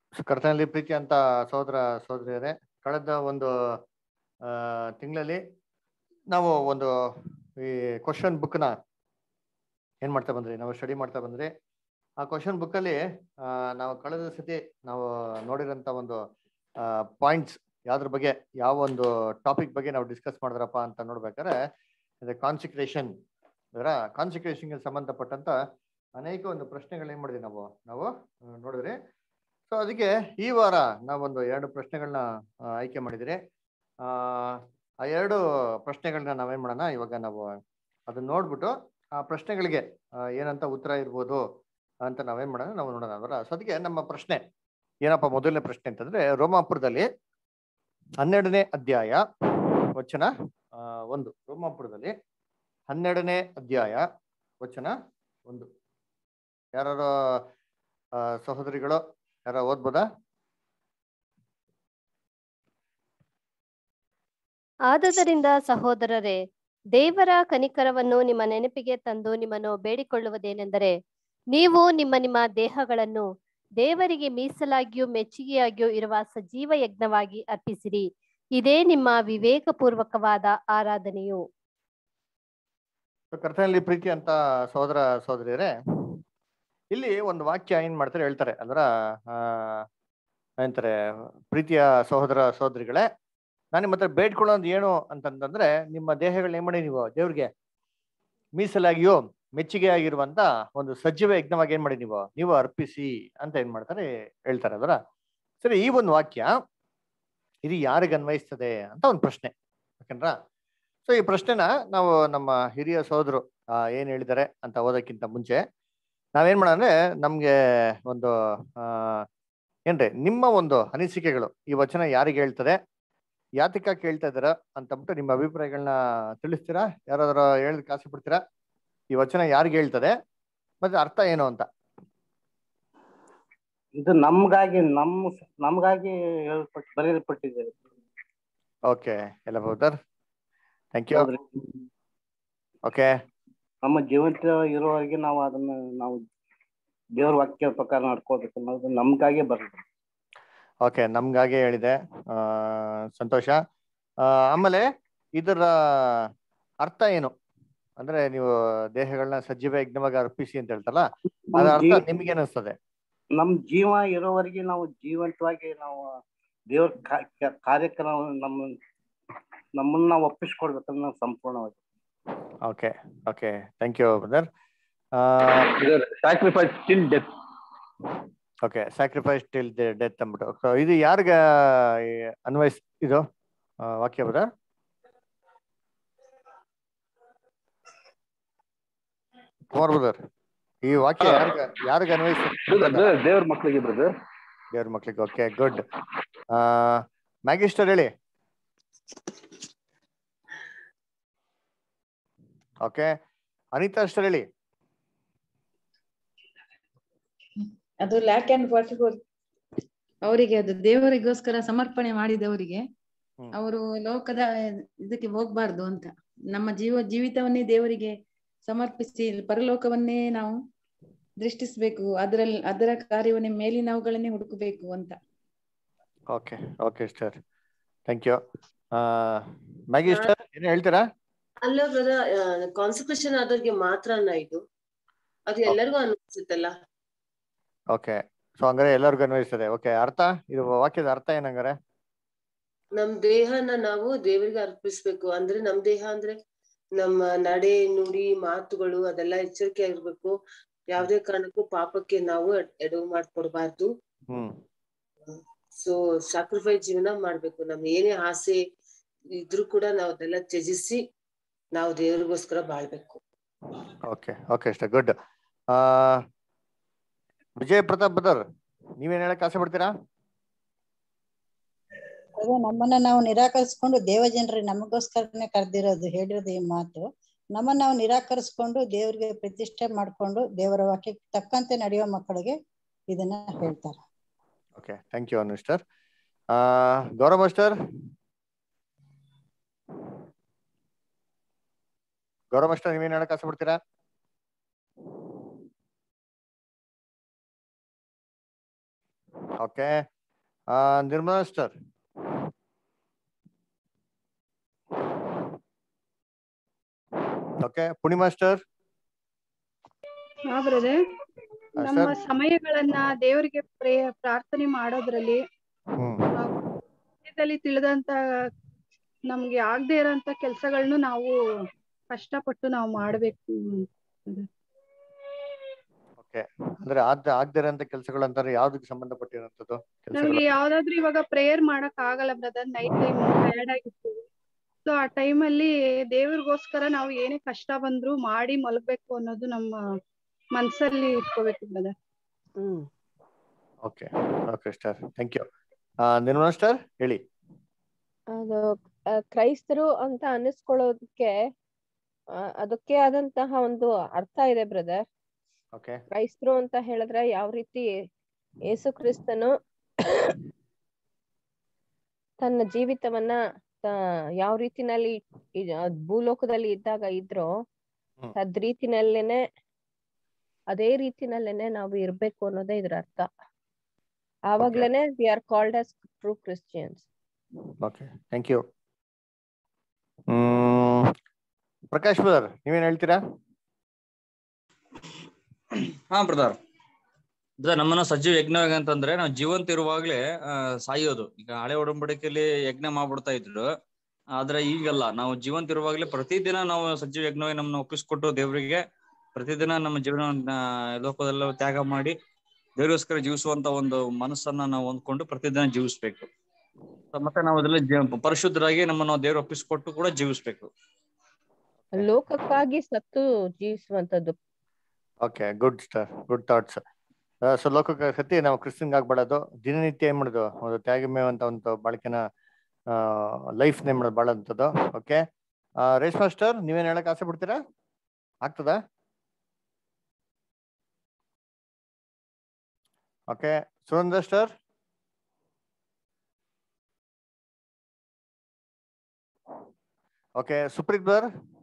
ಕರ್ತನಲ್ಲಿ ಪ್ರೀತಿ ಅಂತ ಸಹೋದರ ಸಹೋದರಿಯರೇ ಕಳೆದ ಒಂದು ತಿಂಗಳಲ್ಲಿ ನಾವು ಒಂದು ಈ ಕ್ವಶನ್ ಬುಕ್ನ ಏನ್ ಮಾಡ್ತಾ ಬಂದ್ರಿ ನಾವು ಸ್ಟಡಿ ಮಾಡ್ತಾ ಬಂದ್ರಿ ಆ ಕ್ವಶನ್ ಬುಕ್ಕಲ್ಲಿ ನಾವು ಕಳೆದ ಸತಿ ನಾವು ನೋಡಿರೋಂಥ ಒಂದು ಪಾಯಿಂಟ್ಸ್ ಯಾವ್ದ್ರ ಬಗ್ಗೆ ಯಾವ ಒಂದು ಟಾಪಿಕ್ ಬಗ್ಗೆ ನಾವು ಡಿಸ್ಕಸ್ ಮಾಡಿದ್ರಪ್ಪ ಅಂತ ನೋಡ್ಬೇಕಾದ್ರೆ ಕಾನ್ಸಿಕ್ರೇಷನ್ ಅದರ ಕಾನ್ಸಿಕ್ರೇಷನ್ಗೆ ಸಂಬಂಧಪಟ್ಟಂತ ಅನೇಕ ಒಂದು ಪ್ರಶ್ನೆಗಳು ಏನ್ ಮಾಡಿದ್ವಿ ನಾವು ನಾವು ಆ, ನೋಡಿದ್ರಿ ಸೊ ಅದಕ್ಕೆ ಈ ವಾರ ನಾವೊಂದು ಎರಡು ಪ್ರಶ್ನೆಗಳನ್ನ ಆಯ್ಕೆ ಮಾಡಿದ್ರಿ ಆ ಆ ಎರಡು ಪ್ರಶ್ನೆಗಳನ್ನ ನಾವೇನ್ ಮಾಡೋಣ ಇವಾಗ ನಾವು ಅದನ್ನ ನೋಡ್ಬಿಟ್ಟು ಆ ಪ್ರಶ್ನೆಗಳಿಗೆ ಆ, ಏನಂತ ಉತ್ತರ ಇರ್ಬೋದು ಅಂತ ನಾವೇನ್ ಮಾಡೋಣ ನಾವು ನೋಡೋಣ ಅದರ ಸೊ ಅದಕ್ಕೆ ನಮ್ಮ ಪ್ರಶ್ನೆ ಏನಪ್ಪ ಮೊದಲನೇ ಪ್ರಶ್ನೆ ಅಂತಂದ್ರೆ ರೋಮಾಪುರದಲ್ಲಿ ಹನ್ನೆರಡನೇ ಅಧ್ಯಾಯ ವಚನ ಆ, ಒಂದು ರೋಮಾಪುರದಲ್ಲಿ ಹನ್ನೆರಡನೇ ಅಧ್ಯಾಯ ವಚನ ಒಂದು ಯಾರು ಸಹೋದರಿಗಳು ಯಾರ ಓದ್ಬೋದಾ ಆದದರಿಂದ ಸಹೋದರರೇ ದೇವರ ಕನಿಕರವನ್ನು ನಿಮ್ಮ ನೆನಪಿಗೆ ತಂದು ನಿಮ್ಮನ್ನು ಬೇಡಿಕೊಳ್ಳುವುದೇನೆಂದರೆ ನೀವು ನಿಮ್ಮ ನಿಮ್ಮ ದೇಹಗಳನ್ನು ದೇವರಿಗೆ ಮೀಸಲಾಗಿಯೂ ಮೆಚ್ಚುಗೆಯಾಗಿಯೂ ಇರುವ ಸಜೀವ ಯಜ್ಞವಾಗಿ ಅರ್ಪಿಸಿರಿ ಇದೇ ನಿಮ್ಮ ವಿವೇಕಪೂರ್ವಕವಾದ ಆರಾಧನೆಯು ಸೊ ಕರ್ತನಲ್ಲಿ ಪ್ರೀತಿ ಅಂತ ಸಹೋದರ ಸಹೋದರಿಯರೇ ಇಲ್ಲಿ ಒಂದು ವಾಕ್ಯ ಏನ್ ಮಾಡ್ತಾರೆ ಹೇಳ್ತಾರೆ ಅಂದ್ರ ಆ ಏನಂತಾರೆ ಪ್ರೀತಿಯ ಸಹೋದರ ಸಹೋದರಿಗಳೇ ನಾನು ನಿಮ್ಮ ಹತ್ರ ಬೇಡ್ಕೊಳ್ಳೋದು ಏನು ಅಂತಂತಂದ್ರೆ ನಿಮ್ಮ ದೇಹಗಳನ್ನ ಏನ್ ಮಾಡಿ ನೀವು ದೇವ್ರಿಗೆ ಮೀಸಲಾಗಿಯೋ ಮೆಚ್ಚುಗೆ ಆಗಿರುವಂತ ಒಂದು ಸಜೀವ ಯಜ್ಞವಾಗಿ ಏನ್ ಮಾಡಿ ನೀವು ನೀವು ಅರ್ಪಿಸಿ ಅಂತ ಏನ್ ಮಾಡ್ತಾರೆ ಹೇಳ್ತಾರೆ ಅದರ ಸರಿ ಈ ಒಂದು ವಾಕ್ಯ ಇದು ಯಾರಿಗೆ ಅನ್ವಯಿಸ್ತದೆ ಅಂತ ಒಂದು ಪ್ರಶ್ನೆ ಓಕೆನ್ರಾ ಸೊ ಈ ಪ್ರಶ್ನೆನ ನಾವು ನಮ್ಮ ಹಿರಿಯ ಸಹೋದರು ಆ, ಏನ್ ಹೇಳಿದ್ದಾರೆ ಅಂತ ಓದೋಕ್ಕಿಂತ ಮುಂಚೆ ನಾವೇನ್ ಮಾಡೋಣ ಅಂದ್ರೆ ನಮ್ಗೆ ಒಂದು ಆ ಏನ್ರಿ ನಿಮ್ಮ ಒಂದು ಅನಿಸಿಕೆಗಳು ಈ ವಚನ ಯಾರಿಗೆ ಹೇಳ್ತದೆ ಯಾತಕ ಕೇಳ್ತಾ ಇದ್ದೀರಾ ಅಂತಂದ್ಬಿಟ್ಟು ನಿಮ್ಮ ಅಭಿಪ್ರಾಯಗಳನ್ನ ತಿಳಿಸ್ತೀರಾ ಯಾರಾದ್ರೂ ಹೇಳೋದಕ್ಕೆ ಆಸೆ ಪಡ್ತೀರಾ ಈ ವಚನ ಯಾರಿಗೆ ಹೇಳ್ತದೆ ಮತ್ತೆ ಅರ್ಥ ಏನು ಅಂತ ಇದು ನಮ್ಗಾಗಿ ನಮ್ಮ ನಮ್ಗಾಗಿ ಹೇಳ್ಪಟ್ಟು ಬರೆಯಲ್ಪಟ್ಟಿದೆ ಓಕೆ ಎಲ್ಲ ಬೌದರ್ ಥ್ಯಾಂಕ್ ಯು ಹೌದ್ರಿ. ಓಕೆ ನಮ್ಮ ಜೀವಂತ ಇರುವವರೆಗೆ ನಾವು ಅದನ್ನ ನಾವು ದೇವ್ರ ವಾಕ್ಯ ಪ್ರಕಾರ ನಡ್ಕೋಬೇಕು ಅನ್ನೋದು ನಮ್ಗಾಗೆ ಬರ್ತದೆ ಓಕೆ ನಮ್ಗಾಗೆ ಹೇಳಿದೆ ಆ, ಸಂತೋಷ ಆ, ಆಮೇಲೆ ಇದರ ಅರ್ಥ ಏನು ಅಂದ್ರೆ ನೀವು ದೇಹಗಳನ್ನ ಸಜೀವ ಯಜ್ಞವಾಗಿ ಅರ್ಪಿಸಿ ಅಂತ ಹೇಳ್ತಲ್ಲ ಅದ್ರ ನಮ್ ಅರ್ಥ ಜೀವ- ನಿಮ್ಗೆ ಅನಿಸ್ತದೆ ನಮ್ ಜೀವ ಇರೋವರೆಗೆ ನಾವು ಜೀವಂತವಾಗಿ ನಾವು ದೇವ್ರ ಕಾ- ಕಾ- ಕಾರ್ಯಕ್ಕೆ ನಾವು ನಮ್ಮ ನಮ್ಮನ್ನ ನಾವು ಒಪ್ಪಿಸ್ಕೊಡ್ಬೇಕಂದ್ರೆ ನಾವು ಸಂಪೂರ್ಣವಾಗಿ okay okay thank you brother sacrifice till death. Okay sacrifice till death ಅಂದ್ಬಿಟ್ಟು So, ಇದು ಯಾರಿಗ ಅನ್ವಯಿಸ್ ಇದು ಆ, ವಾಕ್ಯ ಬ್ರದರ್ ಕುಮಾರ್ ಬ್ರದರ್ ಈ ವಾಕ್ಯ ಯಾರಿಗ ಯಾರಿಗ ಅನ್ವಯಿಸ್ತದೆ Brother, ದೇವ್ರ ಮಕ್ಕಳಿಗೆ ಬ್ರದರ್ ದೇವ್ರ ಮಕ್ಳಿಗೆ ಓಕೆ ಗುಡ್ ಮ್ಯಾಗಿಸ್ಟರ್ ಹೇಳಿ ಓಕೆ ಅನಿತಾ ಅಷ್ಟರ್ ಹೇಳಿ ಅದು ಲ್ಯಾಕ್ ಅಂಡ್ ವಾಟರ್ ಅವರಿಗೆ ಅದು ದೇವರಿಗೋಸ್ಕರ ಸಮರ್ಪಣೆ ಮಾಡಿದವರಿಗೆ ಹ್ಮ್. ಅವರು ಲೋಕದ ಇದಕ್ಕೆ ಹೋಗ್ಬಾರ್ದು ಅಂತ ನಮ್ಮ ಜೀವ ಜೀವಿತವನ್ನೇ ದೇವರಿಗೆ ಸಮರ್ಪಿಸಿ ಪರಲೋಕವನ್ನೇ ನಾವು ದೃಷ್ಟಿಸ್ಬೇಕು ಅದರಲ್ಲಿ ಅದರ ಕಾರ್ಯವನ್ನೇ ಮೇಲಿನವುಗಳನ್ನೇ ಹುಡುಕಬೇಕು ಅಂತ okay okay sir thank you ಮ್ಯಾಗಿಸ್ಟರ್ ಏನು ಹೇಳ್ತೀರಾ ಅಲ್ಲ ಬ್ರದರ್ ಕಾನ್ಸಂಟ್ರೇಷನ್ ಆದವ್ರಿಗೆ ಮಾತ್ರನ ಇದು ಅದು ಎಲ್ಲರಿಗೂ ಅನ್ಸುತ್ತಲ್ಲ ಓಕೆ ಸೊ ಹಂಗಾರೆ ಎಲ್ಲರಿಗೂ ಅನ್ವಯಿಸ್ತದೆ ಓಕೆ ಅರ್ಥ ಇದು ವಾಕ್ಯದ ಅರ್ಥ ಏನಂಗಾರೆ ನಮ್ ದೇಹನ ನಾವು ದೇವರಿಗೆ ಅರ್ಪಿಸ್ಬೇಕು ಅಂದ್ರೆ ನಮ್ ದೇಹ ಅಂದ್ರೆ ನಮ್ಮ ನಡೆ ನುಡಿ ಮಾತುಗಳು ಅದೆಲ್ಲ ಎಚ್ಚರಿಕೆ ಆಗಿರ್ಬೇಕು ಯಾವ್ದೇ ಕಾರಣಕ್ಕೂ ಪಾಪಕ್ಕೆ ನಾವು ಎಡವು ಮಾಡ್ಕೊಡ್ಬಾರ್ದು ಹ್ಮ್ ಸೊ ಸಾಕ್ರಿಫೈಸ್ ಜೀವನ ಮಾಡ್ಬೇಕು ನಮ್ ಏನೇ ಆಸೆ ಇದ್ರೂ ಕೂಡ ನಾವು ಅದೆಲ್ಲ ತ್ಯಜಿಸಿ ನಾವು ದೇವರಿಗೋಸ್ಕರ ಬಾಳ್ಬೇಕು ಓಕೆ ಓಕೆ ಅಷ್ಟೇ ಗುಡ್ ವಿಜಯ್ ಪ್ರತಾಪ್ ಬದರ್ ನೀವೇನ್ ಹೇಳಕ್ ಆಸೆ ಪಡ್ತೀರಾ ಅದೇ ನಮ್ಮನ್ನ ನಾವು ನಿರಾಕರಿಸ್ಕೊಂಡು ದೇವಜನರಿಗೆ ನಮಗೋಸ್ಕರನೇ ಕರೆದಿರೋದು ಹೇಳಿರೋದು ಈ ಮಾತು ನಮ್ಮನ್ನ ನಾವು ನಿರಾಕರಿಸ್ಕೊಂಡು ದೇವರಿಗೆ ಪ್ರತಿಷ್ಠೆ ಮಾಡ್ಕೊಂಡು ದೇವರ ವಾಕ್ಯಕ್ಕೆ ತಕ್ಕಂತೆ ನಡೆಯೋ ಮಕ್ಕಳಿಗೆ ಇದನ್ನ ಹೇಳ್ತಾರೆ okay thank you mister Gaurav master Gaurav master ನೀವೇನ್ ಹೇಳಕ್ ಆಸೆ ಪಡ್ತೀರಾ okay Nirmala sister okay Purnima sister ಹಾ ಬ್ರದರ್ ಹಾ, ನಮ್ಮ ಸರ್. ಸಮಯಗಳನ್ನ ದೇವರಿಗೆ ಪ್ರೇ ಪ್ರಾರ್ಥನೆ ಮಾಡೋದ್ರಲ್ಲಿ ಹ್ಮ್ ನಾವು ಸಮಯದಲ್ಲಿ ತಿಳಿದಂತ ನಮ್ಗೆ ಆಗದೆ ಇರೋಂತ ಕೆಲ್ಸಗಳನ್ನು ನಾವು ಕಷ್ಟಪಟ್ಟು ನಾವು ಮಾಡ್ಬೇಕು ಓಕೆ ಅಂದ್ರೆ ಆದ ಆಗದಿರೋಂಥ ಕೆಲಸಗಳು ಅಂತಾರೆ ಯಾವ್ದಕ್ಕೆ ಸಂಬಂಧಪಟ್ಟಿರೋಂಥದ್ದು ಕೆಲಸಗಳು ನಮ್ಗೆ ಯಾವ್ದಾದ್ರು ಇವಾಗ ಪ್ರೇಯರ್ ಮಾಡಕ್ ಆಗಲ್ಲ ಬ್ರದರ್ ನೈಟ್ ಟೈಮ್ ಟಯರ್ಡ್ ಆಗಿರ್ತೀವಿ ಸೊ ಆ time ಅಲ್ಲಿ ದೇವ್ರಿಗೋಸ್ಕರ ನಾವು ಏನೇ ಕಷ್ಟ ಬಂದ್ರು ಮಾಡಿ ಮಲಗ್ಬೇಕು ಅನ್ನೋದು ನಮ್ಮ ಮನ್ಸಲ್ಲಿ ಇಟ್ಕೋಬೇಕು brother hmm okay okay sister thank you Nirmala sister ಹೇಳಿ ಅದು ಆ, ಕ್ರೈಸ್ತರು ಅಂತ ಅನ್ನಿಸ್ಕೊಳ್ಳೋದಕ್ಕೆ ಆ, ಅದಕ್ಕೆ ಆದಂತಹ ಒಂದು ಅರ್ಥ ಇದೆ ಬ್ರದರ್ ಓಕೆ ಕ್ರೈಸ್ತರು ಅಂತ ಹೇಳಿದ್ರೆ ಯಾವ ರೀತಿ ಯೇಸು ಕ್ರಿಸ್ತನು ತನ್ನ ಜೀವಿತವನ್ನ ತ- ಯಾವ ರೀತಿನಲ್ಲಿ ಈ- ಅದ್ ಭೂಲೋಕದಲ್ಲಿ ಇದ್ದಾಗ ಇದ್ರೋ ಹ್ಮ್. ಅದ್ ರೀತಿನಲ್ಲೇನೆ ಅದೇ ರೀತಿನಲ್ಲೇನೆ ನಾವು ಇರ್ಬೇಕು ಅನ್ನೋದೇ ಇದ್ರ ಅರ್ಥ ಆವಾಗ್ಲೇನೆ we are called as true Christians okay thank you hmm Prakash brother ನೀವೇನ್ ಹೇಳ್ತೀರಾ ಹಾ ಬ್ರದರ್ ಬ್ರದರ್ ನಮ್ಮನ್ನ ಸಜೀವ ಯಜ್ಞ ಅಂತಂದ್ರೆ ನಾವು ಜೀವಂತ ಇರುವಾಗ್ಲೇ ಆ, ಸಾಯೋದು ಈಗ ಹಳೆ ಒಡಂಬಡಿಕೆಯಲ್ಲಿ ಯಜ್ಞ ಮಾಡ್ಬಿಡ್ತಾ ಇದ್ರು ಆದ್ರೆ ಈಗಲ್ಲ ನಾವು ಜೀವಂತ ಇರುವಾಗ್ಲೇ ಪ್ರತಿದಿನ ನಾವು ಸಜೀವ ಯಜ್ಞವಾಗಿ ನಮ್ಮನ್ನ ಒಪ್ಪಿಸ್ಕೊಟ್ಟು ದೇವರಿಗೆ ಪ್ರತಿದಿನ ನಮ್ಮ ಜೀವನ ಲೋಕದಲ್ಲ ತ್ಯಾಗ ಮಾಡಿ ದೇವರಿಗೋಸ್ಕರ ಜೀವಿಸುವಂತ ಒಂದು ಮನಸ್ಸನ್ನ ನಾವು ಹೊಂದ್ಕೊಂಡು ಪ್ರತಿದಿನ ಜೀವಿಸ್ಬೇಕು ಮತ್ತೆ ನಾವು ಅದರಲ್ಲಿ ಜೀವ- ಪರಿಶುದ್ಧರಾಗಿ ನಮ್ಮನ್ನು ದೇವ್ರ ಒಪ್ಪಿಸ್ಕೊಟ್ಟು ಕೂಡ ಜೀವಿಸ್ಬೇಕು ಲೋಕಕ್ಕಾಗಿ ಸತ್ತು ಜೀವಿಸುವಂತದ್ದು okay good sister good thoughts so ಲೋಕಕ್ಕೆ ಸತಿ ನಾವು ಕ್ರಿಶ್ಚಿಯನ್ ಆಗ್ಬೇಡೋದು ದಿನನಿತ್ಯ ಏನ್ ಮಾಡೋದು ಒಂದು ತ್ಯಾಗಮಯ ಅಂತ ಒಂದು ಬಾಳಿಕೆನ ಲೈಫ್ ನೇಮ್ ಮಾಡೋದು ಬಾಳಂತದ್ದು ಓಕೆ ರೇಷ್ಮಾ ಸ್ಟಾರ್ ನೀವೇನ್ ಹೇಳಕ್ ಆಸೆ ಪಡ್ತೀರಾ ಆಗ್ತದಾ okay Surendra sister okay Supreeth brother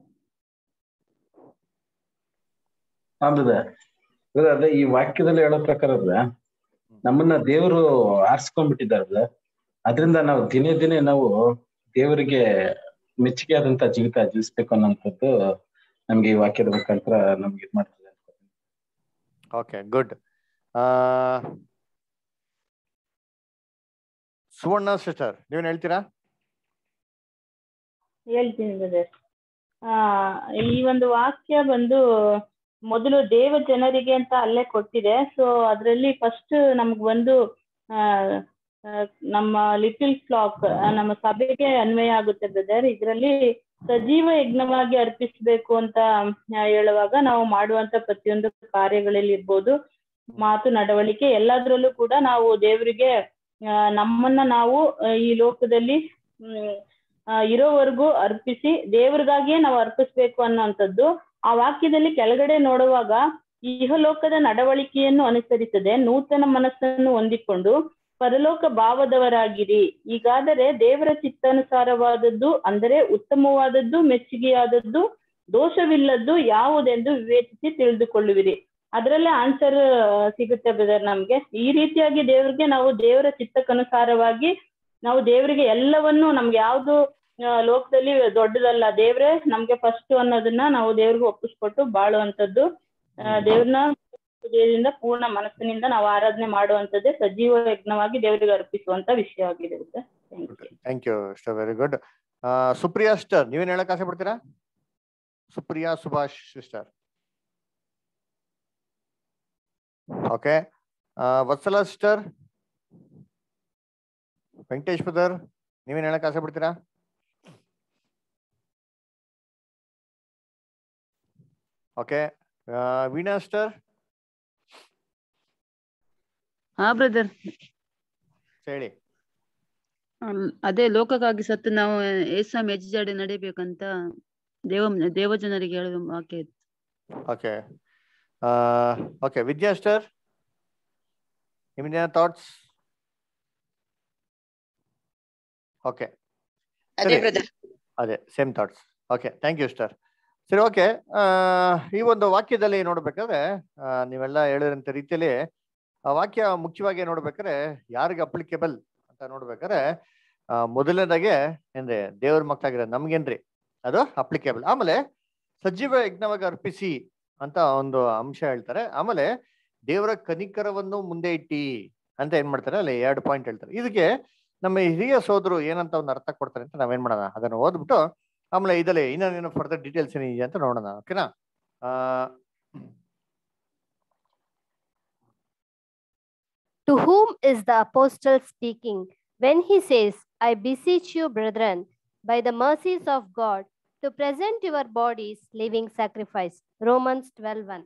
ಹಾ ಬ್ರದರ್ ಬ್ರದರ್ ಅದೇ ಈ ವಾಕ್ಯದಲ್ಲಿ ಹೇಳೋ ಪ್ರಕಾರ ಅದ ನಮ್ಮನ್ನ ದೇವರು ಆರಿಸ್ಕೊಂಡ್ಬಿಟ್ಟಿದ್ದಾರೆ ಬ್ರದರ್ ಅದರಿಂದ ನಾವು ದಿನೇ ದಿನೇ ನಾವು ದೇವರಿಗೆ ಮೆಚ್ಚುಗೆ ಆದಂತ ಜೀವಿತ ಜೀವಿಸ್ಬೇಕು ಅನ್ನೋಂಥದ್ದು ನಮ್ಗೆ ಈ ವಾಕ್ಯದ ಮುಖಾಂತರ ನಮ್ಗೆ ಇದು ಮಾಡ್ತದೆ ಓಕೆ ಗುಡ್ ಸುವರ್ಣ ಸಿಸ್ಟರ್ ನೀವೇನ್ ಹೇಳ್ತೀರಾ ಹೇಳ್ತೀನಿ ಬ್ರದರ್ ಆ ಈ ಒಂದು ವಾಕ್ಯ ಬಂದು ಮೊದಲು ದೇವ ಜನರಿಗೆ ಅಂತ ಅಲ್ಲೇ ಕೊಟ್ಟಿದೆ ಸೊ ಅದರಲ್ಲಿ ಫಸ್ಟ್ ನಮ್ಗ್ ಬಂದು ಆ ಆ, ನಮ್ಮ ಲಿಟಲ್ ಫ್ಲಾಕ್ ನಮ್ಮ ಸಭೆಗೆ ಅನ್ವಯ ಆಗುತ್ತೆ ಬ್ರದರ್ ಇದರಲ್ಲಿ ಸಜೀವ ಯಜ್ಞವಾಗಿ ಅರ್ಪಿಸಬೇಕು ಅಂತ ಆ, ಹೇಳುವಾಗ ನಾವು ಮಾಡುವಂತ ಪ್ರತಿಯೊಂದು ಕಾರ್ಯಗಳಲ್ಲಿ ಇರ್ಬೋದು ಮಾತು ನಡವಳಿಕೆ ಎಲ್ಲದರಲ್ಲೂ ಕೂಡ ನಾವು ದೇವರಿಗೆ ಆ, ನಮ್ಮನ್ನ ನಾವು ಆ, ಈ ಲೋಕದಲ್ಲಿ ಹ್ಮ್ ಆ, ಇರೋವರೆಗೂ ಅರ್ಪಿಸಿ ದೇವ್ರಿಗಾಗಿಯೇ ನಾವು ಅರ್ಪಿಸ್ಬೇಕು ಅನ್ನೋಂಥದ್ದು ಆ ವಾಕ್ಯದಲ್ಲಿ ಕೆಳಗಡೆ ನೋಡುವಾಗ ಇಹಲೋಕದ ನಡವಳಿಕೆಯನ್ನು ಅನುಸರಿಸದೆ ನೂತನ ಮನಸ್ಸನ್ನು ಹೊಂದಿಕೊಂಡು ಪರಲೋಕ ಭಾವದವರಾಗಿರಿ ಈಗಾದರೆ ದೇವರ ಚಿತ್ತಾನುಸಾರವಾದದ್ದು ಅಂದರೆ ಉತ್ತಮವಾದದ್ದು ಮೆಚ್ಚುಗೆಯಾದದ್ದು ದೋಷವಿಲ್ಲದ್ದು ಯಾವುದೆಂದು ವಿವೇಚಿಸಿ ತಿಳಿದುಕೊಳ್ಳುವಿರಿ ಅದರಲ್ಲೇ ಆನ್ಸರ್ ಸಿಗುತ್ತೆ ಬ್ರದರ್ ನಮ್ಗೆ ಈ ರೀತಿಯಾಗಿ ದೇವ್ರಿಗೆ ನಾವು ದೇವರ ಚಿತ್ತಕ್ಕನುಸಾರವಾಗಿ ನಾವು ದೇವರಿಗೆ ಎಲ್ಲವನ್ನು ನಮ್ಗೆ ಯಾವ್ದು ಆ, ಲೋಕದಲ್ಲಿ ದೊಡ್ಡದಲ್ಲ ದೇವ್ರೆ ನಮ್ಗೆ ಫಸ್ಟ್ ಅನ್ನೋದನ್ನ ನಾವು ದೇವ್ರಿಗೆ ಒಪ್ಪಿಸ್ಕೊಟ್ಟು ಬಾಳುವಂತದ್ದು ಆ, ದೇವ್ರನ್ನ ಹೃದಯದಿಂದ ಪೂರ್ಣ ಮನಸ್ಸಿನಿಂದ ನಾವು ಆರಾಧನೆ ಮಾಡುವಂತದ್ದೇ ಸಜೀವ ಯಜ್ಞವಾಗಿ ದೇವರಿಗೆ ಅರ್ಪಿಸುವಂತ ವಿಷಯ ಆಗಿದೆ sir thank you thank you sister very good Supriya sister ನೀವೇನ್ ಹೇಳಕ್ ಆಸೆ ಪಡ್ತೀರಾ Supriya Subhash sister okay Vatsala sister Venkatesh brother ನೀವೇನ್ ಹೇಳಕ್ ಆಸೆ ಪಡ್ತೀರಾ ಓಕೆ ವೀಣಾ ಸ್ಟರ್ ಹಾ ಬ್ರದರ್ ಹೇಳಿ ಅದೇ ಲೋಕಕ್ಕಾಗಿ ಸತ್ತು ನಾವು ಏಸ ಮೆಜ್ಜಾಡಿ ನಡಿಬೇಕಂತ ದೇವ ದೇವಜನರಿಗೆ ಹೇಳುವ ವಾಕ್ಯ ಇತ್ತು ಓಕೆ ಓಕೆ ವಿದ್ಯಾ ಸ್ಟರ್ ನಿಮ್ದೇನ ಥಾಟ್ಸ್ ಓಕೆ ಅದೇ ಬ್ರದರ್ ಅದೇ same thoughts okay thank you sister ಸರಿ ಓಕೆ ಈ ಒಂದು ವಾಕ್ಯದಲ್ಲಿ ನೋಡ್ಬೇಕಾದ್ರೆ ಆ, ನೀವೆಲ್ಲ ಹೇಳಿದಂತ ರೀತಿಯಲ್ಲಿ ಆ ವಾಕ್ಯ ಮುಖ್ಯವಾಗಿ ನೋಡ್ಬೇಕಾದ್ರೆ ಯಾರಿಗೆ ಅಪ್ಲಿಕೇಬಲ್ ಅಂತ ನೋಡ್ಬೇಕಾದ್ರೆ ಆ ಮೊದಲನೇದಾಗೆ ಏನ್ರಿ ದೇವ್ರ ಮಕ್ಳಾಗಿರೋ ನಮ್ಗೇನ್ರಿ ಅದು ಅಪ್ಲಿಕೇಬಲ್ ಆಮೇಲೆ ಸಜೀವ ಯಜ್ಞವಾಗಿ ಅರ್ಪಿಸಿ ಅಂತ ಒಂದು ಅಂಶ ಹೇಳ್ತಾರೆ ಆಮೇಲೆ ದೇವರ ಕನಿಕರವನ್ನು ಮುಂದೆ ಇಟ್ಟಿ ಅಂತ ಏನ್ ಮಾಡ್ತಾರೆ ಅಲ್ಲಿ ಎರಡು ಪಾಯಿಂಟ್ ಹೇಳ್ತಾರೆ ಇದಕ್ಕೆ ನಮ್ಮ ಹಿರಿಯ ಸೋದರು ಏನಂತ ಒಂದು ಅರ್ಥ ಕೊಡ್ತಾರೆ ಅಂತ ನಾವೇನ್ ಮಾಡೋಣ ಅದನ್ನ ಓದ್ಬಿಟ್ಟು ಆಮೇಲೆ ಇದರಲ್ಲಿ ಇನ್ನೇನು ಫರ್ದರ್ ಡೀಟೇಲ್ಸ್ ಏನಿದೆ ಅಂತ ನೋಡೋಣ ಓಕೆನಾ ಆ To whom is the apostle speaking when he says, I beseech you, brethren, by the mercies of God, to present your bodies living sacrifice? Romans 12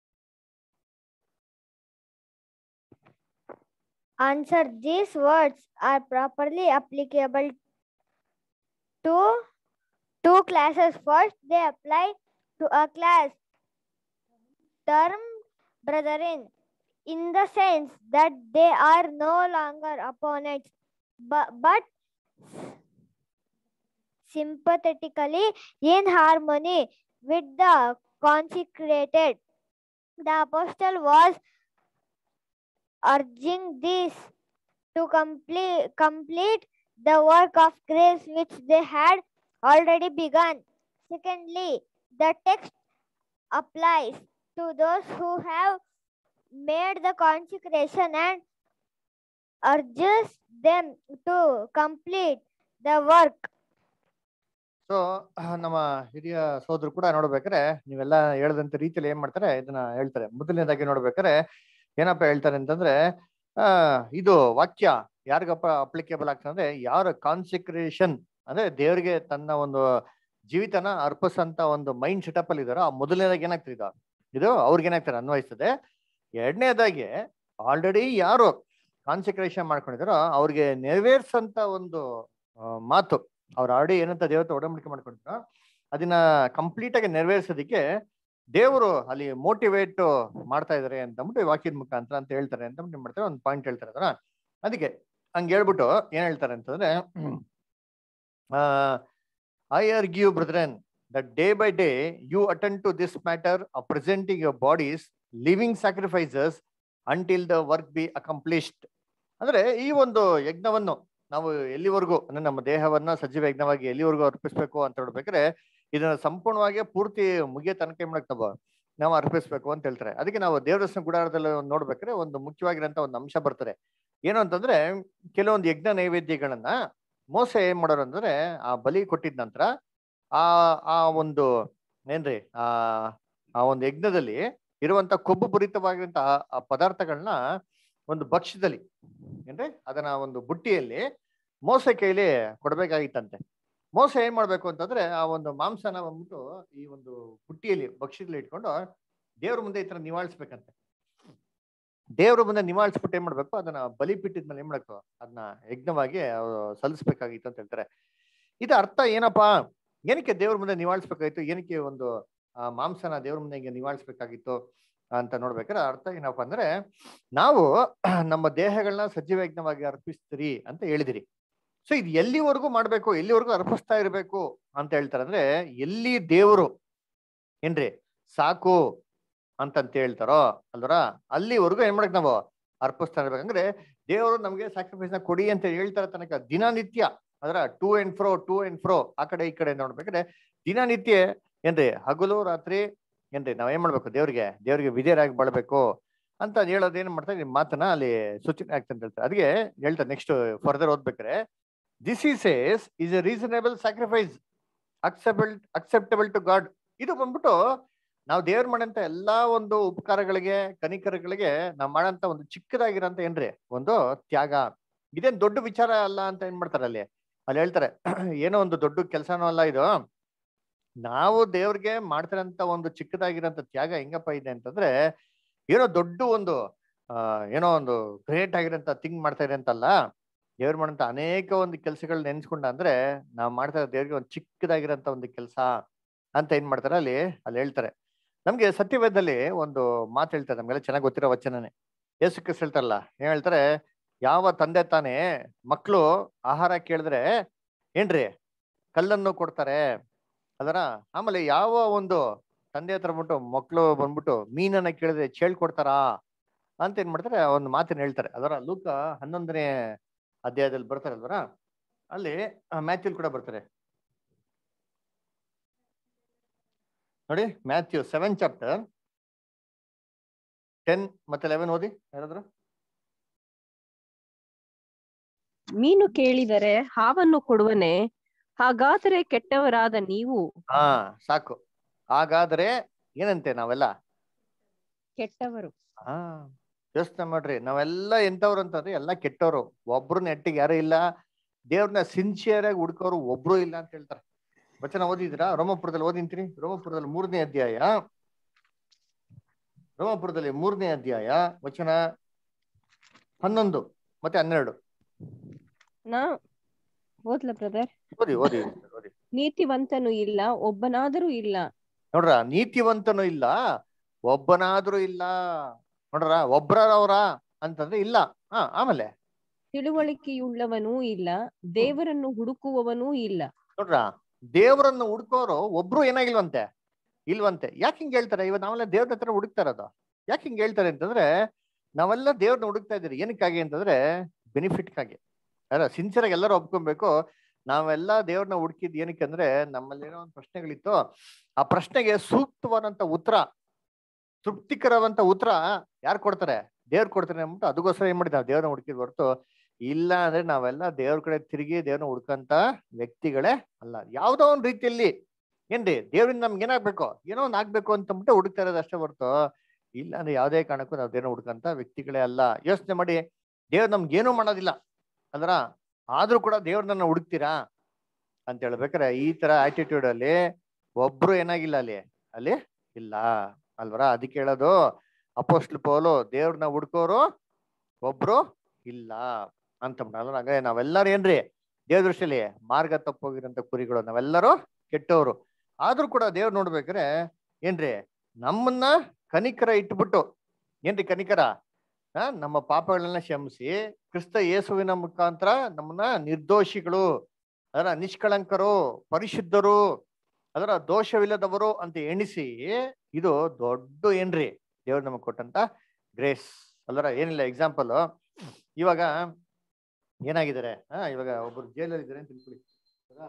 Answer These words are properly applicable to two classes. First, they apply to a class termed brethren in the sense that they are no longer opponents but, but sympathetically in harmony with the consecrated. The apostle was urging this to complete, complete the work of grace which they had already begun. Secondly, the text applies to those who have made the consecration and urges them to complete the work. So ನಮ್ಮ ಹಿರಿಯ ಸೋದರು ಕೂಡ ನೋಡ್ಬೇಕಾರೆ ನೀವೆಲ್ಲ ಹೇಳ್ದಂತ ರೀತಿಯಲ್ಲಿ ಏನ್ ಮಾಡ್ತಾರೆ ಇದನ್ನ ಹೇಳ್ತಾರೆ ಮೊದಲನೇದಾಗಿ ನೋಡ್ಬೇಕಾರೆ ಏನಪ್ಪ ಹೇಳ್ತಾರೆ ಅಂತಂದ್ರೆ ಆ ಇದು ವಾಕ್ಯ ಯಾರಿಗಪ್ಪ ಅಪ್ಲಿಕೇಬಲ್ ಆಗ್ತದೆ ಅಂದ್ರೆ ಯಾರ ಕಾನ್ಸಿಕ್ರೇಷನ್ ಅಂದ್ರೆ ದೇವರಿಗೆ ತನ್ನ ಒಂದು ಜೀವಿತನ ಅರ್ಪಿಸಂತ ಒಂದು ಮೈಂಡ್ ಸೆಟಪ್ ಅಲ್ಲಿ ಇದಾರೋ ಆ ಮೊದಲನೇದಾಗಿ ಏನಾಗ್ತದೆ ಇದು ಇದು ಅವ್ರಿಗೆ ಏನಾಗ್ತಾರೆ ಅನ್ವಯಿಸ್ತದೆ ಎರಡನೇದಾಗಿ ಆಲ್ರೆಡಿ ಯಾರು ಕಾನ್ಸಿಕ್ರೇಷನ್ ಮಾಡ್ಕೊಂಡಿದಾರೋ ಅವ್ರಿಗೆ ನೆರವೇರ್ಸಂತ ಒಂದು ಆ, ಮಾತು ಅವ್ರು ಆಲ್ರೆಡಿ ಏನಂತ ದೇವತೆ ಒಡಂಬಡಿಕೆ ಮಾಡ್ಕೊಂಡಿದ್ರು ಅದನ್ನ ಕಂಪ್ಲೀಟ್ ಆಗಿ ನೆರವೇರಿಸೋದಕ್ಕೆ ದೇವರು ಅಲ್ಲಿ ಮೋಟಿವೇಟ್ ಮಾಡ್ತಾ ಇದಾರೆ ಅಂತ ಅಂದ್ಬಿಟ್ಟು ಈ ವಾಕ್ಯದ ಮುಖಾಂತರ ಅಂತ ಹೇಳ್ತಾರೆ ಅಂತ ಏನ್ ಮಾಡ್ತಾರೆ ಒಂದು ಪಾಯಿಂಟ್ ಹೇಳ್ತಾರೆ ಅದನ್ನ ಅದಕ್ಕೆ ಹಂಗೆ ಹೇಳ್ಬಿಟ್ಟು ಏನ್ ಹೇಳ್ತಾರೆ ಅಂತಂದ್ರೆ I are give brethren that day by day you attend to this matter of presenting your bodies living sacrifices until the work be accomplished ಅಂದ್ರೆ ಈ ಒಂದು ಯಜ್ಞವನ್ನು ನಾವು ಎಲ್ಲಿವರೆಗೂ ಅಂದ್ರೆ ನಮ್ಮ ದೇಹವನ್ನ ಸಜೀವ ಯಜ್ಞವಾಗಿ ಎಲ್ಲಿವರೆಗೂ ಅರ್ಪಿಸ್ಬೇಕು ಅಂತ ಹೇಳ್ಬೇಕಾದ್ರೆ ಇದನ್ನ ಸಂಪೂರ್ಣವಾಗಿ ಪೂರ್ತಿ ಮುಗಿಯೋ ತನಕ ಏನ್ ಮಾಡಕ್ ನಾವು ನಾವು ಅರ್ಪಿಸ್ಬೇಕು ಅಂತ ಹೇಳ್ತಾರೆ ಅದಕ್ಕೆ ನಾವು ದೇವರಸ್ನ ಗುಡಾರದಲ್ಲಿ ಒಂದ್ ನೋಡ್ಬೇಕಾದ್ರೆ ಒಂದು ಮುಖ್ಯವಾಗಿರೋಂತ ಒಂದು ಅಂಶ ಬರ್ತದೆ ಏನು ಅಂತಂದ್ರೆ ಕೆಲವೊಂದು ಯಜ್ಞ ನೈವೇದ್ಯಗಳನ್ನ ಮೋಸ ಏನ್ ಮಾಡೋರು ಅಂದ್ರೆ ಆ ಬಲಿ ಕೊಟ್ಟಿದ ನಂತರ ಆ ಆ ಒಂದು ಏನ್ರಿ ಆ ಆ ಒಂದು ಯಜ್ಞದಲ್ಲಿ ಇರುವಂತ ಕೊಬ್ಬು ಭರಿತವಾಗಿರುವಂತ ಆ ಪದಾರ್ಥಗಳನ್ನ ಒಂದು ಭಕ್ಷ್ಯದಲ್ಲಿ ಏನ್ರಿ ಅದನ್ನ ಒಂದು ಬುಟ್ಟಿಯಲ್ಲಿ ಮೋಸ ಕೈಲಿ ಕೊಡ್ಬೇಕಾಗಿತ್ತಂತೆ ಮೋಸ ಏನ್ ಮಾಡ್ಬೇಕು ಅಂತಂದ್ರೆ ಆ ಒಂದು ಮಾಂಸನ ಬಂದ್ಬಿಟ್ಟು ಈ ಒಂದು ಬುಟ್ಟಿಯಲ್ಲಿ ಭಕ್ಷ್ಯದಲ್ಲಿ ಇಟ್ಕೊಂಡು ದೇವ್ರ ಮುಂದೆ ಈ ತರ ನಿವಾಳಿಸ್ಬೇಕಂತೆ ದೇವ್ರ ಮುಂದೆ ನಿವಾಳಿಸ್ಬಿಟ್ಟು ಏನ್ ಮಾಡ್ಬೇಕು ಅದನ್ನ ಬಲಿಪಿಟ್ಟಿದ ಮೇಲೆ ಏನ್ ಮಾಡ್ಬೇಕು ಅದನ್ನ ಯಜ್ಞವಾಗಿ ಅವ್ರು ಸಲ್ಲಿಸ್ಬೇಕಾಗಿತ್ತು ಅಂತ ಹೇಳ್ತಾರೆ ಇದು ಅರ್ಥ ಏನಪ್ಪಾ ಏನಕ್ಕೆ ದೇವ್ರ ಮುಂದೆ ನಿವಾಳಿಸ್ಬೇಕಾಗಿತ್ತು ಏನಕ್ಕೆ ಒಂದು ಆ ಮಾಂಸನ ದೇವ್ರ ಮುಂದೆ ಹಿಂಗೆ ನಿವಾಳಿಸ್ಬೇಕಾಗಿತ್ತು ಅಂತ ನೋಡ್ಬೇಕಾದ್ರೆ ಅರ್ಥ ಏನಪ್ಪಾ ಅಂದ್ರೆ ನಾವು ನಮ್ಮ ದೇಹಗಳನ್ನ ಸಜೀವ ಯಜ್ಞವಾಗಿ ಅರ್ಪಿಸ್ತೀರಿ ಅಂತ ಹೇಳಿದಿರಿ ಸೊ ಇದು ಎಲ್ಲಿವರೆಗೂ ಮಾಡ್ಬೇಕು ಎಲ್ಲಿವರೆಗೂ ಅರ್ಪಿಸ್ತಾ ಇರ್ಬೇಕು ಅಂತ ಹೇಳ್ತಾರೆ ಅಂದ್ರೆ ಎಲ್ಲಿ ದೇವರು ಏನ್ರಿ ಸಾಕು ಅಂತಂತ ಹೇಳ್ತಾರೋ ಅಲ್ವರ ಅಲ್ಲಿವರೆಗೂ ಏನ್ ಮಾಡಕ್ ನಾವು ಅರ್ಪಿಸ್ತಾ ಇರ್ಬೇಕಂದ್ರೆ ದೇವರು ನಮ್ಗೆ ಸ್ಯಾಕ್ರಿಫೈಸ್ ನ ಕೊಡಿ ಅಂತ ಹೇಳ್ತಾರೆ ತನಕ ದಿನನಿತ್ಯ ಅದರ to and fro to and fro ಆ ಕಡೆ ಈ ಕಡೆ ನೋಡ್ಬೇಕಾದ್ರೆ ದಿನನಿತ್ಯ ಏನ್ರಿ ಹಗಲು ರಾತ್ರಿ ಏನ್ರಿ ನಾವ್ ಏನ್ ಮಾಡ್ಬೇಕು ದೇವ್ರಿಗೆ ದೇವ್ರಿಗೆ ವಿಧೇಯರಾಗಿ ಬಾಳ್ಬೇಕು ಅಂತ ಹೇಳೋದು ಏನ್ ಮಾಡ್ತಾರೆ ಈ ಮಾತನ್ನ ಅಲ್ಲಿ ಸೂಚನೆ ಆಗ್ತಂತ ಹೇಳ್ತಾರೆ ಅದಕ್ಕೆ ಹೇಳ್ತಾರೆ ನೆಕ್ಸ್ಟ್ ಫರ್ದರ್ ಓದ್ಬೇಕಾರೆ this is as is a reasonable sacrifice acceptable acceptable to God ಇದು ಬಂದ್ಬಿಟ್ಟು ನಾವು ದೇವ್ರ ಮಾಡಂತ ಎಲ್ಲಾ ಒಂದು ಉಪಕಾರಗಳಿಗೆ ಕನಿಕರಗಳಿಗೆ ನಾವು ಮಾಡಂತ ಒಂದು ಚಿಕ್ಕದಾಗಿರೋಂತ ಏನ್ರಿ ಒಂದು ತ್ಯಾಗ ಇದೇನ್ ದೊಡ್ಡ ವಿಚಾರ ಅಲ್ಲ ಅಂತ ಏನ್ ಮಾಡ್ತಾರೆ ಅಲ್ಲಿ ಅಲ್ಲಿ ಹೇಳ್ತಾರೆ ಏನೋ ಒಂದು ದೊಡ್ಡ ಕೆಲಸನೂ ಅಲ್ಲ ಇದು ನಾವು ದೇವ್ರಿಗೆ ಮಾಡ್ತಿರೋಂತ ಒಂದು ಚಿಕ್ಕದಾಗಿರೋಂಥ ತ್ಯಾಗ ಹೆಂಗಪ್ಪ ಇದೆ ಅಂತಂದ್ರೆ ಏನೋ ದೊಡ್ಡ ಒಂದು ಆ ಏನೋ ಒಂದು ಗ್ರೇಟ್ ಆಗಿರೋಂಥ ಥಿಂಗ್ ಮಾಡ್ತಾ ಇದೆ ಅಂತಲ್ಲ ದೇವ್ರು ಮಾಡಂತ ಅನೇಕ ಒಂದು ಕೆಲಸಗಳು ನೆನ್ಸ್ಕೊಂಡ ಅಂದ್ರೆ ನಾವು ಮಾಡ್ತಾ ಇರೋ ದೇವ್ರಿಗೆ ಒಂದು ಚಿಕ್ಕದಾಗಿರೋಂಥ ಒಂದು ಕೆಲಸ ಅಂತ ಏನ್ ಮಾಡ್ತಾರೆ ಅಲ್ಲಿ ಅಲ್ಲಿ ಹೇಳ್ತಾರೆ ನಮ್ಗೆ ಸತ್ಯವೇದದಲ್ಲಿ ಒಂದು ಮಾತು ಹೇಳ್ತಾರೆ ನಮ್ಗೆಲ್ಲ ಚೆನ್ನಾಗಿ ಗೊತ್ತಿರೋ ವಚನನೇ ಯೇಸು ಕ್ರಿಸ್ತ ಹೇಳ್ತಾರಲ್ಲ ಏನ್ ಹೇಳ್ತಾರೆ ಯಾವ ತಂದೆ ತಾನೇ ಮಕ್ಕಳು ಆಹಾರ ಕೇಳಿದ್ರೆ ಏನ್ರಿ ಕಲ್ಲನ್ನು ಕೊಡ್ತಾರೆ ಅದರ ಆಮೇಲೆ ಯಾವ ಒಂದು ತಂದೆ ಹತ್ರ ಬಿಟ್ಟು ಮಕ್ಕಳು ಬಂದ್ಬಿಟ್ಟು ಮೀನನ್ನ ಕೇಳಿದ್ರೆ ಚೇಳ್ ಕೊಡ್ತಾರಾ ಅಂತ ಏನ್ ಮಾಡ್ತಾರೆ ಒಂದು ಮಾತನ್ನ ಹೇಳ್ತಾರೆ ಅದರ ಲೂಕ ಹನ್ನೊಂದನೇ ಅಧ್ಯಾಯದಲ್ಲಿ ಬರ್ತಾರೆ ಅಲ್ವರ ಅಲ್ಲಿ ಮ್ಯಾಥ್ಯೂಲ್ ಕೂಡ ಬರ್ತಾರೆ ನೋಡಿ ಮ್ಯಾಥ್ಯೂ ಸೆವೆನ್ ಚಾಪ್ಟರ್ ಟೆನ್ ಮತ್ತೆ ಲೆವೆನ್ ಓದಿ ಯಾರಾದ್ರು ಮೀನು ಕೇಳಿದರೆ ಹಾವನ್ನು ಕೊಡುವನೆ ಹಾಗಾದರೆ ಕೆಟ್ಟವರಾದ ನೀವು ಹಾ ಸಾಕು ಹಾಗಾದ್ರೆ ಏನಂತೆ ನಾವೆಲ್ಲ ಕೆಟ್ಟವರು ಹಾ ಯೋಚನೆ ಮಾಡ್ರಿ ನಾವೆಲ್ಲ ಎಂತವ್ರು ಅಂತಂದ್ರೆ ಎಲ್ಲ ಕೆಟ್ಟವ್ರು ಒಬ್ರು ನೆಟ್ಟಿಗೆ ಯಾರು ಇಲ್ಲ ದೇವ್ರನ್ನ ಸಿನ್ಸಿಯರ್ ಆಗಿ ಹುಡ್ಕೋರು ಒಬ್ರು ಇಲ್ಲ ಅಂತ ಹೇಳ್ತಾರೆ ವಚನ ಓದಿದ್ರಾ ರೋಮಪುರದಲ್ಲಿ ಓದಿಂತೀನಿ ರೋಮಪುರದಲ್ಲಿ ಮೂರನೇ ಅಧ್ಯಾಯ ರೋಮಪುರದಲ್ಲಿ ಮೂರನೇ ಅಧ್ಯಾಯ ವಚನ ಹನ್ನೊಂದು ಮತ್ತೆ ಹನ್ನೆರಡು ನಾ ಓದ್ಲ ಬ್ರದರ್ ಓದಿ ಓದಿ ಓದಿ ನೀತಿವಂತನು ಇಲ್ಲ ಒಬ್ಬನಾದರೂ ಇಲ್ಲ ನೋಡ್ರ ನೀತಿವಂತನು ಇಲ್ಲ ಒಬ್ಬನಾದ್ರೂ ಇಲ್ಲ ನೋಡ್ರ ಒಬ್ರವ್ರ ಅಂತಂದ್ರೆ ಇಲ್ಲ ಹಾ ಆಮೇಲೆ ತಿಳುವಳಿಕೆಯುಳ್ಳವನೂ ಇಲ್ಲ ದೇವರನ್ನು ಹುಡುಕುವವನೂ ಇಲ್ಲ ನೋಡ್ರ ದೇವರನ್ನು ಹುಡ್ಕೋರು ಒಬ್ರು ಏನಾಗಿಲ್ವಂತೆ ಇಲ್ವಂತೆ ಯಾಕೆ ಹಿಂಗ್ ಹೇಳ್ತಾರೆ ಇವಾಗ ನಾವೆಲ್ಲ ದೇವ್ರ ಹತ್ರ ಹುಡುಕ್ತಾ ಇರೋದು ಯಾಕೆ ಹಿಂಗ್ ಹೇಳ್ತಾರೆ ಅಂತಂದ್ರೆ ನಾವೆಲ್ಲ ದೇವ್ರನ್ನ ಹುಡುಕ್ತಾ ಇದ್ದೀರಿ ಏನಕ್ಕಾಗಿ ಅಂತಂದ್ರೆ ಬೆನಿಫಿಟ್ಗಾಗಿ ಅಲ್ಲ ಸಿನ್ಸಿಯರ್ ಆಗಿ ಎಲ್ಲರೂ ಒಪ್ಕೊಬೇಕು ನಾವೆಲ್ಲ ದೇವ್ರನ್ನ ಹುಡುಕಿದ್ ಏನಕ್ಕೆ ಅಂದ್ರೆ ನಮ್ಮಲ್ಲಿ ಏನೋ ಒಂದು ಪ್ರಶ್ನೆಗಳಿತ್ತು ಆ ಪ್ರಶ್ನೆಗೆ ಸೂಕ್ತವಾದಂತ ಉತ್ತರ ತೃಪ್ತಿಕರವಂತ ಉತ್ತರ ಯಾರು ಕೊಡ್ತಾರೆ ದೇವ್ರು ಕೊಡ್ತಾರೆ ಅಂದ್ಬಿಟ್ಟು ಅದಕ್ಕೋಸ್ಕರ ಏನ್ ಮಾಡಿದ್ ನಾವು ದೇವ್ರನ್ನ ಹುಡುಕಿದ್ ಹೊರತು ಇಲ್ಲ ಅಂದ್ರೆ ನಾವೆಲ್ಲ ದೇವ್ರ ಕಡೆ ತಿರುಗಿ ದೇವ್ರನ್ನ ಹುಡ್ಕಂತ ವ್ಯಕ್ತಿಗಳೇ ಅಲ್ಲ ಯಾವ್ದೋ ಒಂದ್ ರೀತಿಯಲ್ಲಿ ಏನ್ರಿ ದೇವ್ರಿಂದ ನಮ್ಗೆ ಏನಾಗ್ಬೇಕು ಏನೋ ಒಂದ್ ಆಗ್ಬೇಕು ಅಂತ ಅಂದ್ಬಿಟ್ಟು ಹುಡುಕ್ತಾ ಇರೋದು ಅಷ್ಟೇ ಹೊರತು ಇಲ್ಲ ಅಂದ್ರೆ ಯಾವ್ದೇ ಕಾರಣಕ್ಕೂ ನಾವು ದೇವ್ರನ್ನ ಹುಡ್ಕಂತ ವ್ಯಕ್ತಿಗಳೇ ಅಲ್ಲ ಯೋಚನೆ ಮಾಡಿ ದೇವ್ರು ನಮ್ಗೆ ಏನೂ ಮಾಡೋದಿಲ್ಲ ಅಲ್ರ ಆದ್ರೂ ಕೂಡ ದೇವ್ರನ್ನ ಹುಡುಕ್ತೀರಾ ಅಂತ ಹೇಳ್ಬೇಕಾರೆ ಈ ತರ ಆಟಿಟ್ಯೂಡ್ ಅಲ್ಲಿ ಒಬ್ರು ಏನಾಗಿಲ್ಲ ಅಲ್ಲಿ ಅಲ್ಲಿ ಇಲ್ಲ ಅಲ್ವರ ಅದಕ್ಕೆ ಹೇಳೋದು ಅಪೋಸ್ಟ್ಲ್ ಪೌಲು ದೇವ್ರನ್ನ ಹುಡ್ಕೋರು ಒಬ್ರು ಇಲ್ಲ ಅಂತ ಅಲ್ವ ಹಾಗೆ ನಾವೆಲ್ಲರೂ ಏನ್ರಿ ದೇವ್ರ ದೃಷ್ಟಿಯಲ್ಲಿ ಮಾರ್ಗ ತಪ್ಪೋಗಿರಂತ ಕುರಿಗಳು ನಾವೆಲ್ಲರೂ ಕೆಟ್ಟವರು ಆದ್ರೂ ಕೂಡ ದೇವ್ರು ನೋಡ್ಬೇಕಾರೆ ಏನ್ರಿ ನಮ್ಮನ್ನ ಕನಿಕರ ಇಟ್ಬಿಟ್ಟು ಏನ್ರಿ ಕನಿಕರ ಆ ನಮ್ಮ ಪಾಪಗಳನ್ನ ಕ್ಷಮಿಸಿ ಕ್ರಿಸ್ತ ಯೇಸುವಿನ ಮುಖಾಂತರ ನಮ್ಮನ್ನ ನಿರ್ದೋಷಿಗಳು ಅದರ ನಿಷ್ಕಳಂಕರು ಪರಿಶುದ್ಧರು ಅದರ ದೋಷವಿಲ್ಲದವರು ಅಂತ ಎಣಿಸಿ ಇದು ದೊಡ್ಡ ಏನ್ರಿ ದೇವ್ರು ನಮಗೆ ಕೊಟ್ಟಂತ ಗ್ರೇಸ್ ಅಲ್ಲರ ಏನಿಲ್ಲ ಎಕ್ಸಾಂಪಲ್ ಇವಾಗ ಏನಾಗಿದ್ದಾರೆ ಹಾ ಇವಾಗ ಒಬ್ರು ಜೈಲಲ್ಲಿ ಇದ್ದಾರೆ ಅಂತ ತಿಳ್ಕೊಳ್ಳಿ ಹೌದಾ?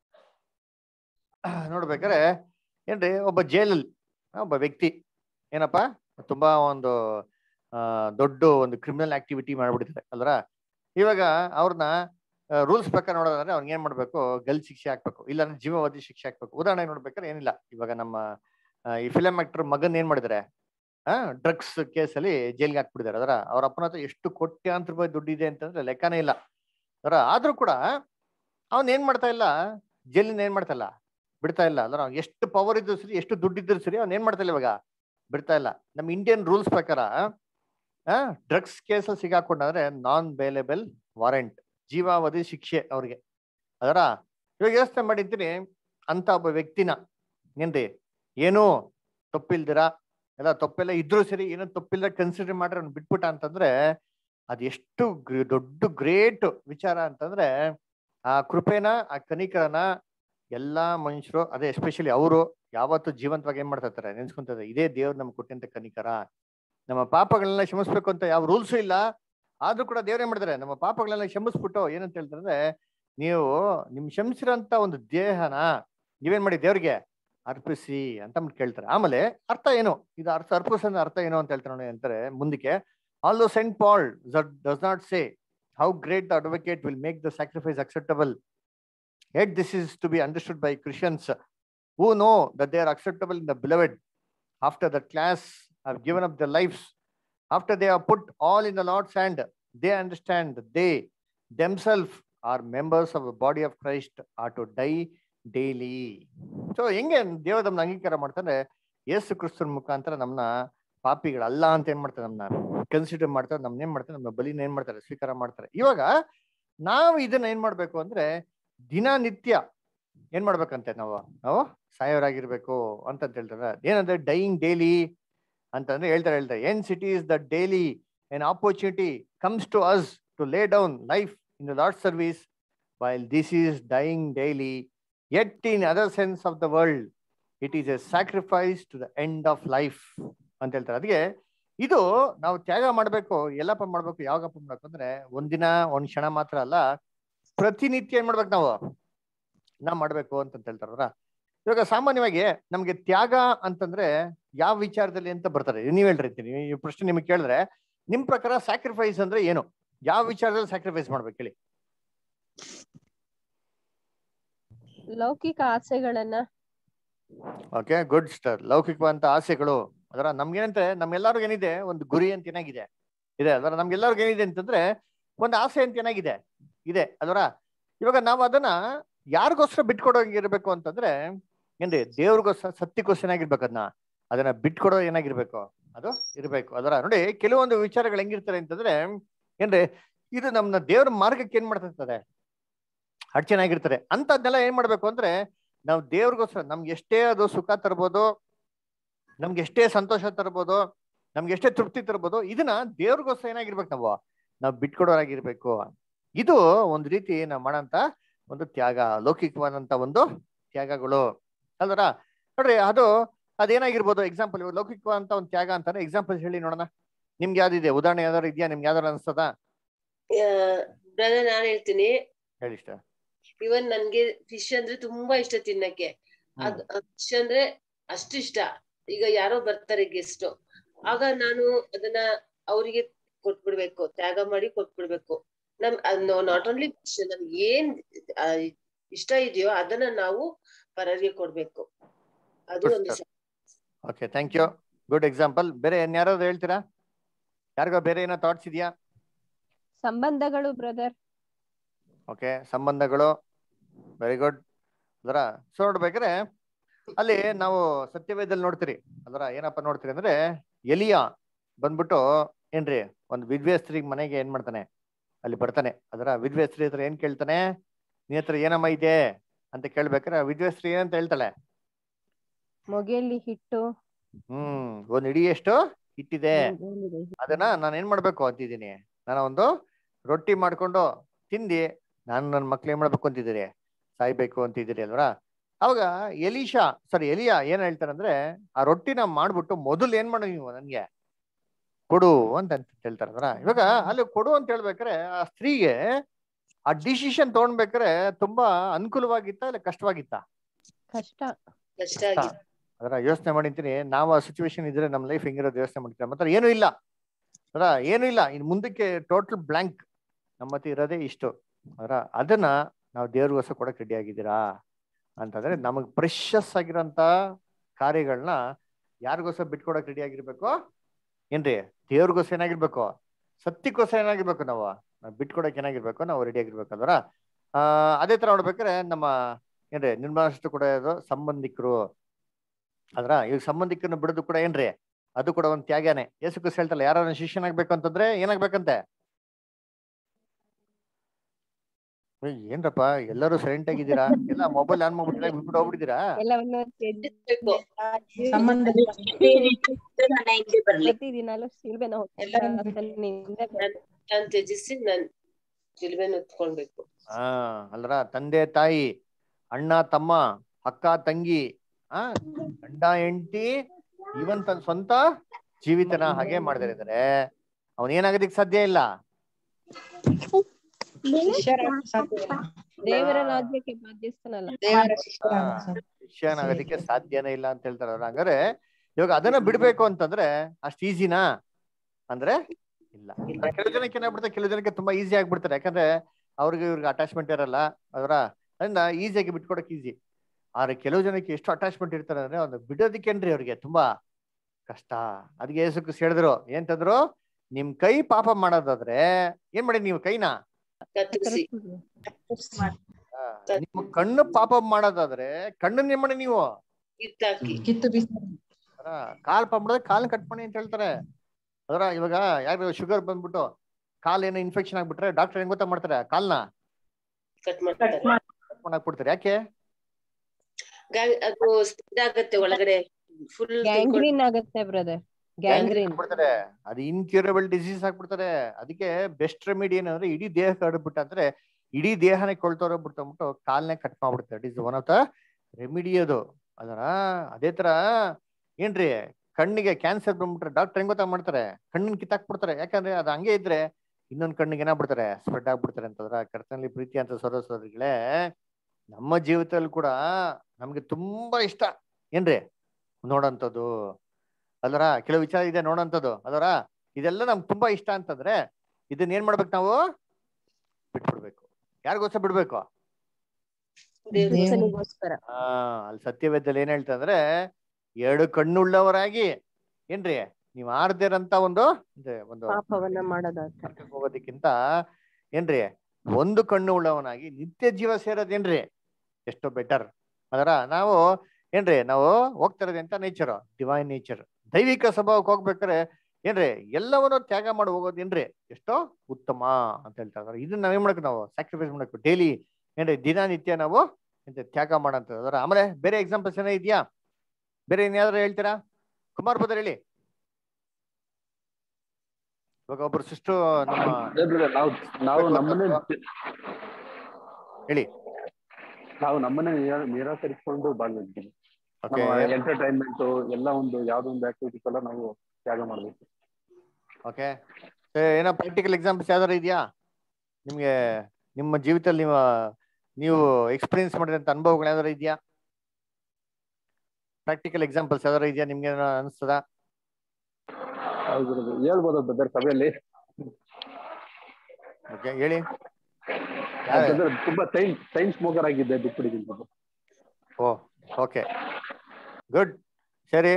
ನೋಡ್ಬೇಕಾರೆ ಏನ್ರಿ ಒಬ್ಬ ಜೈಲಲ್ಲಿ ಆ, ಒಬ್ಬ ವ್ಯಕ್ತಿ ಏನಪ್ಪಾ ತುಂಬಾ ಒಂದು ಆ ದೊಡ್ಡ ಒಂದು ಕ್ರಿಮಿನಲ್ ಆಕ್ಟಿವಿಟಿ ಮಾಡ್ಬಿಟ್ಟಿದ್ದಾರೆ ಅಲ್ರ ಇವಾಗ ಅವ್ರನ್ನ ರೂಲ್ಸ್ ಪ್ರಕಾರ ನೋಡೋದಾದ್ರೆ ಅವ್ನಿಗೆ ಏನ್ ಮಾಡ್ಬೇಕು ಗಲ್ ಶಿಕ್ಷೆ ಹಾಕ್ಬೇಕು ಇಲ್ಲಾಂದ್ರೆ ಜೀವಾವಧಿ ಶಿಕ್ಷೆ ಹಾಕ್ಬೇಕು ಉದಾಹರಣೆ ನೋಡ್ಬೇಕಾದ್ರೆ ಏನಿಲ್ಲ ಇವಾಗ ನಮ್ಮ ಆ, ಈ ಫಿಲಂ ಆಕ್ಟರ್ ಮಗನ್ ಏನ್ ಮಾಡಿದಾರೆ ಆ ಡ್ರಗ್ಸ್ ಕೇಸಲ್ಲಿ ಜೈಲ್ಗೆ ಹಾಕ್ಬಿಟ್ಟಿದ್ದಾರೆ ಅದರ ಅವ್ರ ಅಪ್ಪನ ಹತ್ರ ಎಷ್ಟು ಕೋಟ್ಯಾಂತರ ರೂಪಾಯಿ ದುಡ್ಡಿದೆ ಅಂತಂದ್ರೆ ಲೆಕ್ಕನೇ ಇಲ್ಲ ಅದರ ಆದ್ರೂ ಕೂಡ ಅವನ್ ಏನ್ ಮಾಡ್ತಾ ಇಲ್ಲ ಜೈಲಿಂದ ಏನ್ ಮಾಡ್ತಾ ಇಲ್ಲ ಬಿಡ್ತಾ ಇಲ್ಲ ಅದ್ರ ಅವ್ನ್ ಎಷ್ಟು ಪವರ್ ಇದ್ರು ಸರಿ ಎಷ್ಟು ದುಡ್ಡು ಇದ್ರು ಸರಿ ಅವ್ನ್ ಏನ್ ಮಾಡ್ತಾ ಇಲ್ಲ ಇವಾಗ ಬಿಡ್ತಾ ಇಲ್ಲ ನಮ್ಮ ಇಂಡಿಯನ್ ರೂಲ್ಸ್ ಪ್ರಕಾರ ಆ ಡ್ರಗ್ಸ್ ಕೇಸಲ್ಲಿ ಸಿಗಾಕೊಂಡಂದ್ರೆ ನಾನ್ ಬೇಲೆಬಲ್ ವಾರೆಂಟ್ ಜೀವಾವಧಿ ಶಿಕ್ಷೆ ಅವ್ರಿಗೆ ಅದರ ಇವಾಗ ಯೋಚನೆ ಮಾಡಿದ್ದೀನಿ ಅಂತ ಒಬ್ಬ ವ್ಯಕ್ತಿನ ಏನ್ರಿ ಏನೂ ತಪ್ಪಿಲ್ದಿರ ಎಲ್ಲ ತಪ್ಪೆಲ್ಲ ಇದ್ರೂ ಸರಿ ಏನೋ ತಪ್ಪಿಲ್ದ ಕನ್ಸಿಡರ್ ಮಾಡ್ರೆ ಅವ್ನು ಬಿಟ್ಬಿಟ್ಟ ಅಂತಂದ್ರೆ ಅದ್ ಎಷ್ಟು ಗ್ರ- ದೊಡ್ಡ ಗ್ರೇಟ್ ವಿಚಾರ ಅಂತಂದ್ರೆ ಆ ಕೃಪೆನ ಆ ಕನಿಕರನ ಎಲ್ಲಾ ಮನುಷ್ಯರು ಅದೇ ಎಸ್ಪೆಷಲಿ ಅವರು ಯಾವತ್ತು ಜೀವಂತವಾಗಿ ಏನ್ ಮಾಡ್ತಾ ಇರ್ತಾರೆ ನೆನ್ಸ್ಕೊಂತಾರೆ ಇದೇ ದೇವ್ರು ನಮ್ಗೆ ಕೊಟ್ಟಂತ ಕನಿಕರ ನಮ್ಮ ಪಾಪಗಳನ್ನ ಕ್ಷಮಿಸ್ಬೇಕು ಅಂತ ಯಾವ ರೂಲ್ಸು ಇಲ್ಲ ಆದ್ರೂ ಕೂಡ ದೇವ್ರು ಏನ್ ಮಾಡ್ತಾರೆ ನಮ್ಮ ಪಾಪಗಳನ್ನ ಕ್ಷಮಿಸ್ಬಿಟ್ಟು ಏನಂತ ಹೇಳ್ತಾರೆ ಅಂದ್ರೆ ನೀವು ನಿಮ್ ಕ್ಷಮಿಸಿರೋಂತ ಒಂದು ದೇಹನ ನೀವೇನ್ ಮಾಡಿ ದೇವ್ರಿಗೆ ಅರ್ಪಿಸಿ ಅಂತ ಅಂದ್ಬಿಟ್ಟು ಕೇಳ್ತಾರೆ ಆಮೇಲೆ ಅರ್ಥ ಏನು ಇದು ಅರ್ಥ ಅರ್ಪಿಸೋ ಅರ್ಥ ಏನು ಅಂತ ಹೇಳ್ತಾರೆ ನೋಡಿ ಅಂತಾರೆ ಮುಂದಕ್ಕೆ although Saint Paul does not say how great the advocate will make the sacrifice acceptable Yet this is to be understood by Christians who know that they are acceptable in the beloved after the class have given up their lives, after they have put all in the Lord's hand, they understand that they themselves are members of the body of Christ are to die daily. So ಹೆಂಗೆ ದೇವ ನಮ್ನ ಅಂಗೀಕಾರ ಮಾಡ್ತಾರೆ ಯೇಸು ಕ್ರಿಸ್ತನ ಮುಖಾಂತರ ನಮ್ನ ಪಾಪಿಗಳಲ್ಲ ಅಂತ ಏನ್ ಮಾಡ್ತಾರೆ ನಮ್ನ ಕನ್ಸಿಡರ್ ಮಾಡ್ತಾರೆ ನಮ್ನ ಏನ್ ಮಾಡ್ತಾರೆ ನಮ್ಮ ಬಲಿನ ಏನ್ ಮಾಡ್ತಾರೆ ಸ್ವೀಕಾರ ಮಾಡ್ತಾರೆ ಇವಾಗ ನಾವು ಇದನ್ನ ಏನ್ ಮಾಡ್ಬೇಕು ಅಂದ್ರೆ ದಿನನಿತ್ಯ ಏನ್ ಮಾಡ್ಬೇಕಂತೆ ನಾವು ನಾವು ಸಾಯೋರಾಗಿರ್ಬೇಕು ಅಂತ ಹೇಳ್ತಾರೆ ಏನಂದ್ರೆ ಡೈಯಿಂಗ್ ಡೈಲಿ ಅಂತಂದ್ರೆ ಹೇಳ್ತಾರೆ ಹೇಳ್ತಾರೆ in cities the daily an opportunity comes to us to lay down life in the Lord service while this is dying daily yet in other sense of the world it is a sacrifice to the end of life ಅಂತ ಹೇಳ್ತಾರೆ ಅದಕ್ಕೆ ಇದು ನಾವು ತ್ಯಾಗ ಮಾಡ್ಬೇಕು ಎಲ್ಲಪ್ಪ ಮಾಡ್ಬೇಕು ಯಾವಾಗಪ್ಪ ಮಾಡ್ಬೇಕು ಅಂದ್ರೆ ಒಂದಿನ ಒಂದ್ ಕ್ಷಣ ಮಾತ್ರ ಅಲ್ಲ ಪ್ರತಿನಿತ್ಯ ಏನ್ ಮಾಡ್ಬೇಕು ನಾವು ನಾವ್ ಮಾಡ್ಬೇಕು ಅಂತ ಹೇಳ್ತಾರ ಇವಾಗ ಸಾಮಾನ್ಯವಾಗಿ ನಮ್ಗೆ ತ್ಯಾಗ ಅಂತಂದ್ರೆ ಯಾವ ವಿಚಾರದಲ್ಲಿ ಅಂತ ಬರ್ತಾರೆ ನೀವ್ ಹೇಳ್ರಿ ಈ ಪ್ರಶ್ನೆ ನಿಮ್ಗೆ ಕೇಳಿದ್ರೆ ನಿಮ್ ಪ್ರಕಾರ ಸ್ಯಾಕ್ರಿಫೈಸ್ ಅಂದ್ರೆ ಏನು ಯಾವ ವಿಚಾರದಲ್ಲಿ ಸ್ಯಾಕ್ರಿಫೈಸ್ ಮಾಡ್ಬೇಕು ಹೇಳಿ ಲೌಕಿಕ ಆಸೆಗಳನ್ನ ಓಕೆ ಗುಡ್ ಸ್ಟಾರ್ ಲೌಕಿಕವಾದಂತ ಆಸೆಗಳು ಅದರ ನಮ್ಗೇನಂದ್ರೆ ನಮ್ಗೆಲ್ಲರಿಗೂ ಏನಿದೆ ಒಂದು ಗುರಿ ಅಂತ ಏನಾಗಿದೆ ಇದೆ ಅದರ ನಮ್ಗೆಲ್ಲರಿಗೂ ಏನಿದೆ ಅಂತಂದ್ರೆ ಒಂದು ಆಸೆ ಅಂತ ಏನಾಗಿದೆ ಇದೆ ಅದರ ಇವಾಗ ನಾವು ಅದನ್ನ ಯಾರಿಗೋಸ್ಕರ ಬಿಟ್ಕೊಡೋಂಗಿರ್ಬೇಕು ಅಂತಂದ್ರೆ ಏನ್ರಿ ದೇವ್ರಿಗೋಸ್ಕರ ಸತ್ಯಕ್ಕೋಸ್ಕರ ಏನಾಗಿರ್ಬೇಕು ಅದನ್ನ ಅದನ್ನ ಬಿಟ್ಕೊಡೋ ಏನಾಗಿರ್ಬೇಕು ಅದು ಇರ್ಬೇಕು ಅದರ ನೋಡಿ ಕೆಲವೊಂದು ವಿಚಾರಗಳು ಹೆಂಗಿರ್ತಾರೆ ಅಂತಂದ್ರೆ ಏನ್ರಿ ಇದು ನಮ್ನ ದೇವ್ರ ಮಾರ್ಗಕ್ಕೆ ಏನ್ ಮಾಡ್ತಿರ್ತದೆ ಅಡ್ಚಣೆ ಆಗಿರ್ತಾರೆ ಅಂತದ್ನೆಲ್ಲ ಏನ್ ಮಾಡ್ಬೇಕು ಅಂದ್ರೆ ನಾವು ದೇವ್ರಿಗೋಸ್ಕರ ನಮ್ಗೆ ಎಷ್ಟೇ ಅದು ಸುಖ ತರ್ಬೋದು ನಮ್ಗೆ ಎಷ್ಟೇ ಸಂತೋಷ ತರ್ಬೋದು ನಮ್ಗೆ ಎಷ್ಟೇ ತೃಪ್ತಿ ತರ್ಬೋದು ಇದನ್ನ ದೇವ್ರಿಗೋಸ್ಕರ ಏನಾಗಿರ್ಬೇಕು ನಾವು ನಾವು ಬಿಟ್ಕೊಡೋರಾಗಿರ್ಬೇಕು ಇದು ಒಂದು ರೀತಿ ನಾವು ಮಾಡೋಂತ ಒಂದು ತ್ಯಾಗ ಲೌಕಿಕವಾದಂತ ಒಂದು ತ್ಯಾಗಗಳು ಅಲ್ವರ ನೋಡ್ರಿ ಅದು ಅದೇನಾಗಿರ್ಬೋದು ಎಕ್ಸಾಂಪಲ್ ಲೌಕಿಕವಾದಂತ ಒಂದು ತ್ಯಾಗ ಅಂತಾನೆ ಎಕ್ಸಾಂಪಲ್ ಹೇಳಿ ನೋಡೋಣ ನಿಮ್ಗೆ ಯಾವ್ದಿದೆ ಉದಾಹರಣೆ ಯಾವ್ದಾರು ಇದೆಯಾ ನಿಮ್ಗೆ ಯಾವ್ದಾರು ಅನ್ಸ್ತದ ಬ್ರದರ್ ನಾನ್ ಹೇಳ್ತೀನಿ ಹೇಳಿ ಇಷ್ಟ ಇವನ್ ನನ್ಗೆ ಫಿಶ್ ಅಂದ್ರೆ ತುಂಬಾ ಇಷ್ಟ ತಿನ್ನಕ್ಕೆ ಅದ್ ಫಿಶ್ ಅಂದ್ರೆ ಅಷ್ಟು ಇಷ್ಟ ಈಗ ಯಾರೋ ಬರ್ತಾರೆ ಗೆಸ್ಟ್ ಆಗ ನಾನು ಅದನ್ನ ಅವರಿಗೆ ಕೊಟ್ಬಿಡ್ಬೇಕು ತ್ಯಾಗ ಮಾಡಿ ಕೊಟ್ಬಿಡ್ಬೇಕು ನಮ್ ನಾಟ್ ಓನ್ಲಿ ಫಿಶ್ ನಮ್ಗೆ ಏನ್ ಆ, ಇಷ್ಟ ಇದೆಯೋ ಅದನ್ನ ನಾವು ಪರರಿಗೆ ಕೊಡ್ಬೇಕು ಅದು ಒಂದು ಸ- okay thank you good example ಬೇರೆ ಯಾರಾದ್ರು ಹೇಳ್ತೀರಾ ಯಾರಿಗೋ ಬೇರೆ ಏನೋ ಥಾಟ್ಸ್ ಇದೆಯಾ ಸಂಬಂಧಗಳು ಬ್ರದರ್ ಓಕೆ ಸಂಬಂಧಗಳು ವೆರಿ ಗುಡ್ ಅದರ ಸೊ ನೋಡ್ಬೇಕಾದ್ರೆ ಅಲ್ಲಿ ನಾವು ಸತ್ಯವೇದಲ್ಲಿ ನೋಡ್ತೀರಿ ಅದರ ಏನಪ್ಪ ನೋಡ್ತೀರಿ ಅಂದ್ರೆ ಎಲಿಯ ಬಂದ್ಬಿಟ್ಟು ಏನ್ರಿ ಒಂದು ವಿದ್ವೆ ಸ್ತ್ರೀ ಮನೆಗೆ ಏನ್ ಮಾಡ್ತಾನೆ ಅಲ್ಲಿ ಬರ್ತಾನೆ ಅದರ ವಿದ್ವೆ ಸ್ತ್ರೀ ಹತ್ರ ಏನ್ ಕೇಳ್ತಾನೆ ನಿನ್ ಹತ್ರ ಏನಮ್ಮ ಇದೆ ಅಂತ ಕೇಳ್ಬೇಕಾರೆ ಆ ವಿದ್ವೆ ಸ್ತ್ರೀ ಏನಂತ ಹೇಳ್ತಾಳೆ ಮೊಗೆಯಲ್ಲಿ ಹಿಟ್ಟು ಹ್ಮ್ ಒಂದ್ ಇಡೀ ಎಷ್ಟು ಇಟ್ಟಿದೆ ಅದನ್ನ ನಾನು ಏನ್ ಮಾಡ್ಬೇಕು ಅಂತಿದ್ದೀನಿ ನಾನು ಒಂದು ರೊಟ್ಟಿ ಮಾಡ್ಕೊಂಡು ತಿಂದಿ ನಾನು ನನ್ನ ಮಕ್ಳು ಏನ್ ಮಾಡ್ಬೇಕು ಅಂತಿದ್ದೀರಿ ಸಾಯ್ಬೇಕು ಅಂತಿದ್ದೀರಿ ಅಲ್ವಾ ಅವಾಗ ಎಲೀಶಾ ಸಾರಿ ಎಲಿಯಾ ಏನ್ ಹೇಳ್ತಾರಂದ್ರೆ ಆ ರೊಟ್ಟಿನ ಮಾಡ್ಬಿಟ್ಟು ಮೊದಲು ಏನ್ ಮಾಡೋ ನೀವು ನನ್ಗೆ ಕೊಡು ಅಂತ ಅಂತ ಹೇಳ್ತಾರದ್ರ ಇವಾಗ ಅಲ್ಲಿ ಕೊಡು ಅಂತ ಹೇಳ್ಬೇಕಾರೆ ಆ ಸ್ತ್ರೀಗೆ ಆ ಡಿಸಿಷನ್ ತಗೊಂಡ್ಬೇಕಾರೆ ತುಂಬಾ ಅನುಕೂಲವಾಗಿತ್ತ ಇಲ್ಲ ಕಷ್ಟವಾಗಿತ್ತ ಕಷ್ಟ ಕಷ್ಟ ಆಗಿದೆ ಅದರ ಯೋಚನೆ ಮಾಡಿರ್ತೀನಿ ನಾವು ಆ ಸಿಚುವೇಶನ್ ಇದ್ರೆ ನಮ್ಮ ಲೈಫ್ ಹೆಂಗಿರೋದು ಯೋಚನೆ ಮಾಡ್ತೀವಿ ಮಾತ್ರ ಏನೂ ಇಲ್ಲ ಅದರ ಏನೂ ಇಲ್ಲ ಇನ್ನು ಮುಂದಕ್ಕೆ ಟೋಟಲ್ ಬ್ಲಾಂಕ್ ನಮ್ಮ ಹತ್ರ ಇರೋದೇ ಇಷ್ಟು ಅದರ ಅದನ್ನ ನಾವು ದೇವ್ರಿಗೋಸ್ಕರ ಕೊಡಕ್ ರೆಡಿ ಆಗಿದ್ದೀರಾ ಅಂತಂದ್ರೆ ನಮಗ್ ಪ್ರೆಷಸ್ ಆಗಿರೋಂತ ಕಾರ್ಯಗಳನ್ನ ಯಾರಿಗೋಸ್ಕರ ಬಿಟ್ಕೊಡಕ್ ರೆಡಿ ಆಗಿರ್ಬೇಕು ಏನ್ರಿ ದೇವ್ರಿಗೋಸ್ಕರ ಏನಾಗಿರ್ಬೇಕು ಸತ್ಯಕ್ಕೋಸ್ಕರ ಏನಾಗಿರ್ಬೇಕು ನಾವು ನಾವ್ ಬಿಟ್ಕೊಡಕ್ ಏನಾಗಿರ್ಬೇಕು ನಾವು ರೆಡಿ ಆಗಿರ್ಬೇಕು ಅದರ ಆ ಅದೇ ತರ ನೋಡ್ಬೇಕಾದ್ರೆ ನಮ್ಮ ಏನ್ರಿ ನಿರ್ಮಾಣ ಕೂಡ ಇದು ಸಂಬಂಧಿಕರು ಅದ್ರ ಈಗ ಸಂಬಂಧಿಕರನ್ನ ಬಿಡೋದು ಕೂಡ ಏನ್ರಿ ಅದು ಕೂಡ ಒಂದ್ ತ್ಯಾಗನೇ ಯೇಸು ಕ್ರಿಸ್ತ ಹೇಳ್ತಲ್ಲ ಯಾರು ಶಿಷ್ಯನಾಗ್ಬೇಕು ಅಂತಂದ್ರೆ ಏನಾಗ್ಬೇಕಂತೆ ಏಯ್, ಏನ್ರಪ್ಪ ಎಲ್ಲರೂ ಸೈಲೆಂಟ್ ಆಗಿದ್ದೀರಾ ಎಲ್ಲ ಮೊಬೈಲ್ ಆನ್ ಮಾಡ್ಬಿಟ್ಟಿರಾ ಬಿಟ್ಬಿಟ್ಟು ಹೋಗ್ಬಿಟ್ಟಿದ್ದೀರಾ ಎಲ್ಲವನ್ನು ತ್ಯಜಿಸ್ಬೇಕು. ಸಂಬಂಧ ಪ್ರತಿದಿನಾಲು ಶಿಲ್ಬೆನ ಹೊತ್ತನಿಂದ ನಾನ್ ತ್ಯಜಿಸಿ ನಾನ್ ಶಿಲ್ಬೆನ ಹೊತ್ಕೊಳ್ಬೇಕು ಹಾ ಅಲ್ರ ತಂದೆ ತಾಯಿ ಅಣ್ಣ ತಮ್ಮ ಅಕ್ಕ ತಂಗಿ ಆ ಗಂಡ ಹೆಂಡತಿ ಇವನ್ ತನ್ನ ಸ್ವಂತ ಜೀವಿತನ ಹಾಗೆ ಮಾಡ್ತಾ ಇದಾರೆ ಅವನ್ ಏನಾಗೋದಿಕ್ ಸಾಧ್ಯ ಇಲ್ಲ ದೇವರ ರಾಜ್ಯಕ್ಕೆ ಬಾಧ್ಯಸ್ಥನಲ್ಲ ಶಿಷ್ಯನಾಗೋದಿಕ್ಕೆ ಸಾಧ್ಯನೇ ಇಲ್ಲ ಅಂತ ಹೇಳ್ತಾರ ಅವ್ರು ಹಂಗಾರೆ ಇವಾಗ ಅದನ್ನ ಬಿಡ್ಬೇಕು ಅಂತಂದ್ರೆ ಅಷ್ಟ್ ಈಸಿನಾ ಅಂದ್ರೆ ಇಲ್ಲ ಕೆಲವು ಜನಕ್ಕೆ ಏನಾಗ್ಬಿಡುತ್ತೆ ಕೆಲವು ಜನಕ್ಕೆ ತುಂಬಾ ಈಸಿ ಆಗ್ಬಿಡ್ತಾರೆ ಯಾಕಂದ್ರೆ ಅವ್ರಿಗೆ ಇವ್ರಿಗೆ ಅಟ್ಯಾಚ್ಮೆಂಟ್ ಇರಲ್ಲ ಅದರ ಅದನ್ನ ಈಸಿಯಾಗಿ ಬಿಟ್ಕೊಡಕ್ ಈಸಿ ಆದ್ರೆ ಕೆಲವು ಜನಕ್ಕೆ ಎಷ್ಟು ಅಟ್ಯಾಚ್ಮೆಂಟ್ ಇರ್ತಾರೆ ಅಂದ್ರೆ ಅವ್ನ ಬಿಡೋದಿಕ್ಕೇನ್ರಿ ಅವ್ರಿಗೆ ತುಂಬಾ ಕಷ್ಟ ಅದಕ್ಕೆ ಯೇಸುಕ್ ಹೇಳಿದ್ರು ಏನ್ತಂದ್ರು ನಿಮ್ ಕೈ ಪಾಪ ಮಾಡೋದಾದ್ರೆ ಏನ್ ಮಾಡಿ ನೀವು ಕೈನ ಕತ್ತರಿಸಿ ನಿಮ್ಮ ಕಣ್ಣು ಪಾಪ ಮಾಡೋದಾದ್ರೆ ಕಣ್ಣನ್ನ ಏನ್ ಮಾಡಿ ನೀವು ಕಿತ್ತಾಕಿ ಕಿತ್ತು ಬಿಸಿ ಅದರ ಕಾಲ್ ಪಾಪ ಮಾಡಿದ್ರೆ ಕಾಲ್ ಕಟ್ ಮಾಡಿ ಅಂತ ಹೇಳ್ತಾರೆ ಅದರ ಇವಾಗ ಯಾರು ಶುಗರ್ ಬಂದ್ಬಿಟ್ಟು ಕಾಲ್ ಏನೋ ಇನ್ಫೆಕ್ಷನ್ ಆಗ್ಬಿಟ್ರೆ ಡಾಕ್ಟರ್ ಹೆಂಗ್ ಗೊತ್ತಾ ಮಾಡ್ತಾರೆ ಕಾಲ್ನ ಕಟ್ ಮಾಡ್ತಾರೆ ಕಟ್ ಮಾಡಾಕ್ಬಿಡ್ತಾರೆ ಯಾಕೆ ಗಾ- ಅದು ಇದಾಗತ್ತೆ ಒಳಗಡೆ ಫುಲ್ ಗ್ಯಾಂಗ್ರೀನ್ ಆಗತ್ತೆ ಬ್ರದರ್ ಗ್ಯಾಂಗ್ರೀನ್ ಆಗ್ಬಿಡ್ತಾರೆ ಅದು ಇನ್ಕ್ಯೂರಬಲ್ ಡಿಸೀಸ್ ಆಗ್ಬಿಡ್ತಾರೆ ಅದಕ್ಕೆ ಬೆಸ್ಟ್ ರೆಮಿಡಿ ಏನಂದ್ರೆ ಇಡೀ ದೇಹ ಹರಡ್ಬಿಟ್ಟ ಅಂದ್ರೆ ಇಡೀ ದೇಹನೇ ಕೊಳ್ತೋರ ಬಿಟ್ಟು ಕಾಲ್ನೇ ಕಟ್ ಮಾಡ್ಬಿಡ್ತಾರೆ it is one of the remedy ಅದು ಅದರ ಅದೇ ತರ ಏನ್ರಿ ಕಣ್ಣಿಗೆ ಕ್ಯಾನ್ಸರ್ ಬಂದ್ಬಿಟ್ರೆ ಡಾಕ್ಟರ್ ಹೆಂಗ್ ಗೊತ್ತಾ ಮಾಡ್ತಾರೆ ಕಣ್ಣಿನ ಕಿತ್ತಾಕ್ಬಿಡ್ತಾರೆ ಯಾಕಂದ್ರೆ ಅದು ಹಂಗೆ ಇದ್ರೆ ಇನ್ನೊಂದ್ ಕಣ್ಣಿಗೆ ಏನಾಗ್ಬಿಡ್ತಾರೆ ಸ್ಪ್ರೆಡ್ ಆಗ್ಬಿಡ್ತಾರೆ ಅಂತಂದ್ರ ಕರ್ತನಲ್ಲಿ ಪ್ರೀತಿ ಅಂತ ಸೋದರ ಸೋದರಿಗಳೇ ನಮ್ಮ ಜೀವಿತದಲ್ಲಿ ಕೂಡ ನಮ್ಗೆ ತುಂಬಾ ಇಷ್ಟ ಏನ್ರಿ ನೋಡಂಥದ್ದು ಅಲ್ವರ ಕೆಲವು ವಿಚಾರ ಇದೆ ನೋಡಂಥದ್ದು ಅಲ್ವರ ಇದೆಲ್ಲ ನಮ್ಗೆ ತುಂಬಾ ಇಷ್ಟ ಅಂತಂದ್ರೆ ಇದನ್ನ ಏನ್ ಮಾಡ್ಬೇಕು ನಾವು ಬಿಟ್ಬಿಡ್ಬೇಕು ಯಾರಿಗೋಸ್ಕರ ಬಿಡ್ಬೇಕು ಕ್ರಿಸ್ತನಿಗೋಸ್ಕರ ಆ ಅಲ್ಲಿ ಸತ್ಯವೇದದಲ್ಲಿ ಏನ್ ಹೇಳ್ತಾ ಅಂದ್ರೆ ಎರಡು ಕಣ್ಣುಳ್ಳವರಾಗಿ ಏನ್ರಿ ನೀವ್ ಆಡ್ದಿರಂತ ಒಂದು ಅಂದ್ರೆ ಒಂದು ಪಾಪವನ್ನ ಮಾಡೋದಾದ್ರೆ ನರಕಕ್ಕೆ ಹೋಗೋದಕ್ಕಿಂತ ಏನ್ರಿ ಒಂದು ಕಣ್ಣು ಉಳ್ಳವನಾಗಿ ನಿತ್ಯ ಜೀವ ಸೇರೋದೇನ್ರಿ ಎಷ್ಟೋ ಬೆಟರ್ ಅದರ ನಾವು ಏನ್ರಿ ನಾವು ಹೋಗ್ತಾ ಇರೋದು ಎಂತ ನೇಚರ್ ಡಿವೈನ್ ನೇಚರ್ ದೈವಿಕ ಸ್ವಭಾವಕ್ಕೆ ಹೋಗ್ಬೇಕಾದ್ರೆ ಏನ್ರಿ ಎಲ್ಲವನ್ನೂ ತ್ಯಾಗ ಮಾಡಿ ಹೋಗೋದೇನ್ರಿ ಎಷ್ಟೋ ಉತ್ತಮ ಅಂತ ಹೇಳ್ತಾ ಇದಾರೆ ಇದನ್ನ ನಾವೇನ್ ಮಾಡಕ್ ನಾವು ಸ್ಯಾಕ್ರಿಫೈಸ್ ಮಾಡಬೇಕು ಡೈಲಿ ಏನ್ರಿ ದಿನನಿತ್ಯ ನಾವು ಎಂತ ತ್ಯಾಗ ಮಾಡಂತ ಅದರ ಆಮೇಲೆ ಬೇರೆ ಎಕ್ಸಾಂಪಲ್ಸ್ ಏನೋ ಇದೆಯಾ ಬೇರೆ ಇನ್ಯಾವ್ದಾರು ಹೇಳ್ತೀರಾ ಕುಮಾರ್ ಬದರ್ ಹೇಳಿ ಇವಾಗ ಒಬ್ರು ಸಿಸ್ಟರ್ ನಮ್ಮ ನಾವು ನಾವು ನಮ್ಮನ್ನೇ ಹೇಳಿ ನಾವು ನಮ್ಮನ್ನೇ ನಿರಾ- ನಿರಾಕರಿಸಿಕೊಂಡು ಬಾಳ್ಬೇಕು Okay. ನಮ್ಮ ಎಂಟರ್ಟೈನ್ಮೆಂಟ್ ಎಲ್ಲ ಒಂದು ಯಾವ್ದೋ ಒಂದು ಆಕ್ಟಿವಿಟೀಸ್ ಎಲ್ಲ ನಾವು ತ್ಯಾಗ ಮಾಡ್ಬೇಕು ಓಕೆ ಏನೋ ಪ್ರಾಕ್ಟಿಕಲ್ ಎಕ್ಸಾಂಪಲ್ಸ್ ಯಾವ್ದಾರು ಇದೆಯಾ ನಿಮ್ಗೆ ನಿಮ್ಮ ಜೀವಿತದಲ್ಲಿ ನೀವು ನೀವು ಎಕ್ಸ್ಪೀರಿಯನ್ಸ್ ಮಾಡಿದಂತ ಅನುಭವಗಳು ಯಾವ್ದಾರು ಇದೆಯಾ ಪ್ರಾಕ್ಟಿಕಲ್ ಎಕ್ಸಾಂಪಲ್ಸ್ ಯಾವ್ದಾರು ಇದೆಯಾ ನಿಮ್ಗೆ ಏನೋ ಅನಿಸ್ತದ ಹೌದು ಹೇಳ್ಬೋದು ಬ್ರದರ್ ಸಭೆಯಲ್ಲಿ ಓಕೆ ಹೇಳಿ Brother, ತುಂಬಾ ಟೈಮ್ ಟೈಮ್ ಸ್ಮೋಕರ್ ಆಗಿದ್ದೆ ಬಿಟ್ಬಿಡಿದ್ದೀನಿ brother. ಓ ಓಕೆ ಗುಡ್ ಸರಿ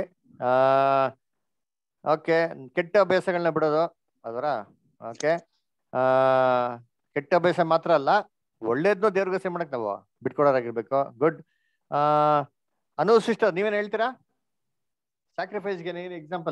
ಓಕೆ ಕೆಟ್ಟ ಅಭ್ಯಾಸಗಳನ್ನ ಬಿಡೋದು ಅದರ ಓಕೆ ಕೆಟ್ಟ ಅಭ್ಯಾಸ ಮಾತ್ರ ಅಲ್ಲ ಒಳ್ಳೇದ್ನು ದೇವ್ರಿಗೆ ಮಾಡಕ್ ನಾವು ಬಿಟ್ಕೊಡೋರಾಗಿರ್ಬೇಕು ಗುಡ್ ಅನು ಸಿಸ್ಟರ್ ನೀವೇನ್ ಹೇಳ್ತೀರಾ ಸ್ಯಾಕ್ರಿಫೈಸ್ಗೆ ಏನು ಎಕ್ಸಾಂಪಲ್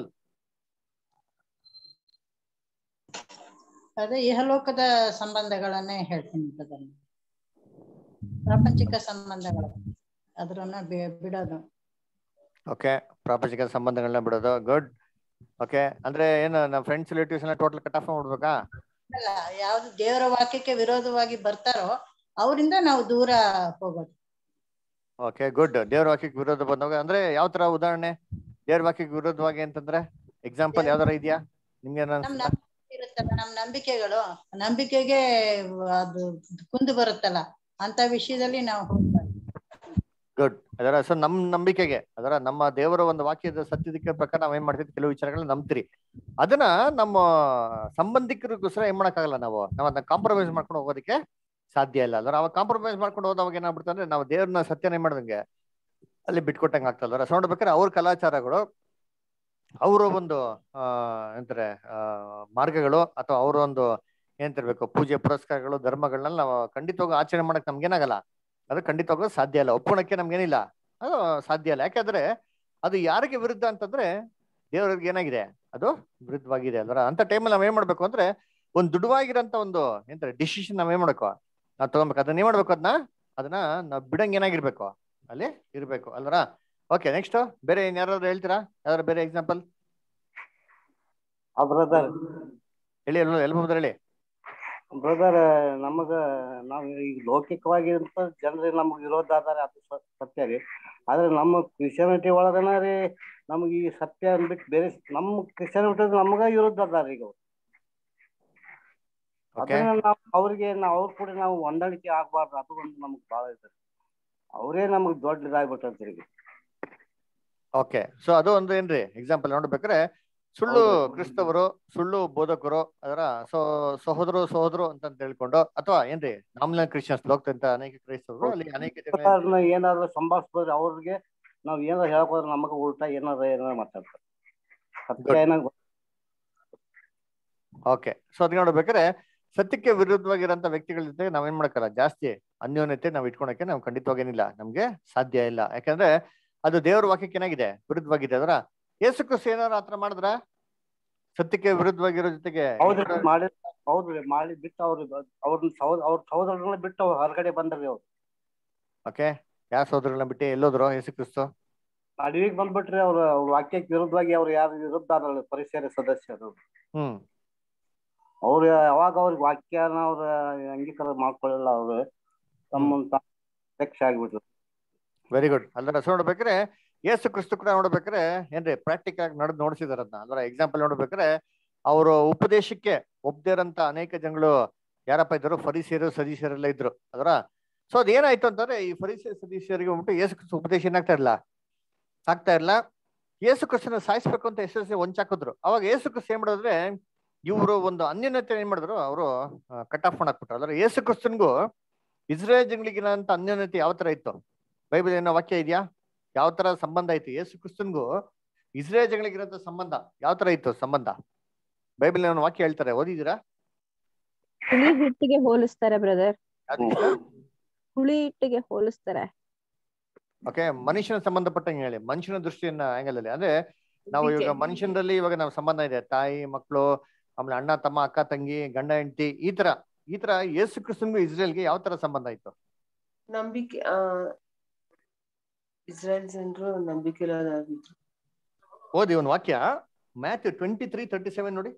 ಅದೇ ಇಹಲೋಕದ ಸಂಬಂಧಗಳನ್ನೇ ಹೇಳ್ತೀನಿ brother. ಪ್ರಾಪಂಚಿಕ ಸಂಬಂಧಗಳು ಅದ್ರನ್ನ ಬಿ- ಬಿಡೋದು ಓಕೆ ಪ್ರಾಪಂಚಿಕ ಸಂಬಂಧಗಳನ್ನ ಬಿಡೋದು ಗುಡ್ ಓಕೆ ಅಂದ್ರೆ ಏನು ನಮ್ಮ ಫ್ರೆಂಡ್ಸ್ ರಿಲೇಟಿವ್ಸ್ ಎಲ್ಲ ಟೋಟಲ್ ಕಟ್ ಆಫ್ ಮಾಡ್ಬಿಡ್ಬೇಕಾ ಅಲ್ಲ ಯಾವ್ದು ದೇವರ ವಾಕ್ಯಕ್ಕೆ ವಿರೋಧವಾಗಿ ಬರ್ತಾರೋ ಅವರಿಂದ ನಾವು ದೂರ ಹೋಗೋದು ಓಕೆ ಗುಡ್ ದೇವ್ರ ವಾಕ್ಯಕ್ಕೆ ವಿರೋಧ ಬಂದಾಗ ಅಂದ್ರೆ ಯಾವ ತರ ಉದಾಹರಣೆ ದೇವ್ರ ವಾಕ್ಯಕ್ಕೆ ವಿರೋಧವಾಗಿ ಅಂತಂದ್ರೆ ಎಕ್ಸಾಂಪಲ್ ಯಾವ್ದಾರ ಇದೆಯಾ ನಿಮ್ಗೆ ಏನ್ ನಮ್ ಅನ್ಸುತ್ತಾ ನಂಬಿಕೆ ಇರುತ್ತಲ್ಲ ನಮ್ ನಂಬಿಕೆಗಳು ನಂಬಿಕೆಗೆ ಅದು ಕುಂದು ಬರುತ್ತಲ್ಲ ಅಂತ ವಿಷಯದಲ್ಲಿ ನಾವು ಹೋಗ್ಬಾರ್ದು ಗುಡ್ ಅದರ ಸೊ ನಮ್ ನಂಬಿಕೆಗೆ ಅದರ ನಮ್ಮ ದೇವರ ಒಂದು ವಾಕ್ಯದ ಸತ್ಯದಕ್ಕೆ ಪ್ರಕಾರ ನಾವ್ ಏನ್ ಮಾಡ್ತೀವಿ ಕೆಲವು ವಿಚಾರಗಳನ್ನ ನಂಬ್ತೀರಿ ಅದನ್ನ ನಮ್ಮ ಸಂಬಂಧಿಕರಿಗೋಸ್ಕರ ಏನ್ ಮಾಡಕ್ಕಾಗಲ್ಲ ನಾವು ನಾವ್ ಅದನ್ನ ಕಾಂಪ್ರಮೈಸ್ ಮಾಡ್ಕೊಂಡು ಹೋಗೋದಕ್ಕೆ ಸಾಧ್ಯ ಇಲ್ಲ ಅಲ್ವ ಅವಾಗ ಕಾಂಪ್ರಮೈಸ್ ಮಾಡ್ಕೊಂಡು ಹೋದವಾಗ ಏನಾಗ್ಬಿಡ್ತು ಅಂದ್ರೆ ನಾವು ದೇವ್ರನ್ನ ಸತ್ಯನ ಏನ್ ಮಾಡ್ದಂಗೆ ಅಲ್ಲಿ ಬಿಟ್ಕೊಟ್ಟಂಗೆ ಆಗ್ತದಲ್ಲ ಸೊ ನೋಡ್ಬೇಕಾದ್ರೆ ಅವ್ರ ಕಲಾಚಾರಗಳು ಅವರ ಒಂದು ಆ ಎಂತಾರೆ ಆ ಮಾರ್ಗಗಳು ಅಥವಾ ಅವರ ಒಂದು ಏನಂತಿರ್ಬೇಕು ಪೂಜೆ ಪುರಸ್ಕಾರಗಳು ಧರ್ಮಗಳನ್ನ ನಾವು ಖಂಡಿತವಾಗಿ ಆಚರಣೆ ಮಾಡಕ್ ನಮ್ಗೇನಾಗಲ್ಲ ಅದು ಖಂಡಿತವಾಗೂ ಸಾಧ್ಯ ಇಲ್ಲ ಒಪ್ಕೊಳಕ್ಕೆ ನಮ್ಗೇನಿಲ್ಲ ಅದು ಸಾಧ್ಯ ಇಲ್ಲ ಯಾಕಂದ್ರೆ ಅದು ಯಾರಿಗೆ ವಿರುದ್ಧ ಅಂತಂದ್ರೆ ದೇವರಿಗೆ ಏನಾಗಿದೆ ಅದು ವಿರುದ್ಧವಾಗಿದೆ ಅಲ್ವರ ಅಂತ ಟೈಮಲ್ಲಿ ನಾವ್ ಏನ್ ಮಾಡ್ಬೇಕು ಅಂದ್ರೆ ಒಂದು ದುಡುವಾಗಿರೋಂತ ಒಂದು ಎಂತಾರೆ ಡಿಸಿಷನ್ ನಾವ್ ಏನ್ ಮಾಡ್ಬೇಕು ನಾವ್ ತಗೊಬೇಕು ಅದನ್ನ ಏನ್ ಮಾಡ್ಬೇಕು ಅದನ್ನ ಅದನ್ನ ನಾವ್ ಬಿಡಂಗ್ ಏನಾಗಿರ್ಬೇಕು ಅಲ್ಲಿ ಇರ್ಬೇಕು ಅಲ್ವರ ಓಕೆ ನೆಕ್ಸ್ಟ್ ಬೇರೆ ಇನ್ ಯಾರಾದ್ರೂ ಹೇಳ್ತೀರಾ ಯಾವ್ದಾರು ಬೇರೆ ಎಕ್ಸಾಂಪಲ್ ಬ್ರದರ್ ಹೇಳಿ ಎಲ್ಲ ಎಲ್ಲ ಹೇಳಿ ಬ್ರದರ್ ನಮಗ ನಾವು ಈಗ ಲೌಕಿಕವಾಗಿ ಅಂತ ಜನರಿಗೆ ನಮ್ಗೆ ವಿರೋಧ ಆದಾರೆ ಅದು ಸ- ಸತ್ಯ ರೀ ಆದ್ರೆ ನಮ್ಮ ಕ್ರಿಶ್ಚಿಯಾನಿಟಿ ಒಳಗನ ರೀ ನಮ್ಗೆ ಈ ಸತ್ಯ ಅಂದ್ಬಿಟ್ಟು ಬೇರೆ ನಮ್ಮ ಕ್ರಿಶ್ಚಿಯಾನಿಟಿ ನಮಗ ವಿರುದ್ಧ ಅದಾರ ಈಗ ಅವ್ರು. ಓಕೆ ಅದನ್ನ ನಾವು ಅವ್ರಿಗೆ ನಾವು ಅವ್ರ ಕೂಡ ನಾವು ಹೊಂದಾಣಿಕೆ ಆಗ್ಬಾರ್ದು ಅದು ಒಂದು ನಮ್ಗೆ ಬಹಳ ಇದೆ ಅವರೇ ನಮ್ಗೆ ದೊಡ್ಡ ಇದಾಗ್ಬಿಟ್ಟಂತ ಈಗ ಓಕೆ ಸೊ ಅದು ಒಂದು ಏನ್ರಿ ಎಕ್ಸಾಂಪಲ್ ನೋಡ್ಬೇಕಾದ್ರೆ ಸುಳ್ಳು ಹೌದು. ಕ್ರಿಸ್ತವರು ಸುಳ್ಳು ಬೋಧಕರು ಅದರ ಸೊ ಸಹೋದರು ಸಹೋದರು ಅಂತ ಹೇಳ್ಕೊಂಡು ಅಥವಾ ಏನ್ರಿ ನಾಮಿನಲ್ ಕ್ರಿಶ್ಚಿಯನ್ಸ್ ಲೋಕದಂತ ಅನೇಕ ಕ್ರೈಸ್ತವರು ಅಲ್ಲಿ ಅನೇಕ ಜನ ಪ್ರಕಾರನ ಏನಾದ್ರು ಸಂಭಾಷಿಸಿದ್ರೆ ಅವ್ರಿಗೆ ನಾವ್ ಏನಾರ ಹೇಳ್ಕೋದ್ರೆ ನಮಗ ಉಲ್ಟಾ ಏನಾರ ಏನಾರ ಮಾತಾಡ್ತಾರೆ ಸತ್ಯ ಏನಾಗ ಓಕೆ ಸೊ ಅದ್ ನೋಡ್ಬೇಕಾದ್ರೆ ಸತ್ಯಕ್ಕೆ ವಿರುದ್ಧವಾಗಿರೋಂಥ ವ್ಯಕ್ತಿಗಳ ಜೊತೆ ನಾವೇನ್ ಮಾಡಕ್ಕಲ್ಲ ಜಾಸ್ತಿ ಅನ್ಯೋನ್ಯತೆ ನಾವ್ ಇಟ್ಕೊಳಕ್ಕೆ ನಾವು ಖಂಡಿತವಾಗಿ ಏನಿಲ್ಲ ನಮ್ಗೆ ಸಾಧ್ಯ ಇಲ್ಲ ಯಾಕಂದ್ರೆ ಅದು ದೇವರ ವಾಕ್ಯಕ್ಕೆ ಏನಾಗಿದೆ ವಿರುದ್ಧವಾಗಿದೆ ಅದರ ಯೇಸು ಕ್ರಿಸ್ತ ಏನಾರ ಆತರ ಮಾಡಿದ್ರ ಸತ್ಯಕ್ಕೆ ವಿರುದ್ಧವಾಗಿರೋ ಜೊತೆಗೆ ಹೌದ್ರಿ ಮಾಡಿ ಹೌದ್ರಿ ಮಾಡಿ ಬಿಟ್ಟು ಅವ್ರು ಅವ್ರನ್ನ ಸಹೋದ ಅವ್ರ ಸಹೋದರಗಳನ್ನ ಬಿಟ್ಟು ಅವ್ರು ಹೊರಗಡೆ ಬಂದ್ರಿ ಅವ್ರು ಓಕೆ ಯಾವ ಸೋದರಗಳನ್ನ ಬಿಟ್ಟು ಎಲ್ಲೋದ್ರು ಯೇಸು ಕ್ರಿಸ್ತು ಅಡವಿಗೆ ಬಂದ್ಬಿಟ್ರಿ ಅವ್ರ ಅವ್ರ ವಾಕ್ಯಕ್ಕೆ ವಿರುದ್ಧವಾಗಿ ಅವ್ರು ಯಾರು ವಿರುದ್ಧ ಆದ್ರಲ್ಲ ಪರಿಸರ ಸದಸ್ಯರು ಹ್ಮ್ ಅವ್ರು ಯಾವಾಗ ಅವ್ರಿಗೆ ವಾಕ್ಯನ ಅವ್ರ ಅಂಗೀಕಾರ ಮಾಡ್ಕೊಳ್ಳಿಲ್ಲ ಅವ್ರು ತಮ್ಮ ಅಧ್ಯಕ್ಷ ಆಗ್ಬಿಟ್ರು ವೆರಿ ಗುಡ್ ಅಲ್ಲರ ಸೊ ನೋಡ್ಬೇಕಾದ್ರೆ ಯೇಸು ಕ್ರಿಸ್ತು ಕೂಡ ನೋಡ್ಬೇಕಾದ್ರೆ ಏನ್ರಿ ಪ್ರಾಕ್ಟಿಕಲ್ ಆಗಿ ನಡೆದು ನೋಡ್ಸಿದಾರ ಅದನ್ನ ಅಂದ್ರೆ ಎಕ್ಸಾಂಪಲ್ ನೋಡ್ಬೇಕಾದ್ರೆ ಅವರು ಉಪದೇಶಕ್ಕೆ ಒಪ್ಪದೇ ಇರೋಂತ ಅನೇಕ ಜನಗಳು ಯಾರಪ್ಪ ಇದ್ರು ಫರಿಸಿಯರು ಸದೀಶರೆಲ್ಲ ಇದ್ರು ಅದರ ಸೊ ಅದೇನಾಯ್ತು ಅಂತಂದ್ರೆ ಈ ಫರಿಸಿಯ ಸದೀಶರಿಗೆ ಹೋಗ್ಬಿಟ್ಟು ಯೇಸು ಕ್ರಿಸ್ತು ಉಪದೇಶ ಏನಾಗ್ತಾ ಇರಲ್ಲ ಆಗ್ತಾ ಇರಲ್ಲ ಯೇಸು ಕ್ರಿಸ್ತನ ಸಾಯಿಸ್ಬೇಕು ಅಂತ ಎಸ್ ಎಸ್ ಹೊಂಚಾಕಿದ್ರು ಅವಾಗ ಯೇಸು ಕ್ರಿಸ್ತ ಏನ್ ಮಾಡಿದ್ರೆ ಇವರು ಒಂದು ಅನ್ಯೋನ್ಯತೆ ಏನ್ ಮಾಡಿದ್ರು ಅವರು ಕಟ್ ಆಫ್ ಮಾಡಾಕ್ಬಿಟ್ರು ಅಂದ್ರೆ ಯೇಸು ಕ್ರಿಸ್ತನ್ಗೂ ಇಸ್ರೇಲ್ ಜನಗಳಿಗಿರೋಂಥ ಅನ್ಯೋನ್ಯತೆ ಯಾವ ತರ ಇತ್ತು ಬೈಬಲ್ ಏನೋ ವಾಕ್ಯ ಇದೆಯಾ ಯಾವ ತರ ಸಂಬಂಧ ಇತ್ತು ಯೇಸು ಕ್ರಿಸ್ತನ್ಗೂ ಇಸ್ರೇಲ್ ಜನಗಳಿಗಿರೋಂಥ ಸಂಬಂಧ ಯಾವ ತರ ಇತ್ತು ಸಂಬಂಧ ಬೈಬಲ್ ಏನೋ ವಾಕ್ಯ ಹೇಳ್ತಾರೆ ಓದಿದ್ದೀರಾ ಹುಳಿ ಹಿಟ್ಟಿಗೆ ಹೋಲಿಸ್ತಾರೆ ಬ್ರದರ್ ಯಾವ್ದು ಹುಳಿ ಹಿಟ್ಟಿಗೆ ಹೋಲಿಸ್ತಾರೆ ಓಕೆ ಮನುಷ್ಯನ ಸಂಬಂಧಪಟ್ಟಂಗೆ ಹೇಳಿ ಮನುಷ್ಯನ ದೃಷ್ಟಿಯನ್ನ ಆಂಗಲ್ ಅಲ್ಲಿ ಅಂದ್ರೆ ನಾವು ಇವಾಗ ಮನುಷ್ಯನಲ್ಲಿ ಇವಾಗ ನಾವು ಸಂಬಂಧ ಇದೆ ತಾಯಿ ಮಕ್ಕಳು ಆಮೇಲೆ ಅಣ್ಣ ತಮ್ಮ ಅಕ್ಕ ತಂಗಿ ಗಂಡ ಹೆಂಡತಿ ಈ ತರ ಈ ತರ ಯೇಸು ಕ್ರಿಸ್ತನ್ಗೂ ಇಸ್ರೇಲ್ಗೆ ಯಾವ ತರ ಸಂಬಂಧ ಇತ್ತು ನಂಬಿಕೆ ಆ ಇಸ್ರಾಯೇಲ್ ಜನರು ನಂಬಿಕೆ ಇರೋದಾಗಿದ್ರು ಓದಿ ಒಂದು ವಾಕ್ಯ Matthew twenty three thirty seven ನೋಡಿ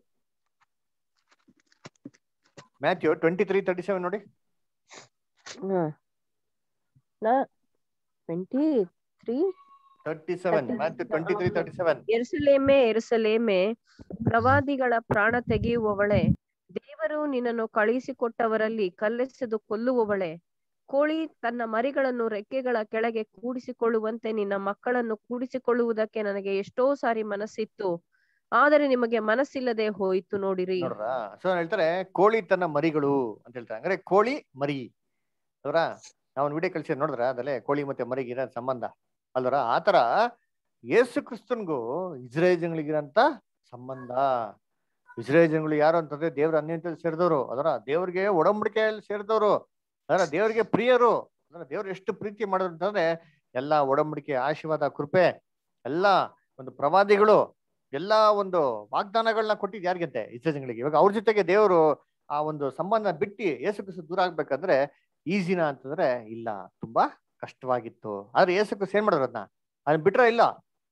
Matthew twenty three thirty seven ನೋಡಿ ಹ್ಮ್ ನಾ twenty three thirty seven Matthew twenty three thirty seven ಎರುಸಲೇಮೆ ಎರುಸಲೇಮೆ ಪ್ರವಾದಿಗಳ ಪ್ರಾಣ ತೆಗೆಯುವವಳೆ ದೇವರು ನಿನ್ನನ್ನು ಕಳುಹಿಸಿಕೊಟ್ಟವರಲ್ಲಿ ಕಲ್ಲೆಸೆದು ಕೊಲ್ಲುವವಳೆ ಕೋಳಿ ತನ್ನ ಮರಿಗಳನ್ನು ರೆಕ್ಕೆಗಳ ಕೆಳಗೆ ಕೂಡಿಸಿಕೊಳ್ಳುವಂತೆ ನಿನ್ನ ಮಕ್ಕಳನ್ನು ಕೂಡಿಸಿಕೊಳ್ಳುವುದಕ್ಕೆ ನನಗೆ ಎಷ್ಟೋ ಸಾರಿ ಮನಸ್ಸಿತ್ತು ಆದರೆ ನಿಮಗೆ ಮನಸ್ಸಿಲ್ಲದೆ ಹೋಯಿತು ನೋಡಿರಿ ನೋಡ್ರ ಸೊ ಹೇಳ್ತಾರೆ ಕೋಳಿ ತನ್ನ ಮರಿಗಳು ಅಂತ ಹೇಳ್ತಾರೆ ಅಂದ್ರೆ ಕೋಳಿ ಮರಿ ಅವರ ನಾವು ವಿಡಿಯೋ ಕಳಿಸಿ ನೋಡಿದ್ರ ಅದಲ್ಲೇ ಕೋಳಿ ಮತ್ತೆ ಮರಿಗಿರೋ ಸಂಬಂಧ ಅಲ್ವರ ಆತರ ಯೇಸು ಕ್ರಿಸ್ತನ್ಗೂ ಇಸ್ರೇಲ್ ಜನಗಳಿಗಿರಂತ ಸಂಬಂಧ ಇಸ್ರೇಲ್ ಜನಗಳು ಯಾರು ಅಂತಂದ್ರೆ ದೇವ್ರ ಅನ್ಯಂತ ಸೇರಿದವರು ಅದರ ದೇವ್ರಿಗೆ ಒಡಂಬಡಿಕೆಯಲ್ಲಿ ಸೇರಿದವರು ಅದರ ದೇವ್ರಿಗೆ ಪ್ರಿಯರು ಅದರ ದೇವ್ರು ಎಷ್ಟು ಪ್ರೀತಿ ಮಾಡಿದ್ರು ಅಂತಂದ್ರೆ ಎಲ್ಲಾ ಒಡಂಬಡಿಕೆ ಆಶೀರ್ವಾದ ಕೃಪೆ ಎಲ್ಲಾ ಒಂದು ಪ್ರವಾದಿಗಳು ಎಲ್ಲಾ ಒಂದು ವಾಗ್ದಾನಗಳನ್ನ ಕೊಟ್ಟಿದ್ ಯಾರಿಗಂತೆ ಇಸ್ರೇಲ್ ಜನಗಳಿಗೆ ಇವಾಗ ಅವ್ರ ಜೊತೆಗೆ ದೇವರು ಆ ಒಂದು ಸಂಬಂಧ ಬಿಟ್ಟು ಯೇಸು ಕ್ರಿಸ್ತು ದೂರ ಆಗ್ಬೇಕಂದ್ರೆ ಈಸಿನ ಅಂತಂದ್ರೆ ಇಲ್ಲ ತುಂಬಾ ಕಷ್ಟವಾಗಿತ್ತು ಆದ್ರೆ ಯೇಸು ಕ್ರಿಸ್ತು ಏನ್ ಮಾಡಿದ್ರು ಅದನ್ನ ಅದನ್ನ ಬಿಟ್ರ ಇಲ್ಲ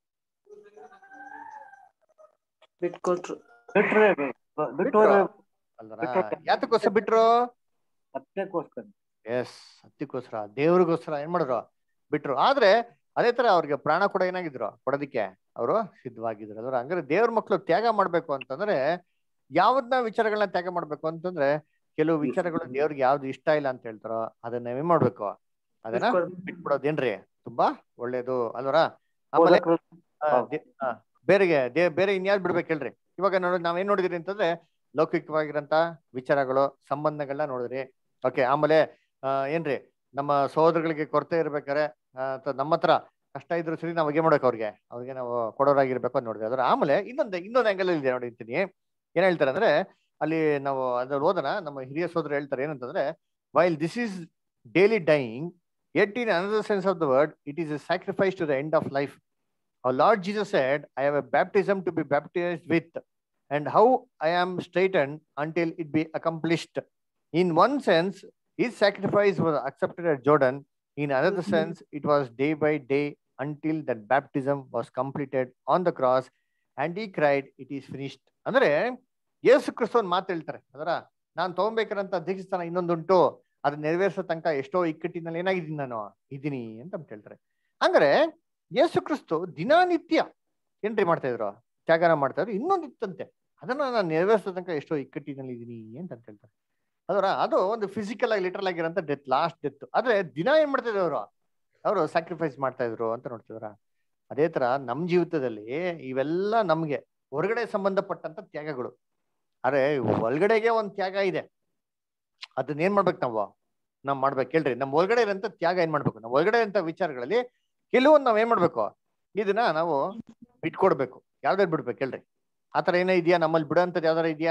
ಬಿಟ್ಕೊಟ್ರು ಬಿಟ್ರೆ ಬಿಟ್ಟು ಅಲ್ವರ ಯಾತಕ್ಕೋಸ್ಕರ ಬಿಟ್ರು ಸತ್ಯಕ್ಕೋಸ್ಕರ ಎಸ್ ಸತ್ಯಕ್ಕೋಸ್ಕರ ದೇವ್ರಿಗೋಸ್ಕರ ಏನ್ ಮಾಡಿದ್ರು ಬಿಟ್ರು ಆದ್ರೆ ಅದೇ ತರ ಅವ್ರಿಗೆ ಪ್ರಾಣ ಕೂಡ ಏನಾಗಿದ್ರು ಕೊಡೋದಿಕ್ಕೆ ಅವರು ಸಿದ್ಧವಾಗಿದ್ರು ಅದ್ರ ಹಂಗಾರೆ ದೇವ್ರ ಮಕ್ಳು ತ್ಯಾಗ ಮಾಡ್ಬೇಕು ಅಂತಂದ್ರೆ ಯಾವ್ದನ್ನ ವಿಚಾರಗಳನ್ನ ತ್ಯಾಗ ಮಾಡ್ಬೇಕು ಅಂತಂದ್ರೆ ಕೆಲವು ವಿಚಾರಗಳು ದೇವ್ರಿಗೆ ಯಾವ್ದು ಇಷ್ಟ ಇಲ್ಲ ಅಂತ ಹೇಳ್ತಾರೋ ಅದನ್ನ ಏನ್ ಮಾಡ್ಬೇಕು ಅದನ್ನ ಬಿಟ್ಬಿಡೋದೇನ್ರಿ ತುಂಬಾ ಒಳ್ಳೇದು ಅಲ್ವರ ಆಮೇಲೆ ಆ, ದೇ- ಆ, ಬೇರೆಗೆ ದೇ ಬೇರೆ ಇನ್ಯಾವ್ದು ಬಿಡ್ಬೇಕು ಹೇಳ್ರಿ ಇವಾಗ ನೋಡಿ ನಾವ್ ಏನ್ ನೋಡಿದ್ರಿ ಅಂತಂದ್ರೆ ಲೌಕಿಕವಾಗಿರಂತ ವಿಚಾರಗಳು ಸಂಬಂಧಗಳನ್ನ ನೋಡಿದ್ರಿ ಓಕೆ ಆಮೇಲೆ ಆ, ಏನ್ರಿ ನಮ್ಮ ಸಹೋದರಗಳಿಗೆ ಕೊರತೆ ಇರ್ಬೇಕಾರೆ ಆ, ಅಥವಾ ನಮ್ಮ ಹತ್ರ ಕಷ್ಟ ಇದ್ರು ಸರಿ ನಾವು ಏನ್ ಮಾಡ್ಬೇಕು ಅವ್ರಿಗೆ ಅವ್ರಿಗೆ ನಾವು ಕೊಡೋರಾಗಿರ್ಬೇಕು ಅಂತ ನೋಡಿದ್ವಿ ಅದ್ರ ಆಮೇಲೆ ಇನ್ನೊಂದು ಇನ್ನೊಂದು ಆಂಗಲ್ ಇದೆ ನೋಡಿ ಅಂತೀನಿ ಏನ್ ಹೇಳ್ತಾರೆ ಅಂದ್ರೆ ಅಲ್ಲಿ ನಾವು ಅದ್ರಲ್ಲಿ ಓದೋಣ ನಮ್ಮ ಹಿರಿಯ ಸೋದರ ಹೇಳ್ತಾರೆ ಏನಂತಂದ್ರೆ while this is daily dying yet in another sense of the word it is a sacrifice to the end of life our lord jesus said i have a baptism to be baptized with and how i am straitened until it be accomplished in one sense his sacrifice was accepted at jordan in another sense it was day by day until that baptism was completed on the cross and he cried it is finished ಅಂದ್ರೆ ಯೇಸು ಕ್ರಿಸ್ತ ಒಂದು ಮಾತು ಹೇಳ್ತಾರೆ ಅದರ ನಾನು ತಗೊಬೇಕಾರಂತ ದೀಕ್ಷಾಸ್ಥಾನ ಇನ್ನೊಂದುಂಟು ಅದನ್ನ ನೆರವೇರಿಸೋ ತನಕ ಎಷ್ಟೋ ಇಕ್ಕಟ್ಟಿನಲ್ಲಿ ಏನಾಗಿದ್ದೀನಿ ನಾನು ಇದ್ದೀನಿ ಅಂತ ಅಂದ್ ಹೇಳ್ತಾರೆ ಹಂಗಾರೆ ಯೇಸು ಕ್ರಿಸ್ತು ದಿನನಿತ್ಯ ಏನ್ರಿ ಮಾಡ್ತಾ ಇದ್ರು ತ್ಯಾಗನ ಮಾಡ್ತಾ ಇದ್ರು ಇನ್ನೊಂದು ಇತ್ತಂತೆ ಅದನ್ನ ನಾನು ನೆರವೇರಿಸೋ ತನಕ ಎಷ್ಟೋ ಇಕ್ಕಟ್ಟಿನಲ್ಲಿ ಇದ್ದೀನಿ ಅಂತ ಅಂತ ಹೇಳ್ತಾರೆ ಅದರ ಅದು ಒಂದು ಫಿಸಿಕಲ್ ಆಗಿ ಲಿಟರಲ್ ಆಗಿರೋಂಥ ಡೆತ್ ಲಾಸ್ಟ್ ಡೆತ್ ಆದ್ರೆ ದಿನ ಏನ್ ಮಾಡ್ತಾ ಇದ್ರು ಅವರು ಅವರು ಸ್ಯಾಕ್ರಿಫೈಸ್ ಮಾಡ್ತಾ ಇದ್ರು ಅಂತ ನೋಡ್ತಿದ್ರ ಅದೇ ತರ ನಮ್ ಜೀವಿತದಲ್ಲಿ ಇವೆಲ್ಲ ನಮ್ಗೆ ಹೊರಗಡೆ ಸಂಬಂಧಪಟ್ಟಂತ ತ್ಯಾಗಗಳು ಅರೆ ಒಳಗಡೆಗೆ ಒಂದ್ ತ್ಯಾಗ ಇದೆ ಅದನ್ನ ಏನ್ ಮಾಡ್ಬೇಕು ನಾವು ನಾವ್ ಮಾಡ್ಬೇಕು ಕೇಳ್ರಿ ನಮ್ ಒಳಗಡೆ ಇರೋಂಥ ತ್ಯಾಗ ಏನ್ ಮಾಡ್ಬೇಕು ನಮ್ ಒಳಗಡೆ ಇರೋಂಥ ವಿಚಾರಗಳಲ್ಲಿ ಕೆಲವೊಂದು ನಾವ್ ಏನ್ ಮಾಡ್ಬೇಕು ಇದನ್ನ ನಾವು ಬಿಟ್ಕೊಡ್ಬೇಕು ಯಾವ್ದಾರು ಬಿಡ್ಬೇಕು ಹೇಳ್ರಿ ಆತರ ಏನೋ ಇದೆಯಾ ನಮ್ಮಲ್ಲಿ ಬಿಡೋಂಥದ್ದು ಯಾವ್ದಾರ ಇದೆಯಾ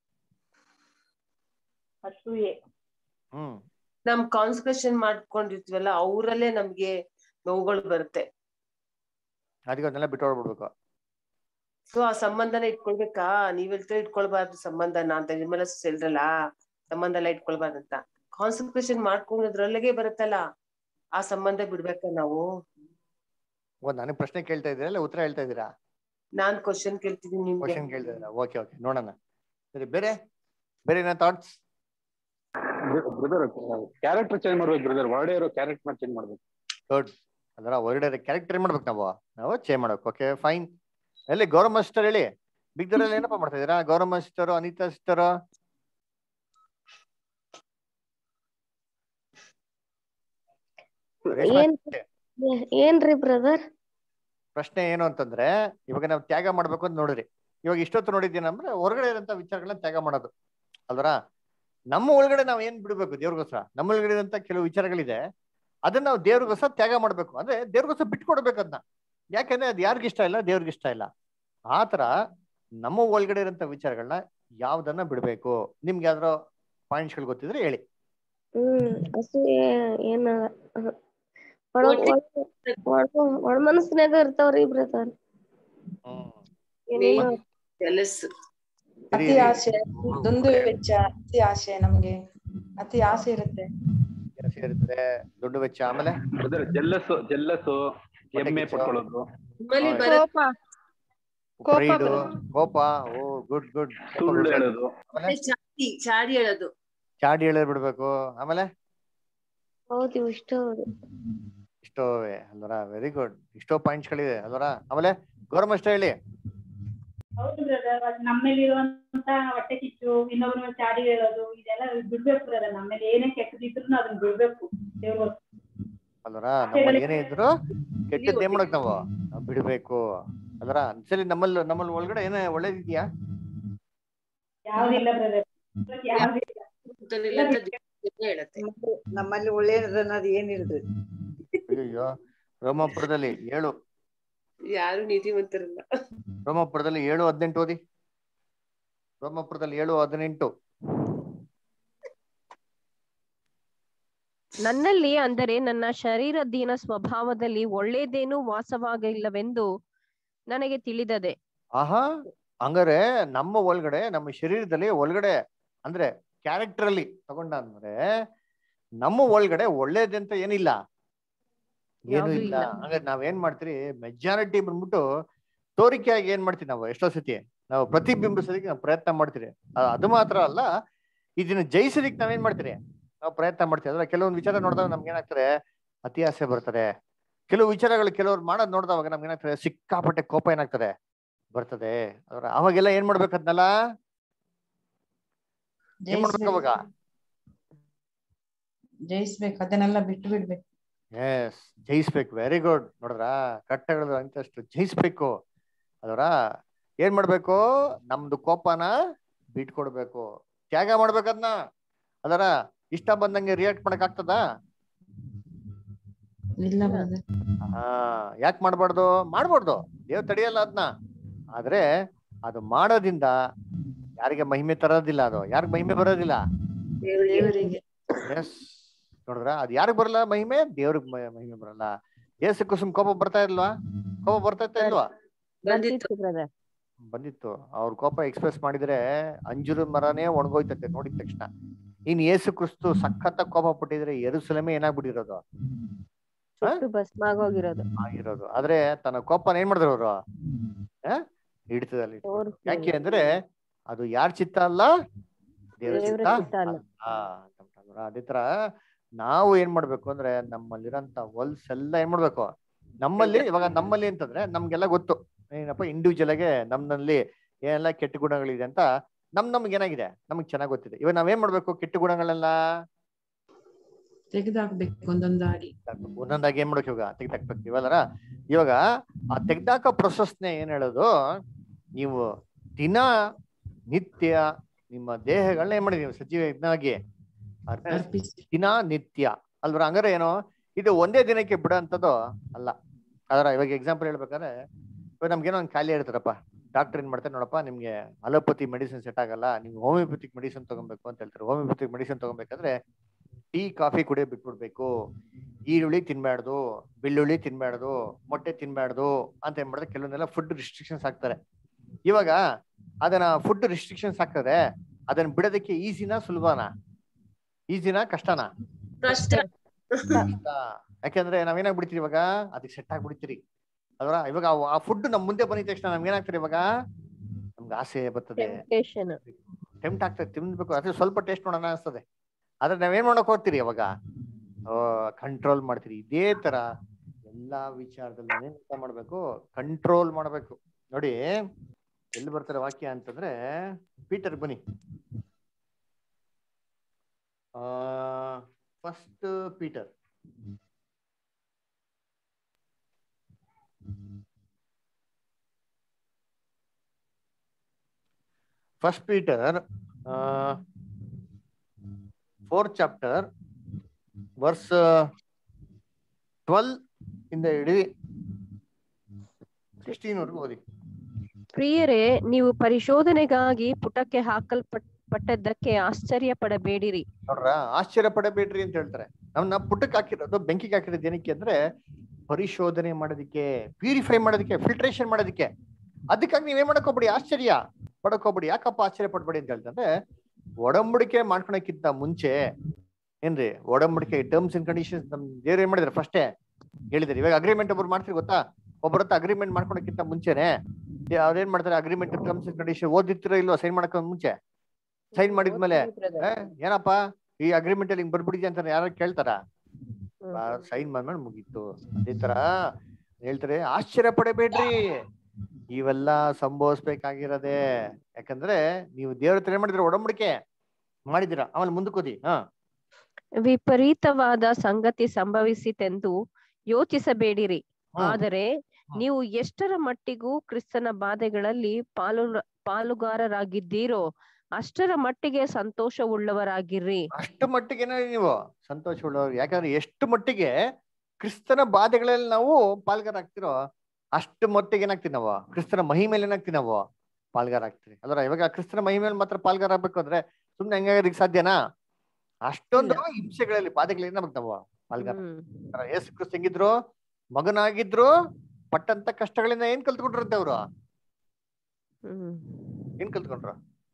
ಅಸೂಯೆ ಹ್ಮ್ ನಮ್ ಕಾನ್ಸಂಟ್ರೇಷನ್ ಮಾಡ್ಕೊಂಡಿರ್ತೀವಲ್ಲ ಅವರಲ್ಲೇ ನಮ್ಗೆ ನೋವುಗಳು ಬರುತ್ತೆ ಅದಕ್ಕೆ ಅದನ್ನೆಲ್ಲ ಬಿಟ್ಟೋಡ್ಬಿಡ್ಬೇಕು ಸೊ ಆ ಸಂಬಂಧನ ಇಟ್ಕೊಳ್ಬೇಕಾ ನೀವ್ ಹೇಳ್ತಾ ಇಟ್ಕೊಳ್ಬಾರ್ದು ಸಂಬಂಧನ ಅಂತ ನಿರ್ಮಲ ಹೇಳ್ರಲ್ಲ ಸಂಬಂಧ ಎಲ್ಲ ಇಟ್ಕೊಳ್ಬಾರ್ದಂತ ಕಾನ್ಸಂಟ್ರೇಷನ್ ಮಾಡ್ಕೊಂಡ್ರೊಳಗೆ ಬರುತ್ತಲ್ಲ ಆ ಸಂಬಂಧ ಬಿಡ್ಬೇಕಾ ನಾವು ಒಂದ್ ನನಗೆ ಪ್ರಶ್ನೆ ಕೇಳ್ತಾ ಇದ್ದೀರಾ ಇಲ್ಲ ಉತ್ತರ ಹೇಳ್ತಾ ಇದ್ದೀರಾ ನಾನ್ ಕ್ವಶನ್ ಕೇಳ್ತಿದೀನಿ ನಿಮ್ಗೆ ಕ್ವಶನ್ ಕೇಳ್ತಾ ಇದ್ದೀರಾ ಓಕೆ ಓಕೆ ನೋಡೋಣ ಸರಿ ಬೇರೆ ಬೇರೆ ಏನೋ ಥಾಟ್ಸ್ ಬ್ರದರ್ ಕ್ಯಾರೆಕ್ಟರ್ ಚೇಂಜ್ ಮಾಡ್ಬೇಕು ಬ್ರದರ್ ವರ್ಡೇ ಇರೋ ಕ್ಯಾರೆಕ್ಟರ್ ಚೇಂಜ್ ಮಾಡ್ಬೇಕು ಗುಡ್ ಅದರ ಹೊರಗಡೆ ಕ್ಯಾರೆಕ್ಟರ್ ಏನ್ ಮಾಡ್ಬೇಕು ನಾವು ನಾವು ಚೇಂಜ್ ಮಾಡ್ಬೇಕು ಓಕೆ ಫೈನ್ ಎಲ್ಲಿ ಗೌರವ ಮಾಸ್ಟರ್ ಹೇಳಿ ಬಿಗ್ದರಲ್ಲಿ ಏನಪ್ಪ ಮಾಡ್ತಾ ಇದೀರಾ ಗೌರವ ಮಾಸ್ಟರ್ ಅನಿತಾ ಸಿಸ್ಟರ್ ಏನ್ ಏನ್ರಿ ಬ್ರದರ್ ಪ್ರಶ್ನೆ ಏನು ಅಂತಂದ್ರೆ ಇವಾಗ ನಾವು ತ್ಯಾಗ ಮಾಡ್ಬೇಕು ಅಂತ ನೋಡಿದ್ರಿ ಇವಾಗ ಇಷ್ಟೊತ್ತು ನೋಡಿದ್ದೀನಂದ್ರೆ ಹೊರಗಡೆ ಇರೋಂಥ ವಿಚಾರಗಳನ್ನ ತ್ಯಾಗ ಮಾಡೋದು ಅಲ್ವರ ನಮ್ಮ ಒಳಗಡೆ ನಾವ್ ಏನ್ ಬಿಡ್ಬೇಕು ದೇವ್ರಿಗೋಸ್ಕರ ನಮ್ಮ ಒಳಗಡೆ ಇರೋಂಥ ಕೆಲವು ವಿಚಾರಗಳಿದೆ ಅದನ್ನ ನಾವು ದೇವ್ರಿಗೋಸ್ಕರ ತ್ಯಾಗ ಮಾಡ್ಬೇಕು ಅಂದ್ರೆ ದೇವ್ರಿಗೋಸ್ಕರ ಬಿಟ್ಕೊಡ್ಬೇಕು ಅದನ್ನ ಯಾಕಂದ್ರೆ ಅದು ಯಾರಿಗಿಷ್ಟ ಇಷ್ಟ ಇಲ್ಲ ದೇವ್ರಿಗೆ ಇಷ್ಟ ಇಲ್ಲ ಆತರ ನಮ್ಮ ಒಳಗಡೆ ಇರೋಂಥ ವಿಚಾರಗಳನ್ನ ಯಾವ್ದನ್ನ ಬಿಡ್ಬೇಕು ನಿಮ್ಗೆ ಯಾವ್ದಾರ ಪಾಯಿಂಟ್ಸ್ಗಳು ಗೊತ್ತಿದ್ರೆ ಹೇಳಿ ಹ್ಮ್ ಹಸು ಏನ ಒಳ ಒಳ ಮನಸ್ಸಿನಾಗ ಇರ್ತಾವ್ರಿ ಬ್ರದರ್ ಏನೇನೋ ಜಲಸ್ ಅತಿ ಆಸೆ ದುಂದು ವೆಚ್ಚ ಅತಿ ಆಸೆ ನಮ್ಗೆ ಅತಿ ಆಸೆ ಇರುತ್ತೆ ಜಾಸ್ತಿ ಇರುತ್ತೆ ದುಡ್ಡು ವೆಚ್ಚ ಆಮೇಲೆ ಜೆಲ್ಲಸ್ ಜೆಲ್ಲಸ್ ಎಮ್ಮೆ ಪಡ್ಕೊಳ್ಳೋದು ನಿಮ್ಮಲ್ಲಿ ಬರ ಕೋಪ ಕೋಪ ಪ್ರೈಡ್ ಬರುತ್ತೆ. ಕೋಪ ಓ ಗುಡ್ ಗುಡ್ ಸುಳ್ಳು ಹೇಳೋದು ಆಮೇಲೆ ಚಾಡಿ ಚಾಡಿ ಹೇಳೋದು ಚಾಡಿ ಹೇಳೋದ್ ಬಿಡ್ಬೇಕು ಆಮೇಲೆ ಹೌದು ಇಷ್ಟ ಹೌದು ಇಷ್ಟೋವೆ ಅಲ್ವರ ವೆರಿ ಗುಡ್ ಇಷ್ಟೋ ಪಾಯಿಂಟ್ಸ್ ಗಳಿದೆ ಅಲ್ವರ ಆಮೇಲೆ ಗೌರವ ಅಷ್ಟೇ ಹೇಳಿ ಹೌದು ಬ್ರದರ್ ಅದು ನಮ್ಮಲ್ಲಿರುವಂತ ಹೊಟ್ಟೆ ಕಿಚ್ಚು ಇನ್ನೊಬ್ರ ಮೇಲೆ ಚಾಡಿ ಹೇಳೋದು ಇದೆಲ್ಲ ಬಿಡ್ಬೇಕು ಬ್ರದರ್ ನಮ್ಮಲ್ಲಿ ಏನೇ ಕೆಟ್ಟದಿದ್ರು ಅದನ್ನ ಬಿಡ್ಬೇಕು ದೇವ್ರ ಅಲ್ವರ ನಮ್ಮಲ್ಲಿ ಏನೇ ಇದ್ರು ಕೆಟ್ಟದ್ದು ಏನ್ ಮಾಡಕ್ ನಾವು ನಾವ್ ಬಿಡ್ಬೇಕು ಅಲ್ವರ ಸರಿ ನಮ್ಮಲ್ಲಿ ನಮ್ಮಲ್ಲಿ ಒಳಗಡೆ ಏನೇ ಒಳ್ಳೇದಿದ್ಯಾ ಯಾವ್ದಿಲ್ಲ ಬ್ರದರ್ ಯಾವ್ದಿಲ್ಲ ಗೊತ್ತಿಲ್ಲ ಅಂತ ದೇವ್ರು ಹೇಳತ್ತೆ ನಮ್ಮಲ್ಲಿ ಒಳ್ಳೆಯದು ಅನ್ನೋದು ಏನಿಲ್ರಿ ಅಯ್ಯೋ ರೋಮಾಪುರದಲ್ಲಿ ಏಳು ಯಾರು ನೀತಿವಂತರಲ್ಲ ರೋಮಾಪುರದಲ್ಲಿ ಏಳು ಹದಿನೆಂಟು ಓದಿ ರೋಮಾಪುರದಲ್ಲಿ ಏಳು ಹದಿನೆಂಟು ನನ್ನಲ್ಲಿ ಅಂದರೆ ನನ್ನ ಶರೀರದೀನ ಸ್ವಭಾವದಲ್ಲಿ ಒಳ್ಳೆಯದೇನೂ ವಾಸವಾಗಿಲ್ಲವೆಂದು ನನಗೆ ತಿಳಿದದೆ ಆಹಾ ಹಂಗಾರೆ ನಮ್ಮ ಒಳಗಡೆ ನಮ್ಮ ಶರೀರದಲ್ಲಿ ಒಳಗಡೆ ಅಂದ್ರೆ ಕ್ಯಾರೆಕ್ಟರ್ ಅಲ್ಲಿ ತಗೊಂಡ ಅಂದ್ರೆ ನಮ್ಮ ಒಳಗಡೆ ಒಳ್ಳೇದಂತ ಏನಿಲ್ಲ ಏನು ಯಾವ್ದೂ ಇಲ್ಲ ಇಲ್ಲ. ಹಂಗಾರೆ ನಾವೇನ್ ಮಾಡ್ತೀರಿ ಮೆಜಾರಿಟಿ ಬಂದ್ಬಿಟ್ಟು ತೋರಿಕೆಯಾಗಿ ಏನ್ ಮಾಡ್ತೀವಿ ನಾವು ಎಷ್ಟೋ ಸತಿ ನಾವು ಪ್ರತಿಬಿಂಬಿಸೋದಕ್ಕೆ ನಾವು ಪ್ರಯತ್ನ ಮಾಡ್ತೀರಿ ಅ- ಅದು ಮಾತ್ರ ಅಲ್ಲ ಇದನ್ನ ಜಯಿಸೋದಕ್ಕೆ ನಾವೇನ್ ಮಾಡ್ತೀರಿ ನಾವು ಪ್ರಯತ್ನ ಮಾಡ್ತೀವಿ ಅದ್ರ ಕೆಲವೊಂದು ವಿಚಾರ ನೋಡಿದಾಗ ನಮ್ಗೆ ಏನಾಗ್ತಾರೆ ಅತಿ ಆಸೆ ಬರ್ತಾರೆ ಕೆಲವು ವಿಚಾರಗಳು ಕೆಲವ್ರು ಮಾಡೋದ್ ನೋಡಿದವಾಗ ನಮ್ಗೆ ಏನಾಗ್ತದೆ ಸಿಕ್ಕಾಪಟ್ಟೆ ಕೋಪ ಏನಾಗ್ತದೆ ಬರ್ತದೆ ಅದ್ರ ಅವಾಗೆಲ್ಲ ಏನ್ ಮಾಡ್ಬೇಕು ಅದ್ನೆಲ್ಲ ಏನ್ ಮಾಡ್ಬೇಕು ಅವಾಗ ಜಯಿಸ್ಬೇಕು ಅದನ್ನೆಲ್ಲ ಬಿಟ್ಟು ಬಿಡ್ಬೇಕು ಎಸ್ ಜಯಿಸ್ಬೇಕು ವೆರಿ ಗುಡ್ ನೋಡ್ರ ಕಟ್ಟಗಳು ಅಂತಷ್ಟು ಜಯಿಸ್ಬೇಕು ಅದರ ಏನ್ ಮಾಡ್ಬೇಕು ನಮ್ದು ಕೋಪನ ಬಿಟ್ಕೊಡ್ಬೇಕು ತ್ಯಾಗ ಮಾಡ್ಬೇಕದ್ನ ಅದರ ಇಷ್ಟ ಬಂದಂಗೆ ರಿಯಾಕ್ಟ್ ಮಾಡಕ್ ಆಗ್ತದ ಇಲ್ಲ ಬ್ರದರ್ ಹಾ ಯಾಕೆ ಮಾಡ್ಬಾರ್ದು ಮಾಡ್ಬಾರ್ದು ದೇವ್ ತಡೆಯಲ್ಲ ಅದನ್ನ ಆದ್ರೆ ಅದು ಮಾಡೋದ್ರಿಂದ ಯಾರಿಗೆ ಮಹಿಮೆ ತರೋದಿಲ್ಲ ಅದು ಯಾರಿಗ್ ಮಹಿಮೆ ಬರೋದಿಲ್ಲ ದೇವರಿಗೆ ಎಸ್ ನೋಡಿದ್ರ ಅದ್ ಯಾರಿಗ್ ಬರಲ್ಲ ಮಹಿಮೆ ದೇವ್ರಿಗೆ ಮ- ಮಹಿಮೆ ಬರಲ್ಲ ಏಸು ಕುಸುಮ್ ಕೋಪ ಬರ್ತಾ ಇಲ್ವಾ ಕೋಪ ಬರ್ತಾ ಇತ್ತಾ ಇಲ್ವಾ ಬಂದಿತ್ತು ಬ್ರದರ್ ಬಂದಿತ್ತು ಅವ್ರ ಕೋಪ ಎಕ್ಸ್ಪ್ರೆಸ್ ಮಾಡಿದ್ರೆ ಅಂಜುರ ಮರನೇ ಒಣಗೋಯ್ತಂತೆ ನೋಡಿದ ತಕ್ಷಣ ಇನ್ ಏಸು ಕ್ರಿಸ್ತು ಸಖತ್ತ ಕೋಪ ಪಟ್ಟಿದ್ರೆ ಎರುಸಲಮೆ ಏನಾಗ್ಬಿಟ್ಟಿರೋದು ಸುಟ್ಟು ಭಸ್ಮ ಆಗೋಗಿರೋದು ಆಗಿರೋದು ಆದ್ರೆ ತನ್ನ ಕೋಪನ ಏನ್ ಮಾಡಿದ್ರು ಅವರು ಹಿಡಿತದಲ್ಲಿ ಯಾಕೆ ಅಂದ್ರೆ ಅದು ಯಾರ ಚಿತ್ತ ಅಲ್ಲ ದೇವ್ರ ದೇವ್ರ ಚಿತ್ತ ಚಿತ್ತ ಅಲ್ಲ. ಆ, ಅಂತಂದ್ರ ಅದೇ ತರ ನಾವು ಏನ್ ಮಾಡ್ಬೇಕು ಅಂದ್ರೆ ನಮ್ಮಲ್ಲಿರಂತ ಹೊಲ್ಸ್ ಎಲ್ಲ ಏನ್ ಮಾಡ್ಬೇಕು ನಮ್ಮಲ್ಲಿ ಇವಾಗ ನಮ್ಮಲ್ಲಿ ಅಂತಂದ್ರೆ ನಮ್ಗೆಲ್ಲ ಗೊತ್ತು ಏನಪ್ಪ ಇಂಡಿವಿಜುವಲ್ ಆಗಿ ನಮ್ನಲ್ಲಿ ಏನೆಲ್ಲ ಕೆಟ್ಟ ಗುಣಗಳಿದೆ ಅಂತ ನಮ್ ನಮ್ಗೆ ಏನಾಗಿದೆ ನಮ್ಗೆ ಚೆನ್ನಾಗ್ ಗೊತ್ತಿದೆ ಇವಾಗ ನಾವೇನ್ ಮಾಡ್ಬೇಕು ಕೆಟ್ಟ ಗುಣಗಳೆಲ್ಲ ತೆಗೆದಾಕ್ಬೇಕು ಒಂದೊಂದಾಗಿ ಒಂದೊಂದಾಗಿ ಏನ್ ಮಾಡ್ಬೇಕು ಇವಾಗ ತೆಗ್ದಾಕ್ಬೇಕು ಇವಲ್ಲರ ಇವಾಗ ಆ ತೆಗ್ದಾಕ ಪ್ರೊಸೆಸ್ನೇ ಏನ್ ಹೇಳೋದು ನೀವು ದಿನ ನಿತ್ಯ ನಿಮ್ಮ ದೇಹಗಳನ್ನ ಏನ್ ಮಾಡಿದೀವಿ ಸಜೀವ ಯಜ್ಞವಾಗಿ ಅರ್ಪಿಸಿ ದಿನ ನಿತ್ಯ ಅಲ್ವರ ಹಂಗಾರೆ ಏನು ಇದು ಒಂದೇ ದಿನಕ್ಕೆ ಬಿಡೋಂಥದ್ದು ಅಲ್ಲ ಅದರ ಇವಾಗ ಎಕ್ಸಾಂಪಲ್ ಹೇಳ್ಬೇಕಾದ್ರೆ ಇವಾಗ ನಮ್ಗೇನೋ ಒಂದು ಖಾಲಿ ಇರ್ತಾರಪ್ಪ ಡಾಕ್ಟರ್ ಏನ್ ಮಾಡ್ತಾರೆ ನೋಡಪ್ಪ ನಿಮ್ಗೆ ಅಲೋಪತಿ ಮೆಡಿಸಿನ್ ಸೆಟ್ ಆಗಲ್ಲ ನೀವು ಹೋಮಿಯೋಪತಿಕ್ ಮೆಡಿಸಿನ್ ತಗೊಬೇಕು ಅಂತ ಹೇಳ್ತಾರೆ ಹೋಮಿಯೋಪತಿಕ್ ಮೆಡಿಸಿನ್ ತಗೊಬೇಕಾದ್ರೆ ಟೀ ಕಾಫಿ ಕುಡಿಯೋ ಬಿಟ್ಬಿಡ್ಬೇಕು ಈರುಳ್ಳಿ ತಿನ್ಬಾರ್ದು ಬೆಳ್ಳುಳ್ಳಿ ತಿನ್ಬಾರ್ದು ಮೊಟ್ಟೆ ತಿನ್ಬಾರ್ದು ಅಂತ ಏನ್ ಮಾಡಿದ್ರೆ ಕೆಲವೊಂದೆಲ್ಲ ಫುಡ್ ರಿಸ್ಟ್ರಿಕ್ಷನ್ಸ್ ಹಾಕ್ತಾರೆ ಇವಾಗ ಅದನ್ನ ಫುಡ್ ರಿಸ್ಟ್ರಿಕ್ಷನ್ಸ್ ಹಾಕಿದ್ರೆ ಅದನ್ನ ಬಿಡೋದಕ್ಕೆ ಈಸಿನಾ ಸುಲಭನಾ ಈಸಿನಾ ಕಷ್ಟನಾ ಕಷ್ಟ ಕಷ್ಟ ಯಾಕೆಂದ್ರೆ ನಾವೇನಾಗ್ಬಿಡ್ತೀವಿ ಇವಾಗ ಅದಕ್ಕೆ ಸೆಟ್ ಆಗ್ಬಿಡ್ತೀರಿ ಅಲ್ವಾ ಇವಾಗ ಆ- ಆ ಫುಡ್ ನಮ್ ಮುಂದೆ ಬಂದಿದ ತಕ್ಷಣ ನಮ್ಗೆ ಏನಾಗ್ತದೆ ಇವಾಗ ನಮ್ಗೆ ಆಸೆ ಬರ್ತದೆ ಟೆಂಪ್ಟೇಷನ್ ಟೆಂಪ್ಟ್ ಆಗ್ತದೆ ತಿನ್ಬೇಕು ಅದೇ ಸ್ವಲ್ಪ ಟೇಸ್ಟ್ ನೋಡೋಣ ಅನ್ಸ್ತದೆ ಆದ್ರೆ ನಾವೇನ್ ಮಾಡಕ್ ಹೋಗ್ತೀರಿ ಅವಾಗ ಕಂಟ್ರೋಲ್ ಮಾಡ್ತೀರಿ ಇದೇ ತರ ಎಲ್ಲಾ ವಿಚಾರದಲ್ಲಿ ಎಂತ ಮಾಡ್ಬೇಕು ಕಂಟ್ರೋಲ್ ಮಾಡ್ಬೇಕು ನೋಡಿ ಎಲ್ಲಿ ಬರ್ತಾರೆ ವಾಕ್ಯ ಅಂತಂದ್ರೆ ಪೀಟರ್ ಬನ್ನಿ ಆ first Peter first Peter fourth chapter verse twelve ಇಂದ ಹಿಡಿ ಸಿಕ್ಸ್ಟೀನ್ ವರೆಗೂ ಓದಿ ಪ್ರಿಯರೇ ನೀವು ಪರಿಶೋಧನೆಗಾಗಿ ಪುಟಕ್ಕೆ ಹಾಕಲ್ಪಟ್ಟದ್ದಕ್ಕೆ ಆಶ್ಚರ್ಯ ಪಡಬೇಡಿರಿ ನೋಡ್ರ ಆಶ್ಚರ್ಯ ಪಡಬೇಡ್ರಿ ಅಂತ ಹೇಳ್ತಾರೆ ನಮ್ಮನ್ನ ಪುಟಕ್ಕೆ ಹಾಕಿರೋದು ಬೆಂಕಿಗೆ ಹಾಕಿರೋದು ಏನಕ್ಕೆ ಅಂದ್ರೆ ಪರಿಶೋಧನೆ ಮಾಡೋದಕ್ಕೆ ಪ್ಯೂರಿಫೈ ಮಾಡೋದಕ್ಕೆ ಫಿಲ್ಟ್ರೇಷನ್ ಮಾಡೋದಕ್ಕೆ ಅದಕ್ಕಾಗಿ ನೀವೇನ್ ಮಾಡಕ್ ಹೋಗ್ಬೇಡಿ ಆಶ್ಚರ್ಯ ಪಡಕ್ ಹೋಗ್ಬೇಡಿ ಯಾಕಪ್ಪ ಆಶ್ಚರ್ಯ ಪಡ್ಬೇಡಿ ಅಂತ ಹೇಳ್ತಂದ್ರೆ ಒಡಂಬಡಿಕೆ ಮಾಡ್ಕೊಳಕ್ಕಿಂತ ಮುಂಚೆ ಏನ್ರಿ ಒಡಂಬಡಿಕೆ ಟರ್ಮ್ಸ್ ಅಂಡ್ ಕಂಡೀಷನ್ಸ್ ನಮ್ ದೇವ್ರು ಏನ್ ಮಾಡಿದ್ರೆ ಫಸ್ಟೇ ಹೇಳಿದಾರೆ ಇವಾಗ ಅಗ್ರಿಮೆಂಟ್ ಒಬ್ರು ಮಾಡ್ತೀರಿ ಗೊತ್ತಾ ಒಬ್ಬರ ಹತ್ರ ಅಗ್ರಿಮೆಂಟ್ ಮಾಡ್ಕೊಳಕ್ಕಿಂತ ಮುಂಚೆನೆ ಅವ್ರೇನ್ ಮಾಡ್ತಾರೆ ಅಗ್ರಿಮೆಂಟ್ ಟರ್ಮ್ಸ್ ಅಂಡ್ ಕಂಡೀಷನ್ ಓದಿರ್ತೀರೋ ಇಲ್ವಾ ಸೈನ್ ಮಾಡಕ್ ಮುಂಚೆ ಸೈನ್ ಮಾಡಿದ್ಮೇಲೆ ಆ, ಏನಪ್ಪ ಈ ಅಗ್ರಿಮೆಂಟ್ ಅಲ್ಲಿ ಹಿಂಗ್ ಬರ್ಬಿಡಿದ್ಯಾ ಅಂತ ಯಾರು ಕೇಳ್ತಾರ ಸೈನ್ ಮಾಡ್ಮೇಲೆ ಮುಗೀತು ಅದೇ ತರ ಹೇಳ್ತಾರೆ ಆಶ್ಚರ್ಯ ಪಡಬೇಡ್ರಿ ಇವೆಲ್ಲ ಸಂಭವಿಸ್ಬೇಕಾಗಿರೋದೇ ಯಾಕಂದ್ರೆ ನೀವು ದೇವ್ರ ಹತ್ರ ಏನ್ ಮಾಡಿದ್ರ ಒಡಂಬಡಿಕೆ ಮಾಡಿದಿರ ಆಮೇಲೆ ಮುಂದಕ್ಕೆ ಓದಿ ಹಾ ವಿಪರೀತವಾದ ಸಂಗತಿ ಸಂಭವಿಸಿತೆಂದು ಯೋಚಿಸಬೇಡಿರಿ ಆದರೆ ನೀವು ಎಷ್ಟರ ಮಟ್ಟಿಗೂ ಕ್ರಿಸ್ತನ ಬಾಧೆಗಳಲ್ಲಿ ಪಾಲು ಪಾಲುಗಾರರಾಗಿದ್ದೀರೋ ಅಷ್ಟರ ಮಟ್ಟಿಗೆ ಸಂತೋಷವುಳ್ಳವರಾಗಿರ್ರಿ ಅಷ್ಟು ಮಟ್ಟಿಗೆ ನೀವು ಸಂತೋಷ ಉಳ್ಳವ್ರು ಯಾಕಂದ್ರೆ ಎಷ್ಟು ಮಟ್ಟಿಗೆ ಕ್ರಿಸ್ತನ ಬಾಧೆಗಳಲ್ಲಿ ನಾವು ಪಾಲ್ಗಾರ ಆಗ್ತಿರೋ ಅಷ್ಟು ಮಟ್ಟಿಗೆ ಏನಾಗ್ತೀವಿ ನಾವು ಕ್ರಿಸ್ತನ ಮಹಿಮೇಲೆ ಏನಾಗ್ತೀವಿ ನಾವು ಪಾಲ್ಗಾರ ಆಗ್ತೀವಿ ಅದ್ರ ಇವಾಗ ಕ್ರಿಸ್ತನ ಮಹಿಮೇಲೆ ಮಾತ್ರ ಪಾಲ್ಗಾರ ಆಗ್ಬೇಕು ಅಂದ್ರೆ ಸುಮ್ನೆ ಹಂಗಾಗೋದಕ್ಕೆ ಸಾಧ್ಯನಾ ಅಷ್ಟೊಂದು ಹಿಂಸೆಗಳಲ್ಲಿ ಬಾಧೆಗಳಲ್ಲಿ ನಮಗ್ ನಾವು ಪಾಲ್ಗಾರ ಅದ್ರ ಯೇಸು ಕ್ರಿಸ್ತ ಹೆಂಗಿದ್ರು ಮಗನಾಗಿದ್ರು ಪಟ್ಟಂತ ಕಷ್ಟಗಳಿಂದ ಏನ್ ಕಲ್ತ್ಕೊಂಡ್ರಂತೆ ಅವ್ರು ಏನ್ ಕಲ್ತ್ಕೊಂಡ್ರು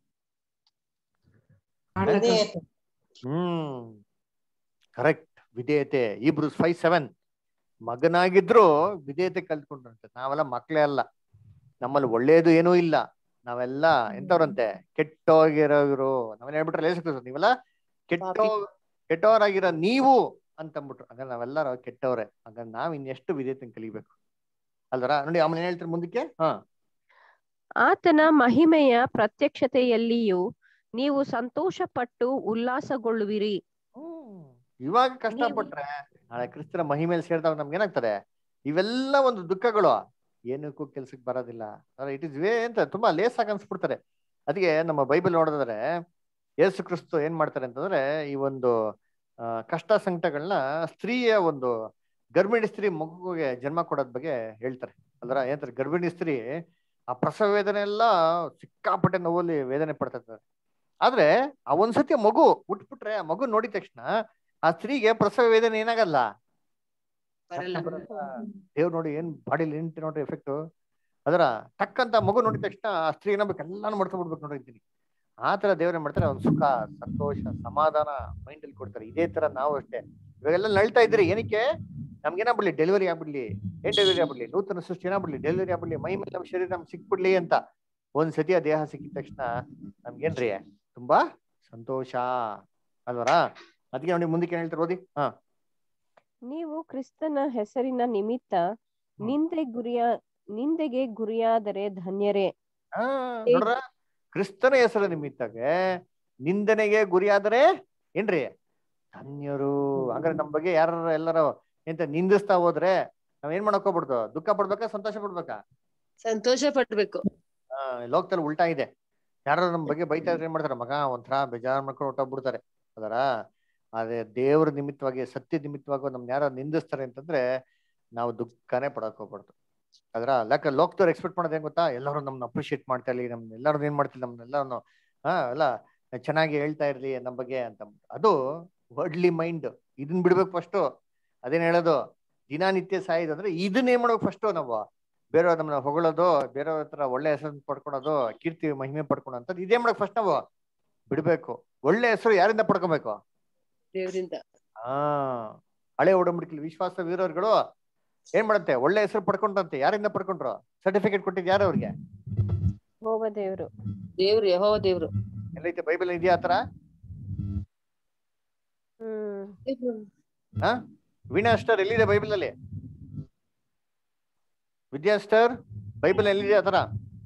ವಿಧೇಯತೆ. ಹ್ಮ್ ಕರೆಕ್ಟ್ ವಿಧೇಯತೆ ಇಬ್ರು ಫೈವ್ ಸೆವೆನ್ ಮಗನಾಗಿದ್ರು ವಿಧೇಯತೆ ಕಲ್ತ್ಕೊಂಡ್ರಂತೆ ನಾವೆಲ್ಲ ಮಕ್ಳೇ ಅಲ್ಲ ನಮ್ಮಲ್ಲಿ ಒಳ್ಳೇದು ಏನೂ ಇಲ್ಲ ನಾವೆಲ್ಲ ಎಂತವ್ರಂತೆ ಕೆಟ್ಟೋಗಿರೋರು ನಾವೇನ್ ಹೇಳ್ಬಿಟ್ರೆ ಲೇಸ ನೀವೆಲ್ಲ ಕೆಟ್ಟೋ ಕೆಟ್ಟವರಾಗಿರೋ ನೀವು ಅಂತ ಅಂದ್ಬಿಟ್ರು ಹಂಗಾರೆ ನಾವೆಲ್ಲರೂ ಕೆಟ್ಟವ್ರೆ ಹಂಗಾರೆ ನಾವ್ ಇನ್ನೆಷ್ಟು ವಿಧೇಯತೆ ಕಲಿಬೇಕು ಅಲ್ವರ ನೋಡಿ ಆಮೇಲೆ ಏನ್ ಹೇಳ್ತಾರೆ ಮುಂದಕ್ಕೆ ಹಾ ಆತನ ಮಹಿಮೆಯ ಪ್ರತ್ಯಕ್ಷತೆಯಲ್ಲಿಯೂ ನೀವು ಸಂತೋಷಪಟ್ಟು ಉಲ್ಲಾಸಗೊಳ್ಳುವಿರಿ ಇವಾಗ ಕಷ್ಟಪಟ್ರೆ ನಾಳೆ ಕ್ರಿಸ್ತರ ಮಹಿಮೇಲೆ ಸೇರಿದಾಗ ನಮ್ಗೆ ಏನಾಗ್ತದೆ ಇವೆಲ್ಲ ಒಂದು ದುಃಖಗಳು ಏನಕ್ಕೂ ಕೆಲ್ಸಕ್ಕೆ ಬರೋದಿಲ್ಲ ಇಟ್ ಇಸ್ ವೇ ಅಂತ ತುಂಬಾ ಲೇಸ್ ಆಗಿ ಅನ್ಸ್ಬಿಡ್ತಾರೆ ಅದಕ್ಕೆ ನಮ್ಮ ಬೈಬಲ್ ನೋಡಿದ್ರೆ ಯೇಸು ಕ್ರಿಸ್ತು ಏನ್ ಮಾಡ್ತಾರೆ ಅಂತಂದ್ರೆ ಈ ಒಂದು ಆ, ಕಷ್ಟ ಸಂಕಟಗಳನ್ನ ಸ್ತ್ರೀಯ ಒಂದು ಗರ್ಭಿಣಿ ಸ್ತ್ರೀ ಮಗುಗೆ ಜನ್ಮ ಕೊಡೋದ್ ಬಗ್ಗೆ ಹೇಳ್ತಾರೆ ಅಲ್ರ ಏನಂತಾರೆ ಗರ್ಭಿಣಿ ಸ್ತ್ರೀ ಆ ಪ್ರಸವ ವೇದನೆ ಎಲ್ಲ ಸಿಕ್ಕಾಪಟ್ಟೆ ನೋವಲ್ಲಿ ವೇದನೆ ಪಡ್ತಾ ಇರ್ತಾರೆ ಆದ್ರೆ ಆ ಒಂದ್ಸತಿ ಮಗು ಹುಟ್ಬಿಟ್ರೆ ಆ ಮಗು ನೋಡಿದ ತಕ್ಷಣ ಆ ಸ್ತ್ರೀಗೆ ಪ್ರಸವ ವೇದನೆ ಏನಾಗಲ್ಲ ದೇವ್ರು ನೋಡಿ ಏನ್ ಬಾಡಿಲಿ ಏನ್ ನೋಡ್ರಿ ಎಫೆಕ್ಟ್ ಅದರ ಟಕ್ಕಂತ ಮಗು ನೋಡಿದ ತಕ್ಷಣ ಆ ಸ್ತ್ರೀ ಏನಾಗ್ಬೇಕು ಎಲ್ಲಾನು ಮಾಡ್ತಾ ಬಿಡ್ಬೇಕು ನೋಡ್ರಿ ಅಂತೀನಿ ಆ ತರ ದೇವ್ರ ಏನ್ ಮಾಡ್ತಾರೆ ಒಂದ್ ಸುಖ ಸಂತೋಷ ಸಮಾಧಾನ ಮೈಂಡ್ ಅಲ್ಲಿ ಕೊಡ್ತಾರೆ ಇದೇ ತರ ನಾವು ಅಷ್ಟೇ ಇವಾಗೆಲ್ಲ ನಳ್ತಾ ಇದ್ರಿ ಏನಕ್ಕೆ ನಮ್ಗೇನಾಗ್ಬಿಡ್ಲಿ ಡೆಲಿವರಿ ಆಗ್ಬಿಡ್ಲಿ ಏನ್ ಡೆಲಿವರಿ ಆಗ್ಬಿಡ್ಲಿ ನೂತನ ಸೃಷ್ಟಿ ಏನಾಗ್ಬಿಡ್ಲಿ ಡೆಲಿವರಿ ಆಗ್ಬಿಡ್ಲಿ ಮೈ ಮೇಲೆ ನಮ್ಮ ಶರೀರ ನಮ್ಗೆ ಸಿಕ್ಬಿಡ್ಲಿ ಅಂತ ಒಂದ್ ಸತಿ ಆ ದೇಹ ಸಿಕ್ಕಿದ ತಕ್ಷಣ ನಮ್ಗೇನ್ರಿ ತುಂಬಾ ಸಂತೋಷ ಅಲ್ವರಾ ಅದಕ್ಕೆ ನೋಡಿ ಮುಂದಕ್ಕೆ ಏನ್ ಹೇಳ್ತಾರೆ ಓದಿ ಹಾ ನೀವು ಕ್ರಿಸ್ತನ ಹೆಸರಿನ ನಿಮಿತ್ತ ನಿಂದೆ ಗುರಿಯ ನಿಂದೆಗೆ ಗುರಿಯಾದರೆ ಧನ್ಯರೇ ಹಾ ನೋಡ್ರ ಕ್ರಿಸ್ತನ ಹೆಸರ ನಿಮಿತ್ತಗೆ ನಿಂದನೆಗೆ ಗುರಿಯಾದರೆ ಏನ್ರಿ ಧನ್ಯರು ಹಂಗಾರೆ ನಮ್ ಬಗ್ಗೆ ಯಾರ ಎಲ್ಲಾರು ಎಂತ ನಿಂದಿಸ್ತಾ ಹೋದ್ರೆ ನಾವ್ ಏನ್ ಮಾಡಕ್ ಹೋಗ್ಬಿಡ್ದು ದುಃಖ ಪಡ್ಬೇಕಾ ಸಂತೋಷ ಪಡ್ಬೇಕಾ ಸಂತೋಷ ಪಡ್ಬೇಕು ಆ ಲೋಕದಲ್ಲಿ ಉಲ್ಟಾ ಇದೆ ಯಾರು ನಮ್ ಬಗ್ಗೆ ಬೈತಾ ಇದ್ರೆ ಏನ್ ಮಾಡ್ತಾರೆ ಮಗ ಒಂಥರ ಬೇಜಾರ್ ಮಾಡ್ಕೊಂಡು ಹೊಟ್ಟೋಗ್ಬಿಡ್ತಾರೆ ಅದರ ಆದ್ರೆ ದೇವ್ರ ನಿಮಿತ್ತವಾಗಿ ಸತ್ಯ ನಿಮಿತ್ತವಾಗಿ ನಮ್ನ ಯಾರು ನಿಂದಿಸ್ತಾರೆ ಅಂತಂದ್ರೆ ನಾವು ದುಃಖನೇ ಪಡಕ್ ಹೋಗ್ಬಾರ್ದು ಅದ್ರ ಲಕ್ಕ ಲೋಕದವ್ರು ಎಕ್ಸ್ಪೆಕ್ಟ್ ಮಾಡೋದು ಏನ್ ಗೊತ್ತಾ ಎಲ್ಲರೂ ನಮ್ನ ಅಪ್ರಿಶಿಯೇಟ್ ಮಾಡ್ತಾ ಇರ್ಲಿ ನಮ್ ಎಲ್ಲರೂ ಏನ್ ಮಾಡ್ತಿಲ್ಲ ನಮ್ನೆಲ್ಲರೂ ಹಾ ಎಲ್ಲ ಚೆನ್ನಾಗಿ ಹೇಳ್ತಾ ಇರ್ಲಿ ನಮ್ ಬಗ್ಗೆ ಅಂತ ಅದು ವರ್ಡ್ಲಿ ಮೈಂಡ್ ಇದನ್ ಬಿಡ್ಬೇಕು ಫಸ್ಟ್ ಅದೇನ್ ಹೇಳೋದು ದಿನನಿತ್ಯ ಸಾಯೋದು ಅಂದ್ರೆ ಇದನ್ನ ಏನ್ ಮಾಡ್ಬೇಕು ಫಸ್ಟ್ ನಾವು ಬೇರೆಯವ್ರ ನಮ್ಮನ್ನ ಹೊಗಳೋದು ಬೇರೆಯವ್ರ ಹತ್ರ ಒಳ್ಳೆ ಹೆಸರು ಪಡ್ಕೊಳೋದು ಕೀರ್ತಿ ಮಹಿಮೆ ಪಡ್ಕೊಳೋಂಥದ್ದು ಇದೇ ಮಾಡಕ್ ಫಸ್ಟ್ ನಾವು ಬಿಡ್ಬೇಕು ಒಳ್ಳೆ ಹೆಸರು ಯಾರಿಂದ ಪಡ್ಕೊಬೇಕು ದೇವರಿಂದ ಹಾ ಹಳೆ ಒಡಂಬಡಿಕೆ ವಿಶ್ವಾಸ ವೀರರುಗಳು ಏನ್ ಮಾಡುತ್ತೆ ಒಳ್ಳೆ ಹೆಸರು ಪಡ್ಕೊಂಡಂತೆ ಯಾರಿಂದ ಪಡ್ಕೊಂಡ್ರು ಸರ್ಟಿಫಿಕೇಟ್ ಕೊಟ್ಟಿದ್ ಯಾರು ಅವ್ರಿಗೆ ಹೋವ ದೇವ್ರು ದೇವ್ರು ಯಹೋವ ದೇವ್ರು ಎಲ್ಲೈತೆ ಬೈಬಲ್ ಇದೆಯಾ ಆತರ ಹ್ಮ್ ಹಾ ವೀಣಾ ಅಷ್ಟರ್ ಎಲ್ಲಿದೆ ಬೈಬಲ್ ಅಲ್ಲಿ ವಿದ್ಯಾಸ್ಟರ್ ಬೈಬಲ್ ಎಲ್ಲಿದೆ ಆತರ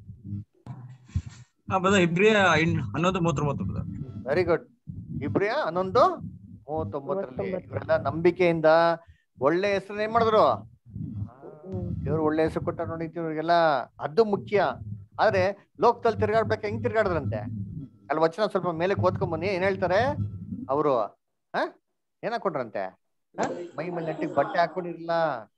ಹಾ ಬ್ರದರ್ ಇಬ್ರಿಯ ಇನ್- ಹನ್ನೊಂದು ಮೂವತ್ತೊಂಬತ್ತು ಬ್ರದರ್ ವೆರಿ ಗುಡ್ ಇಬ್ರಿಯ ಹನ್ನೊಂದು ಮೂವತ್ತೊಂಬತ್ತರಲ್ಲಿ ಇವರೆಲ್ಲ ನಂಬಿಕೆಯಿಂದ ಒಳ್ಳೆ ಹೆಸರು ಏನ್ ಮಾಡಿದ್ರು ದೇವ್ರು ಒಳ್ಳೆ ಹೆಸರು ಕೊಟ್ಟ ನೋಡಿ ಇವ್ರಿಗೆಲ್ಲ ಅದು ಮುಖ್ಯ ಆದ್ರೆ ಲೋಕದಲ್ಲಿ ತಿರ್ಗಾಡ್ಬೇಕು ಹೆಂಗ್ ತಿರ್ಗಾಡಿದ್ರಂತೆ ಅಲ್ಲಿ ವಚನ ಸ್ವಲ್ಪ ಮೇಲೆ ಓದ್ಕೊಂಡ್ ಬನ್ನಿ ಏನ್ ಹೇಳ್ತಾರೆ ಅವರು ಹ ಏನ್ ಹಾಕೊಂಡ್ರಂತೆ ಹ? ಮೈ ಮೇಲೆ ನೆಟ್ಟಿಗೆ ಬಟ್ಟೆ ಹಾಕೊಂಡಿರ್ಲಿಲ್ಲ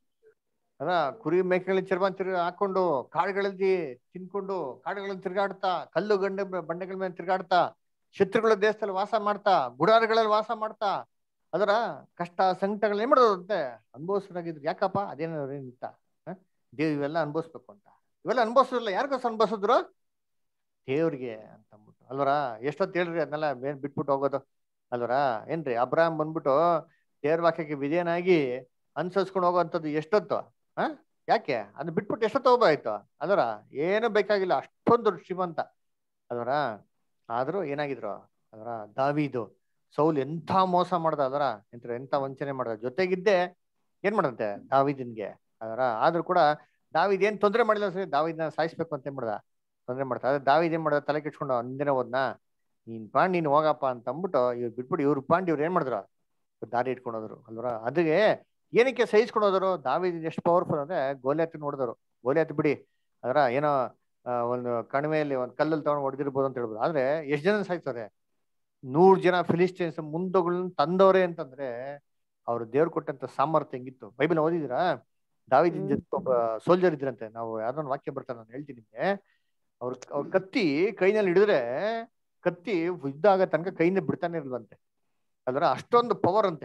ಅದ ಕುರಿ ಮೇಕೆಗಳ ಚರ್ಮ ತಿರ್ಗ ಹಾಕೊಂಡು ಕಾಡುಗಳಲ್ಲಿ ತಿನ್ಕೊಂಡು ಕಾಡುಗಳಲ್ಲಿ ತಿರ್ಗಾಡ್ತಾ ಕಲ್ಲು ಗಂಡೆ ಬಂಡೆಗಳ ಮೇಲೆ ತಿರ್ಗಾಡ್ತಾ ಶತ್ರುಗಳ ದೇಶದಲ್ಲಿ ವಾಸ ಮಾಡ್ತಾ ಗುಡಾರಗಳಲ್ಲಿ ವಾಸ ಮಾಡ್ತಾ ಅದರ ಕಷ್ಟ ಸಂಕಟಗಳು ಏನ್ ಮಾಡೋದಂತೆ ಅನುಭವಿಸೋದಾಗಿದ್ರು ಯಾಕಪ್ಪ ಅದೇನಾದ್ರು ಏನಿತ್ತ ದೇವ್ ಇವೆಲ್ಲ ಅನುಭವಿಸ್ಬೇಕು ಅಂತ ಇವೆಲ್ಲ ಅನುಭವಿಸೋದಿಲ್ಲ ಯಾರಿಗೋಸ್ಕರ ಅನುಭವಿಸಿದ್ರು ದೇವ್ರಿಗೆ ಅಂತ ಅಂದ್ಬಿಟ್ಟು ಅಲ್ವರ ಎಷ್ಟೊತ್ತು ಹೇಳ್ರಿ ಅದನ್ನೆಲ್ಲ ಬೇರೆ ಬಿಟ್ಬಿಟ್ಟು ಹೋಗೋದು ಅಲ್ವರ ಏನ್ರಿ ಅಬ್ರಾಹಂ ಬಂದ್ಬಿಟ್ಟು ದೇವ್ರ ವಾಕ್ಯಕ್ಕೆ ವಿಧೇಯನಾಗಿ ಅನ್ಸರ್ಸ್ಕೊಂಡು ಹೋಗೋವಂಥದ್ದು ಎಷ್ಟೊತ್ತು ಹ ಯಾಕೆ ಅದನ್ನ ಬಿಟ್ಬಿಟ್ಟು ಎಷ್ಟೊತ್ತು ಹೋಗ್ಬಾಯ್ತು ಅದರ ಏನು ಬೇಕಾಗಿಲ್ಲ ಅಷ್ಟೊಂದು ದೊಡ್ಡ ಶ್ರೀಮಂತ ಅದರ ಆದ್ರೂ ಏನಾಗಿದ್ರು ಅದರ ದಾವಿದು ಸೌಲ್ ಎಂಥ ಮೋಸ ಮಾಡ್ದ ಅದರ ಎಂತ ಎಂತ ವಂಚನೆ ಮಾಡ್ದ ಜೊತೆಗಿದ್ದೆ ಏನ್ ಮಾಡಂತೆ ದಾವಿದನ್ಗೆ ಅದರ ಆದ್ರೂ ಕೂಡ ದಾವಿದ್ ಏನ್ ತೊಂದರೆ ಮಾಡಿಲ್ಲ ಸರಿ ದಾವಿದ್ನ ಸಾಯಿಸ್ಬೇಕು ಅಂತ ಏನ್ ಮಾಡ್ದ ತೊಂದರೆ ಮಾಡ್ತಾ ಅದೇ ದಾವಿದ್ ಏನ್ ಮಾಡ್ದ ತಲೆ ಕೆಡ್ಸ್ಕೊಂಡು ಒಂದಿನ ಹೋದ್ನಾ ನೀನ್ ಪಾಂಡ್ ನೀನ್ ಹೋಗಪ್ಪ ಅಂತ ಅಂದ್ಬಿಟ್ಟು ಇವ್ರು ಬಿಟ್ಬಿಟ್ಟು ಇವ್ರು ಪಾಂಡ್ ಇವ್ರು ಏನ್ ಮಾಡಿದ್ರು ದಾರಿ ಇಟ್ಕೊಂಡು ಹೋದ್ರು ಅಲ್ವರ ಅದಕ್ಕೆ ಏನಕ್ಕೆ ಸಹಿಸ್ಕೊಂಡು ಹೋದ್ರು ದಾವಿದ್ ಎಷ್ಟು ಪವರ್ಫುಲ್ ಅಂದ್ರೆ ಗೋಲಿಯಾತ್ ನೋಡಿದ್ರು ಗೋಲಿಯಾತ್ ಬಿಡಿ ಅದರ ಏನೋ ಆ, ಒಂದು ಕಣಿವೆಯಲ್ಲಿ ಒಂದು ಕಲ್ಲಲ್ಲಿ ತಗೊಂಡು ಹೊಡೆದಿರ್ಬೋದು ಅಂತ ಹೇಳ್ಬೋದು ಆದ್ರೆ ಎಷ್ಟ್ ಜನ ಸಾಯ್ತಾರೆ ನೂರ್ ಜನ ಫಿಲಿಸ್ಟೀನ್ಸ್ ಮುಂದೋಗಳನ್ನ ತಂದವ್ರೆ ಅಂತಂದ್ರೆ ಅವ್ರು ದೇವ್ರು ಕೊಟ್ಟಂತ ಸಾಮರ್ಥ್ಯ ಹೆಂಗಿತ್ತು ಬೈಬಲ್ ಓದಿದಿರಾ ದಾವಿದಿನ ಜೊತೆ ಒಬ್ಬ ಸೋಲ್ಜರ್ ಇದ್ರಂತೆ ನಾವು ಯಾವ್ದೊಂದು ವಾಕ್ಯ ಬರ್ತಾರೆ ನಾನು ಹೇಳ್ತೀನಿ ನಿಮ್ಗೆ ಅವ್ರ ಅವ್ರ ಕತ್ತಿ ಕೈನಲ್ಲಿ ಹಿಡಿದ್ರೆ ಕತ್ತಿ ಯುದ್ಧ ಆಗೋ ತನಕ ಕೈಯಿಂದ ಬಿಡ್ತಾನೆ ಇಲ್ವಂತೆ ಅಲ್ರ ಅಷ್ಟೊಂದು ಪವರ್ ಅಂತೆ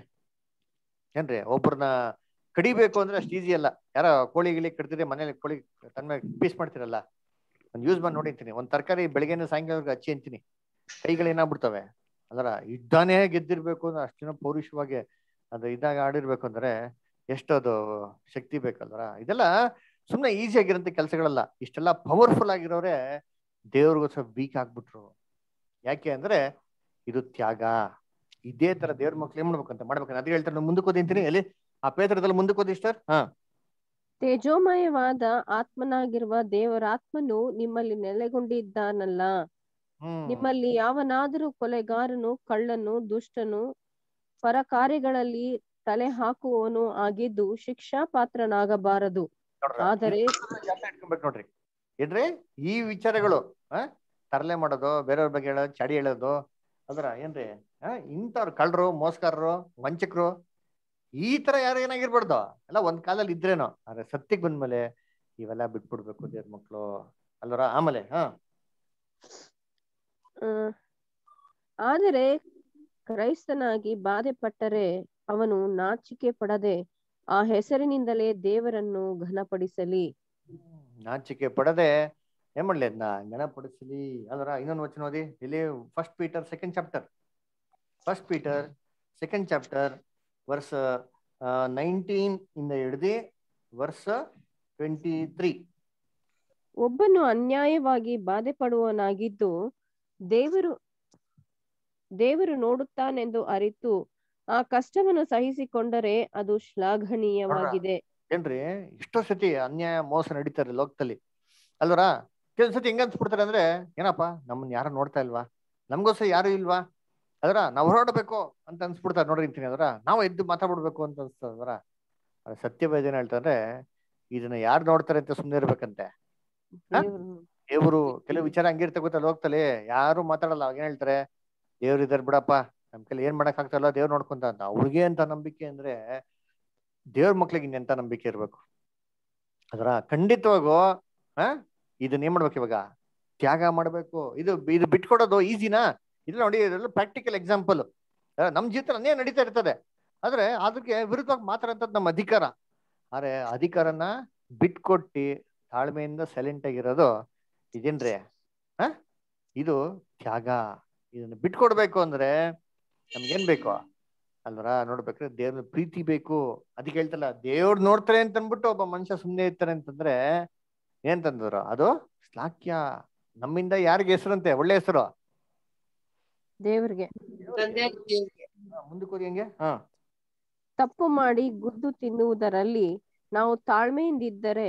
ಏನ್ರಿ ಒಬ್ಬರನ್ನ ಕಡಿಬೇಕು ಅಂದ್ರೆ ಅಷ್ಟು ಈಸಿ ಅಲ್ಲ ಯಾರ ಕೋಳಿ ಗಿಳಿ ಕಡ್ತಿದ್ರೆ ಮನೇಲಿ ಕೋಳಿ ತನ್ನ ಪೀಸ್ ಮಾಡ್ತಿರಲ್ಲ ಒಂದು ಯೂಸ್ ಮಾಡಿ ನೋಡಿರ್ತೀನಿ ಒಂದ್ ತರಕಾರಿ ಬೆಳಗ್ಗೆನ ಸಾಯಂಕಾಲ ಹಚ್ಚಿ ಅಂತೀನಿ ಕೈಗಳು ಏನಾಗ್ಬಿಡ್ತವೆ ಅದರ ಯುದ್ಧನೇ ಗೆದ್ದಿರ್ಬೇಕು ಅಂದ್ರೆ ಅಷ್ಟು ಜನ ಪೌರುಷವಾಗಿ ಅದು ಇದಾಗ ಆಡಿರ್ಬೇಕು ಅಂದ್ರೆ ಎಷ್ಟದು ಶಕ್ತಿ ಬೇಕಲ್ವರ ಇದೆಲ್ಲ ಸುಮ್ಮನೆ ಈಸಿ ಆಗಿರೋಂಥ ಕೆಲಸಗಳಲ್ಲ ಇಷ್ಟೆಲ್ಲ ಪವರ್ಫುಲ್ ಆಗಿರೋರೆ ದೇವ್ರಿಗೋಸ್ಕರ ವೀಕ್ ಆಗ್ಬಿಟ್ರು ಯಾಕೆ ಅಂದ್ರೆ ಇದು ತ್ಯಾಗ ಇದೇ ತರ ದೇವ್ರ ಮಕ್ಳು ಏನ್ ಮಾಡ್ಬೇಕಂತ ಮಾಡ್ಬೇಕಂತ ಅದೇ ಹೇಳ್ತಾರೆ ನಾನು ಮುಂದಕ್ಕೆ ಓದಿಂತೀನಿ ಎಲ್ಲಿ ಆ ಪೇತ್ರದಲ್ಲಿ ಮುಂದಕ್ಕೆ ಓದಿ ಸರ್ ಹಾ ತೇಜೋಮಯವಾದ ಆತ್ಮನಾಗಿರುವ ದೇವರಾತ್ಮನು ನಿಮ್ಮಲ್ಲಿ ನೆಲೆಗೊಂಡಿದ್ದಾನಲ್ಲ ಹ್ಮ್ ನಿಮ್ಮಲ್ಲಿ ಯಾವನಾದರೂ ಕೊಲೆಗಾರನು ಕಳ್ಳನು ದುಷ್ಟನು ಪರಕಾರ್ಯಗಳಲ್ಲಿ ತಲೆ ಹಾಕುವವನು ಆಗಿದ್ದು ಶಿಕ್ಷಾ ಪಾತ್ರನಾಗಬಾರದು ಆದರೆ ಜಾಸ್ತಿ ಇಟ್ಕೊಬೇಕು ನೋಡ್ರಿ ಏನ್ರಿ ಈ ವಿಚಾರಗಳು ಆ ತರಲೆ ಮಾಡೋದು ಬೇರೆಯವ್ರ ಬಗ್ಗೆ ಹೇಳೋದು ಚಡಿ ಹೇಳೋದು ಅದರ ಏನ್ರಿ ಆ ಇಂಥವ್ರು ಕಳ್ಳರು ಮೋಸಗಾರರು ವಂಚಕರು ಈ ತರ ಯಾರು ಏನಾಗಿರ್ಬಾರ್ದು ಎಲ್ಲ ಒಂದ್ ಕಾಲದಲ್ಲಿ ಇದ್ರೇನೋ ಆದ್ರೆ ಸತ್ಯಕ್ಕೆ ಬಂದ್ಮೇಲೆ ಇವೆಲ್ಲ ಬಿಟ್ಬಿಡ್ಬೇಕು ದೇವ್ರ ಮಕ್ಳು ಅಲ್ವರ ಆಮೇಲೆ ಹಾ ಆ, ಆದರೆ ಕ್ರೈಸ್ತನಾಗಿ ಬಾಧೆ ಪಟ್ಟರೆ ಅವನು ನಾಚಿಕೆ ಪಡದೆ ಆ ಹೆಸರಿನಿಂದಲೇ ದೇವರನ್ನು ಘನಪಡಿಸಲಿ ನಾಚಿಕೆ ಪಡದೆ ಏನ್ ಮಾಡ್ಲಿ ಅದನ್ನ ಗಣಪಡಿಸಲಿ ಅಲ್ವರ ಇನ್ನೊಂದು ವಚನ ಓದಿ ಇಲ್ಲಿ first Peter second chapter first Peter second chapter verse nineteen ಇಂದ ಹಿಡ್ದು ವರ್ಸ್ ಟ್ವೆಂಟಿ ತ್ರೀ ಒಬ್ಬನು ಅನ್ಯಾಯವಾಗಿ ಬಾಧೆ ಪಡುವವನಾಗಿದ್ದು ದೇವರು ದೇವರು ನೋಡುತ್ತಾನೆಂದು ಅರಿತು ಆ ಕಷ್ಟವನ್ನು ಸಹಿಸಿಕೊಂಡರೆ ಅದು ಶ್ಲಾಘನೀಯವಾಗಿದೆ ಏನ್ರಿ ಎಷ್ಟೋ ಸತಿ ಅನ್ಯಾಯ ಮೋಸ ನಡೀತಾರೆ ಲೋಕದಲ್ಲಿ ಅಲ್ವರ ಕೆಲವು ಸತಿ ಹೆಂಗ ಅನ್ಸ್ಬಿಡ್ತಾರೆ ಅಂದ್ರೆ ಏನಪ್ಪ ನಮ್ಮನ್ನ ಯಾರು ನೋಡ್ತಾ ಇಲ್ವಾ ನಮ್ಗೋಸ್ಕರ ಯಾರು ಇಲ್ವಾ ಅದರ ನಾವು ಹೊರಡಬೇಕು ಅಂತ ಅನ್ಸ್ಬಿಡ್ತಾರೆ ನೋಡ್ರಿ ಅಂತೀನಿ ಅದರ ನಾವು ಎದ್ದು ಮಾತಾಡ್ಬಿಡ್ಬೇಕು ಅಂತ ಅನ್ಸ್ತದ ಅದರ ಅದ್ರ ಸತ್ಯವೇದ ಏನ್ ಹೇಳ್ತಾರೆ ಇದನ್ನ ಯಾರು ನೋಡ್ತಾರೆ ಅಂತ ಸುಮ್ಮನೆ ಇರ್ಬೇಕಂತೆ ಹ? ದೇವ್ರು ಕೆಲವು ವಿಚಾರ ಹಂಗಿರ್ತ ಗೊತ್ತಲ್ಲ ಹೋಗ್ತಲೆ ಯಾರು ಮಾತಾಡಲ್ಲ ಅವಾಗ ಏನ್ ಹೇಳ್ತಾರೆ ದೇವ್ರು ಇದಾರೆ ಬಿಡಪ್ಪ ನಮ್ ಕೈಲಿ ಏನ್ ಮಾಡಕ್ ಆಗ್ತಾರಲ್ಲ ದೇವ್ರು ನೋಡ್ಕೊಂತ ಅಂತ ಅವ್ರಿಗೆ ಅಂತ ನಂಬಿಕೆ ಅಂದ್ರೆ ದೇವ್ರ ಮಕ್ಳಿಗೆ ಇನ್ನೆಂತ ನಂಬಿಕೆ ಇರ್ಬೇಕು ಅದರ ಖಂಡಿತವಾಗೂ ಹ ಇದನ್ನ ಏನ್ ಮಾಡ್ಬೇಕು ಇವಾಗ ತ್ಯಾಗ ಮಾಡ್ಬೇಕು ಇದು ಇದು ಬಿಟ್ಕೊಡೋದು ಈಸಿನಾ ಇದು ನೋಡಿ ಇದೆಲ್ಲ ಪ್ರಾಕ್ಟಿಕಲ್ ಎಕ್ಸಾಂಪಲ್ ನಮ್ ಜೀವಿತ ಅದೇ ನಡೀತಾ ಇರ್ತದೆ ಆದ್ರೆ ಅದಕ್ಕೆ ವಿರುದ್ಧವಾಗಿ ಮಾತಾಡೋಂಥದ್ದು ನಮ್ಮ ಅಧಿಕಾರ ಆದ್ರೆ ಅಧಿಕಾರನ ಬಿಟ್ಕೊಟ್ಟಿ ತಾಳ್ಮೆಯಿಂದ ಸೈಲೆಂಟ್ ಆಗಿರೋದು ಇದೇನ್ರಿ ಹ ಇದು ತ್ಯಾಗ ಇದನ್ನ ಬಿಟ್ಕೊಡ್ಬೇಕು ಅಂದ್ರೆ ನಮ್ಗೇನ್ ಬೇಕು ಅಲ್ವರ ನೋಡ್ಬೇಕ್ರೆ ದೇವ್ರ ಪ್ರೀತಿ ಬೇಕು ಅದಕ್ಕೆ ಹೇಳ್ತಲ್ಲ ದೇವ್ರು ನೋಡ್ತಾರೆ ಅಂತ ಅಂದ್ಬಿಟ್ಟು ಒಬ್ಬ ಮನುಷ್ಯ ಸುಮ್ಮನೆ ಇರ್ತಾರೆ ಅಂತಂದ್ರೆ ಏನ್ ತಂದ್ರು ಅದು ಶ್ಲಾಘ್ಯ ನಮ್ಮಿಂದ ಯಾರಿಗೆ ಹೆಸರಂತೆ ಒಳ್ಳೆ ಹೆಸರು ದೇವರಿಗೆ ಮುಂದಕ್ಕೆ ಹೋಗಿ ಹೆಂಗೆ ಹಾ ತಪ್ಪು ಮಾಡಿ ಗುದ್ದು ತಿನ್ನುವುದರಲ್ಲಿ ನಾವು ತಾಳ್ಮೆಯಿಂದಿದ್ದರೆ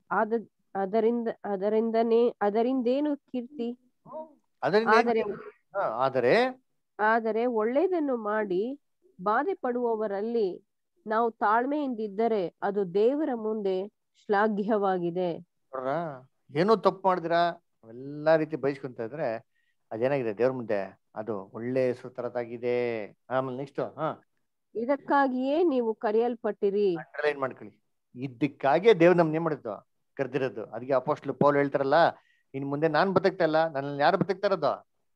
ಆದ ಅದರಿಂದ ಅದರಿಂದನೇ ಅದರಿಂದೇನು ಕೀರ್ತಿ ಅದರಿಂದ ಏನ್ ಆದರೆ ಹಾ, ಆದರೆ ಆದರೆ ಒಳ್ಳೆಯದನ್ನು ಮಾಡಿ ಬಾಧೆ ಪಡುವವರಲ್ಲಿ ನಾವು ತಾಳ್ಮೆಯಿಂದಿದ್ದರೆ ಅದು ದೇವರ ಮುಂದೆ ಶ್ಲಾಘ್ಯವಾಗಿದೆ ನೋಡ್ರ ಏನೋ ತಪ್ಪು ಮಾಡಿದಿರಾ ಎಲ್ಲಾ ರೀತಿ ಬಯಸ್ಕೊಂತ ಇದ್ರೆ ಅದೇನಾಗಿದೆ ದೇವ್ರ ಮುಂದೆ ಅದು ಒಳ್ಳೆ ಹೆಸರು ತರದಾಗಿದೆ ಆಮೇಲೆ ನೆಕ್ಸ್ಟ್ ಹಾ ಇದಕ್ಕಾಗಿಯೇ ನೀವು ಕರೆಯಲ್ಪಟ್ಟಿರಿ ಅಂಡರ್ಲೈನ್ ಮಾಡ್ಕೊಳ್ಳಿ ಇದಕ್ಕಾಗೆ ದೇವ್ರು ನಮ್ನ ಏನ್ ಮಾಡಿದ್ದು ಕರೆದಿರೋದು ಅದಕ್ಕೆ ಅಪೋಸ್ಟ್ಲು ಪೌಲ್ ಹೇಳ್ತಾರಲ್ಲ ಇನ್ ಮುಂದೆ ನಾನ್ ಬದುಕ್ತಾ ಇಲ್ಲ ನನ್ನಲ್ಲಿ ಯಾರು ಬದುಕ್ತಾ ಇರೋದು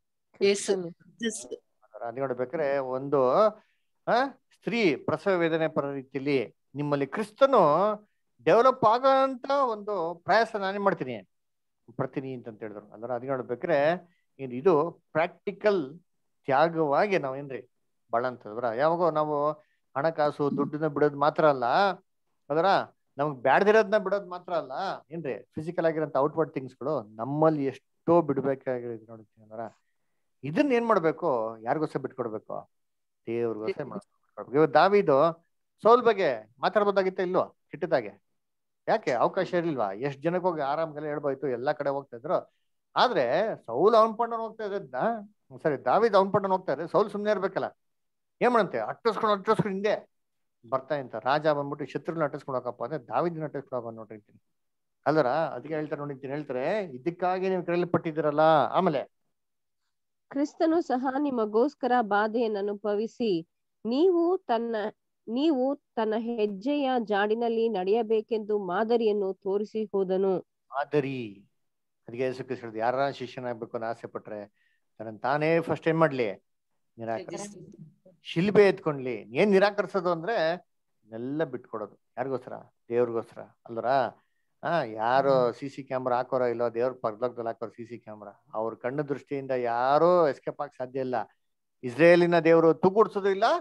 ಅದ್ ನೋಡ್ಬೇಕಾದ್ರೆ ಒಂದು ಆ ಸ್ತ್ರೀ ಪ್ರಸವ ವೇದನೆ ಪರ ರೀತಿಯಲ್ಲಿ ನಿಮ್ಮಲ್ಲಿ ಕ್ರಿಸ್ತನು ಡೆವಲಪ್ ಆಗಂತ ಒಂದು ಪ್ರಯಾಸ ನಾನೇ ಮಾಡ್ತೀನಿ ಪಡ್ತೀನಿ ಅಂತ ಹೇಳಿದ್ರು ಅಂದ್ರೆ ಅದ್ ನೋಡ್ಬೇಕಾದ್ರೆ ಇದು ಇದು ಪ್ರಾಕ್ಟಿಕಲ್ ತ್ಯಾಗವಾಗಿ ನಾವ್ ಏನ್ರಿ ಬಾಳಂತದ್ರ ಯಾವಾಗೋ ನಾವು ಹಣಕಾಸು ದುಡ್ಡನ್ನ ಬಿಡೋದು ಮಾತ್ರ ಅಲ್ಲ ಅದರ ನಮ್ಗ್ ಬ್ಯಾಡ್ದಿರೋದನ್ನ ಬಿಡೋದ್ ಮಾತ್ರ ಅಲ್ಲ ಏನ್ರಿ ಫಿಸಿಕಲ್ ಆಗಿರೋಂಥ ಔಟ್ವರ್ಡ್ ಥಿಂಗ್ಸ್ಗಳು ನಮ್ಮಲ್ಲಿ ಎಷ್ಟೋ ಬಿಡ್ಬೇಕಾಗಿರೋದು ನೋಡ್ತೀನಿ ಅಂದ್ರ ಇದನ್ನ ಏನ್ ಮಾಡ್ಬೇಕು ಯಾರಿಗೋಸ್ಕರ ಬಿಟ್ಕೊಡ್ಬೇಕು ದೇವ್ರಿಗೋಸ್ಕರ ಮಾಡ್ಬೇಕು ಇವಾಗ ದಾವಿದು ಸೌಲ್ ಬಗ್ಗೆ ಮಾತಾಡ್ಬೋದಾಗಿತ್ತ ಇಲ್ವೋ ಕೆಟ್ಟದಾಗೆ ಯಾಕೆ ಅವಕಾಶ ಇರ್ಲಿಲ್ವಾ ಎಷ್ಟ್ ಜನಕ್ಕೆ ಹೋಗಿ ಆರಾಮ್ಗೆಲ್ಲ ಹೇಳ್ಬೋಯ್ತು ಎಲ್ಲಾ ಕಡೆ ಹೋಗ್ತಾ ಇದ್ರು ಆದ್ರೆ ಸೌಲ್ ಅವನ್ ಪಂಡನ್ ಹೋಗ್ತಾ ಇದ್ದದ್ನ ಸರಿ ದಾವಿದ್ ಅವನ್ ಪಂಡನ್ ಹೋಗ್ತಾ ಇದ್ರೆ ಸೌಲ್ ಸುಮ್ನೆ ಇರ್ಬೇಕಲ್ಲ ಏನ್ ಮಾಡಂತೆ ಅಟ್ಟಿಸ್ಕೊಂಡು ಅಟ್ಟಿಸ್ಕೊಂಡು ಹಿಂದೆ ಬರ್ತಾ ಇಂತ ರಾಜ ಬಂದ್ಬಿಟ್ಟು ಶತ್ರುಗಳನ್ನ ಅಟ್ಟಿಸ್ಕೊಂಡು ಹೋಗಪ್ಪ ಅಂದ್ರೆ ದಾವಿದ್ನ ಅಟ್ಟಿಸ್ಕೊಂಡು ಹೋಗ ನೋಡಿರ್ತೀನಿ ಅಲ್ದರ ಅದಕ್ಕೆ ಹೇಳ್ತಾರೆ ನೋಡಿರ್ತೀನಿ ಹೇಳ್ತಾರೆ ಇದಕ್ಕಾಗಿ ನೀವು ಕರೆಯಲ್ಪಟ್ಟಿದ್ದೀರಲ್ಲ ಆಮೇಲೆ ಕ್ರಿಸ್ತನು ಸಹ ನಿಮಗೋಸ್ಕರ ಬಾಧೆಯನ್ನು ಅನುಭವಿಸಿ ನೀವು ತನ್ನ ನೀವು ತನ್ನ ಹೆಜ್ಜೆಯ ಜಾಡಿನಲ್ಲಿ ನಡೆಯಬೇಕೆಂದು ಮಾದರಿಯನ್ನು ತೋರಿಸಿ ಹೋದನು ಮಾದರಿ ಅದಕ್ಕೆ ಯೇಸು ಕ್ರಿಸ್ತ ಹೇಳಿದ್ರು ಯಾರ ಶಿಷ್ಯನಾಗ್ಬೇಕು ಅನ್ನೋ ಆಸೆ ಪಟ್ರೆ ತನ್ನ ತಾನೇ ಫಸ್ಟ್ ಏನ್ ಮಾಡ್ಲಿ ನಿರಾಕರಿಸ ಶಿಲ್ಬೆ ಎತ್ಕೊಂಡ್ಲಿ ಏನ್ ನಿರಾಕರಿಸೋದು ಅಂದ್ರೆ ಎಲ್ಲ ಬಿಟ್ಕೊಡೋದು ಯಾರಿಗೋಸ್ಕರ ದೇವ್ರಿಗೋಸ್ಕರ ಅಲ್ವರ ಆ ಯಾರು ಸಿ ಸಿ ಕ್ಯಾಮ್ರಾ ಹಾಕೋರೋ ಇಲ್ಲೋ ದೇವ್ರ ಪರ್ಲೋಕದಲ್ಲಿ ಹಾಕೋರು ಸಿ ಸಿ ಕ್ಯಾಮ್ರಾ ಅವ್ರ ಕಣ್ಣು ದೃಷ್ಟಿಯಿಂದ ಯಾರೂ ಎಸ್ಕೇಪ್ ಆಗಕ್ ಸಾಧ್ಯ ಇಲ್ಲ ಇಸ್ರೇಲಿನ ದೇವರು ತೂಗುಡ್ಸೋದು ಇಲ್ಲ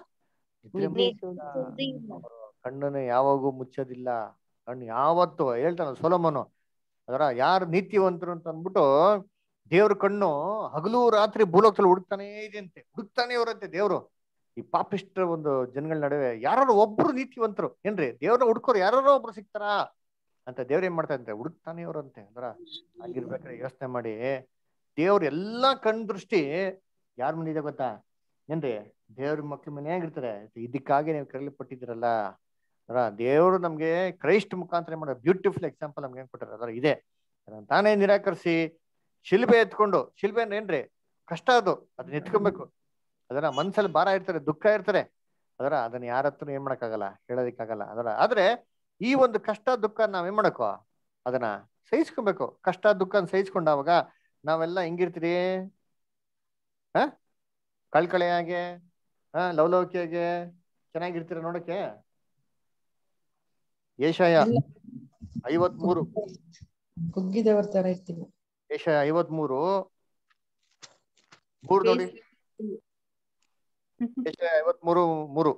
ಕಣ್ಣನ್ನು ಯಾವಾಗೂ ಮುಚ್ಚೋದಿಲ್ಲ ಕಣ್ಣು ಯಾವತ್ತು ಹೇಳ್ತಾನ ಸೊಲೋಮನು ಅದರ ಯಾರು ನೀತಿವಂತರು ಅಂತ ಅಂದ್ಬಿಟ್ಟು ದೇವ್ರ ಕಣ್ಣು ಹಗಲು ರಾತ್ರಿ ಭೂಲೋಕದಲ್ಲಿ ಹುಡುಕ್ತಾನೇ ಇದೆ ಅಂತೆ ಹುಡುಕ್ತಾನೆ ಇವ್ರಂತೆ ದೇವ್ರು ಈ ಪಾಪಿಷ್ಟ ಒಂದು ಜನಗಳ ನಡುವೆ ಯಾರು ಒಬ್ರು ನೀತಿವಂತರು ಏನ್ರಿ ದೇವ್ರ ಹುಡ್ಕೋರು ಯಾರೋ ಒಬ್ರು ಸಿಗ್ತಾರಾ ಅಂತ ದೇವ್ರ ಏನ್ ಮಾಡ್ತಾ ಇದ್ರೆ ಹುಡುಕ್ತಾನೆ ಇವ್ರಂತೆ ಅಂದ್ರ ಆಗಿರ್ಬೇಕಾದ್ರೆ ಯೋಚನೆ ಮಾಡಿ ದೇವ್ರ ಎಲ್ಲಾ ಕಣ್ ದೃಷ್ಟಿ ಯಾರ ಮುಂದೆ ಗೊತ್ತಾ ಏನ್ರಿ ದೇವ್ರ ಮಕ್ಳ ಮನೆಯಾಗಿರ್ತಾರೆ ಇದಕ್ಕಾಗಿ ನೀವು ಕರೆಯಲ್ಪಟ್ಟಿದ್ದೀರಲ್ಲ ಅದರ ದೇವರು ನಮ್ಗೆ ಕ್ರೈಸ್ಟ್ ಮುಖಾಂತರ ಮಾಡೋ ಬ್ಯೂಟಿಫುಲ್ ಎಕ್ಸಾಂಪಲ್ ನಮ್ಗೆ ಏನ್ ಕೊಟ್ಟಾರೆ ಅದರ ಇದೆ ಅದನ್ನ ತಾನೇ ನಿರಾಕರಿಸಿ ಶಿಲ್ಬೆ ಎತ್ಕೊಂಡು ಶಿಲ್ಬೆ ಅಂದ್ರೆ ಏನ್ರಿ ಕಷ್ಟ ಅದು ಅದನ್ನ ಎತ್ಕೊಬೇಕು ಅದರ ಮನ್ಸಲ್ಲಿ ಭಾರ ಇರ್ತಾರೆ ದುಃಖ ಇರ್ತಾರೆ ಅದರ ಅದನ್ನ ಯಾರ ಹತ್ರ ಏನ್ ಮಾಡಕ್ಕಾಗಲ್ಲ ಹೇಳೋದಿಕ್ಕಾಗಲ್ಲ ಅದರ ಆದ್ರೆ ಈ ಒಂದು ಕಷ್ಟ ದುಃಖ ನಾವ್ ಏನ್ ಮಾಡಕ್ಕೋ ಅದನ್ನ ಸಹಿಸ್ಕೊಬೇಕು ಕಷ್ಟ ದುಃಖ ಸಹಿಸ್ಕೊಂಡಾವಾಗ ನಾವೆಲ್ಲ ಹೆಂಗಿರ್ತೀರಿ ಹ ಕಳ್ಕಳೆಯಾಗೆ ಹ ಲವಲವಿಕೆಯಾಗೆ ಚೆನ್ನಾಗಿರ್ತೀರ ನೋಡಕ್ಕೆ ಏಷಯ ಐವತ್ಮೂರು ಕುಗ್ಗಿದವರ ತರ ಇರ್ತೀವಿ ಏಷಯ ಐವತ್ಮೂರು ಮೂರು ನೋಡಿ ಏಷಯ ಐವತ್ಮೂರು ಮೂರು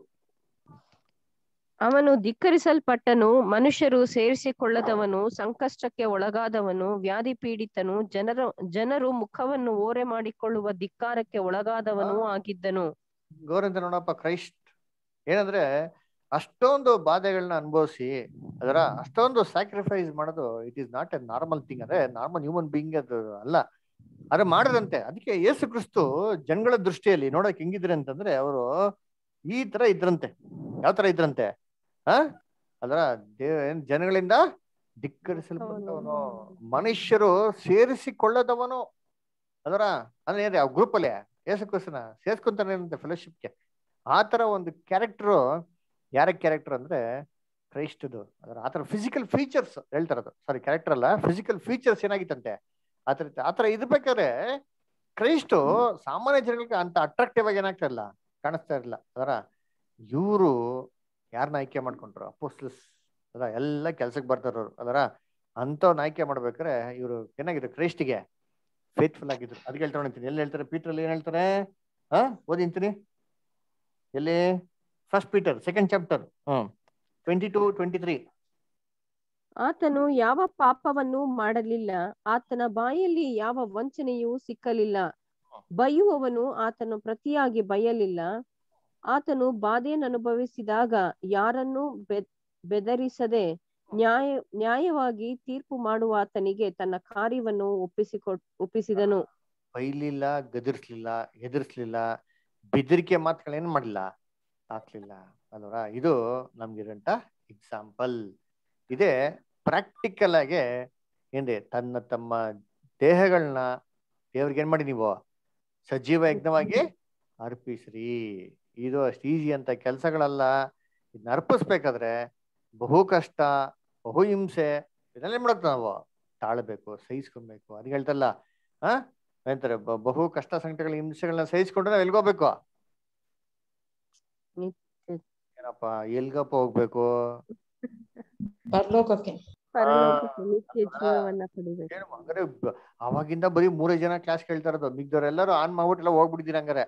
ಅವನು ಧಿಕ್ಕರಿಸಲ್ಪಟ್ಟನು ಮನುಷ್ಯರು ಸೇರಿಸಿಕೊಳ್ಳದವನು ಸಂಕಷ್ಟಕ್ಕೆ ಒಳಗಾದವನು ವ್ಯಾಧಿ ಪೀಡಿತನು ಜನರು ಜನರು ಮುಖವನ್ನು ಓರೆ ಮಾಡಿಕೊಳ್ಳುವ ಧಿಕ್ಕಾರಕ್ಕೆ ಒಳಗಾದವನೂ ಆಗಿದ್ದನು ಗೌರಂತ ನೋಡಪ್ಪ ಕ್ರೈಸ್ಟ್ ಏನಂದ್ರೆ ಅಷ್ಟೊಂದು ಬಾಧೆಗಳನ್ನ ಅನುಭವಿಸಿ ಅದರ ಅಷ್ಟೊಂದು ಸ್ಯಾಕ್ರಿಫೈಸ್ ಮಾಡೋದು it is not a normal thing ಅಂದ್ರೆ ನಾರ್ಮಲ್ ಹ್ಯೂಮನ್ ಬೀಯಿಂಗ್ ಅದು ಅಲ್ಲ ಅದ್ರ ಮಾಡಿದಂತೆ ಅದಕ್ಕೆ ಯೇಸು ಕ್ರಿಸ್ತು ಜನಗಳ ದೃಷ್ಟಿಯಲ್ಲಿ ನೋಡಕ್ ಹೆಂಗಿದ್ರೆ ಅಂತಂದ್ರೆ ಅವರು ಈ ತರ ಇದ್ರಂತೆ ಯಾವ ತರ ಇದ್ರಂತೆ ಆ ಅದರ ದೇವ ಏನ್ ಜನಗಳಿಂದ ಧಿಕ್ಕರಿಸಲ್ಪಟ್ಟವನು ಮನುಷ್ಯರು ಸೇರಿಸಿಕೊಳ್ಳದವನು ಅದರ ಅಂದ್ರೆ ಏನ್ರಿ ಆ ಗ್ರೂಪ್ ಅಲ್ಲಿ ಯೇಸು ಕ್ರಿಸ್ತನ ಸೇರ್ಸ್ಕೊಂತಾನೆ ಫೆಲೋಶಿಪ್ಗೆ ಆ ತರ ಒಂದು ಕ್ಯಾರೆಕ್ಟರ್ ಯಾರ ಕ್ಯಾರೆಕ್ಟರ್ ಅಂದ್ರೆ ಕ್ರೈಸ್ಟ್ದು ಅದರ ಆತರ ಫಿಸಿಕಲ್ ಫೀಚರ್ಸ್ ಹೇಳ್ತಾರದು ಸಾರಿ ಕ್ಯಾರೆಕ್ಟರ್ ಅಲ್ಲ ಫಿಸಿಕಲ್ ಫೀಚರ್ಸ್ ಏನಾಗಿತ್ತಂತೆ ಆತರ ಆತರ ಇರ್ಬೇಕಾದ್ರೆ ಕ್ರೈಸ್ಟು ಸಾಮಾನ್ಯ ಜನಗಳಿಗೆ ಅಂತ ಅಟ್ರಾಕ್ಟಿವ್ ಆಗಿ ಏನಾಗ್ತಾ ಇಲ್ಲ ಕಾಣಿಸ್ತಾ ಇರಲಿಲ್ಲ ಅದರ ಇವರು ಯಾರನ್ನ ಆಯ್ಕೆ ಮಾಡ್ಕೊಂಡ್ರು ಅಪೋಸ್ಟಲ್ಸ್ ಅದರ ಎಲ್ಲ ಕೆಲ್ಸಕ್ಕೆ ಬರ್ತಾರವ್ರು ಅದರ ಅಂಥವ್ನ ಆಯ್ಕೆ ಮಾಡ್ಬೇಕಾದ್ರೆ ಇವರು ಏನಾಗಿದ್ರು ಕ್ರೈಸ್ಟಿಗೆ ಫೇತ್ಫುಲ್ ಆಗಿದ್ರು ಅದಕ್ಕೆ ಹೇಳ್ತಾ ನೋಡ್ತೀನಿ ಎಲ್ಲಿ ಹೇಳ್ತಾರೆ ಪೀಟ್ರಲ್ಲಿ ಏನ್ ಹೇಳ್ತಾರೆ ಹಾ ಓದಿಂತೀನಿ ಎಲ್ಲಿ first Peter second chapter hmm twenty two twenty three ಆತನು ಯಾವ ಪಾಪವನ್ನು ಮಾಡಲಿಲ್ಲ ಆತನ ಬಾಯಲ್ಲಿ ಯಾವ ವಂಚನೆಯೂ ಸಿಕ್ಕಲಿಲ್ಲ ಬೈಯುವವನು ಆತನು ಪ್ರತಿಯಾಗಿ ಬಯಲಿಲ್ಲ ಆತನು ಬಾಧೆಯನ್ನು ಅನುಭವಿಸಿದಾಗ ಯಾರನ್ನೂ ಬೆ ಬೆದರಿಸದೆ ನ್ಯಾಯ ನ್ಯಾಯವಾಗಿ ತೀರ್ಪು ಮಾಡುವ ಆತನಿಗೆ ತನ್ನ ಕಾರ್ಯವನ್ನು ಒಪ್ಪಿಸಿಕೊ ಒಪ್ಪಿಸಿದನು ಬೈಲಿಲ್ಲ ಗದರ್ಸ್ಲಿಲ್ಲ ಹೆದರ್ಸ್ಲಿಲ್ಲ ಬೆದರಿಕೆ ಮಾತುಗಳೇನ್ ಮಾಡಿಲ್ಲ ಹಾಕ್ಲಿಲ್ಲ ಅಲ್ವರ ಇದು ನಮ್ಗಿರಂತ ಎಕ್ಸಾಂಪಲ್ ಇದೇ ಪ್ರಾಕ್ಟಿಕಲ್ ಆಗಿ ಏನ್ರಿ ತನ್ನ ತಮ್ಮ ದೇಹಗಳನ್ನ ದೇವ್ರಿಗೆ ಏನ್ ಮಾಡಿ ನೀವು ಸಜೀವ ಯಜ್ಞವಾಗಿ ಅರ್ಪಿಸ್ರಿ ಇದು ಅಷ್ಟು ಈಸಿ ಅಂತ ಕೆಲಸಗಳಲ್ಲ ಇದನ್ನ ಅರ್ಪಿಸ್ಬೇಕಾದ್ರೆ ಬಹು ಕಷ್ಟ ಬಹು ಹಿಂಸೆ ಇದನ್ನೆಲ್ಲ ಏನ್ ಮಾಡಕ್ ನಾವು ತಾಳ್ಬೇಕು ಸಹಿಸ್ಕೊಬೇಕು ಅದ್ ಹೇಳ್ತಲ್ಲ ಆ ಏನಂತಾರೆ ಬ- ಬಹು ಕಷ್ಟ ಸಂಕಟಗಳ ಹಿಂಸೆಗಳನ್ನ ಸಹಿಸ್ಕೊಂಡ್ರೆ ನಾವ್ ಎಲ್ಗೋಗ್ಬೇಕು ಏನಪ್ಪ ಎಲ್ಗಪ್ಪ ಹೋಗ್ಬೇಕು ಪರಲೋಕಕ್ಕೆ ಪರಲೋಕಕ್ಕೆ ನಿತ್ಯ ಜೀವವನ್ನ ಪಡಿಬೇಕು ಏನು ಹಂಗಾರೆ ಬ- ಅವಾಗಿಂದ ಬರೀ ಮೂರೇ ಜನ ಕ್ಲಾಸ್ ಕೇಳ್ತಾ ಇರೋದು ಮಿಗ್ದವ್ರೆಲ್ಲರೂ ಆನ್ ಮಾಡ್ಬಿಟ್ಟು ಎಲ್ಲ ಹೋಗ್ಬಿಟ್ಟಿದೀರ ಹಂಗಾರೆ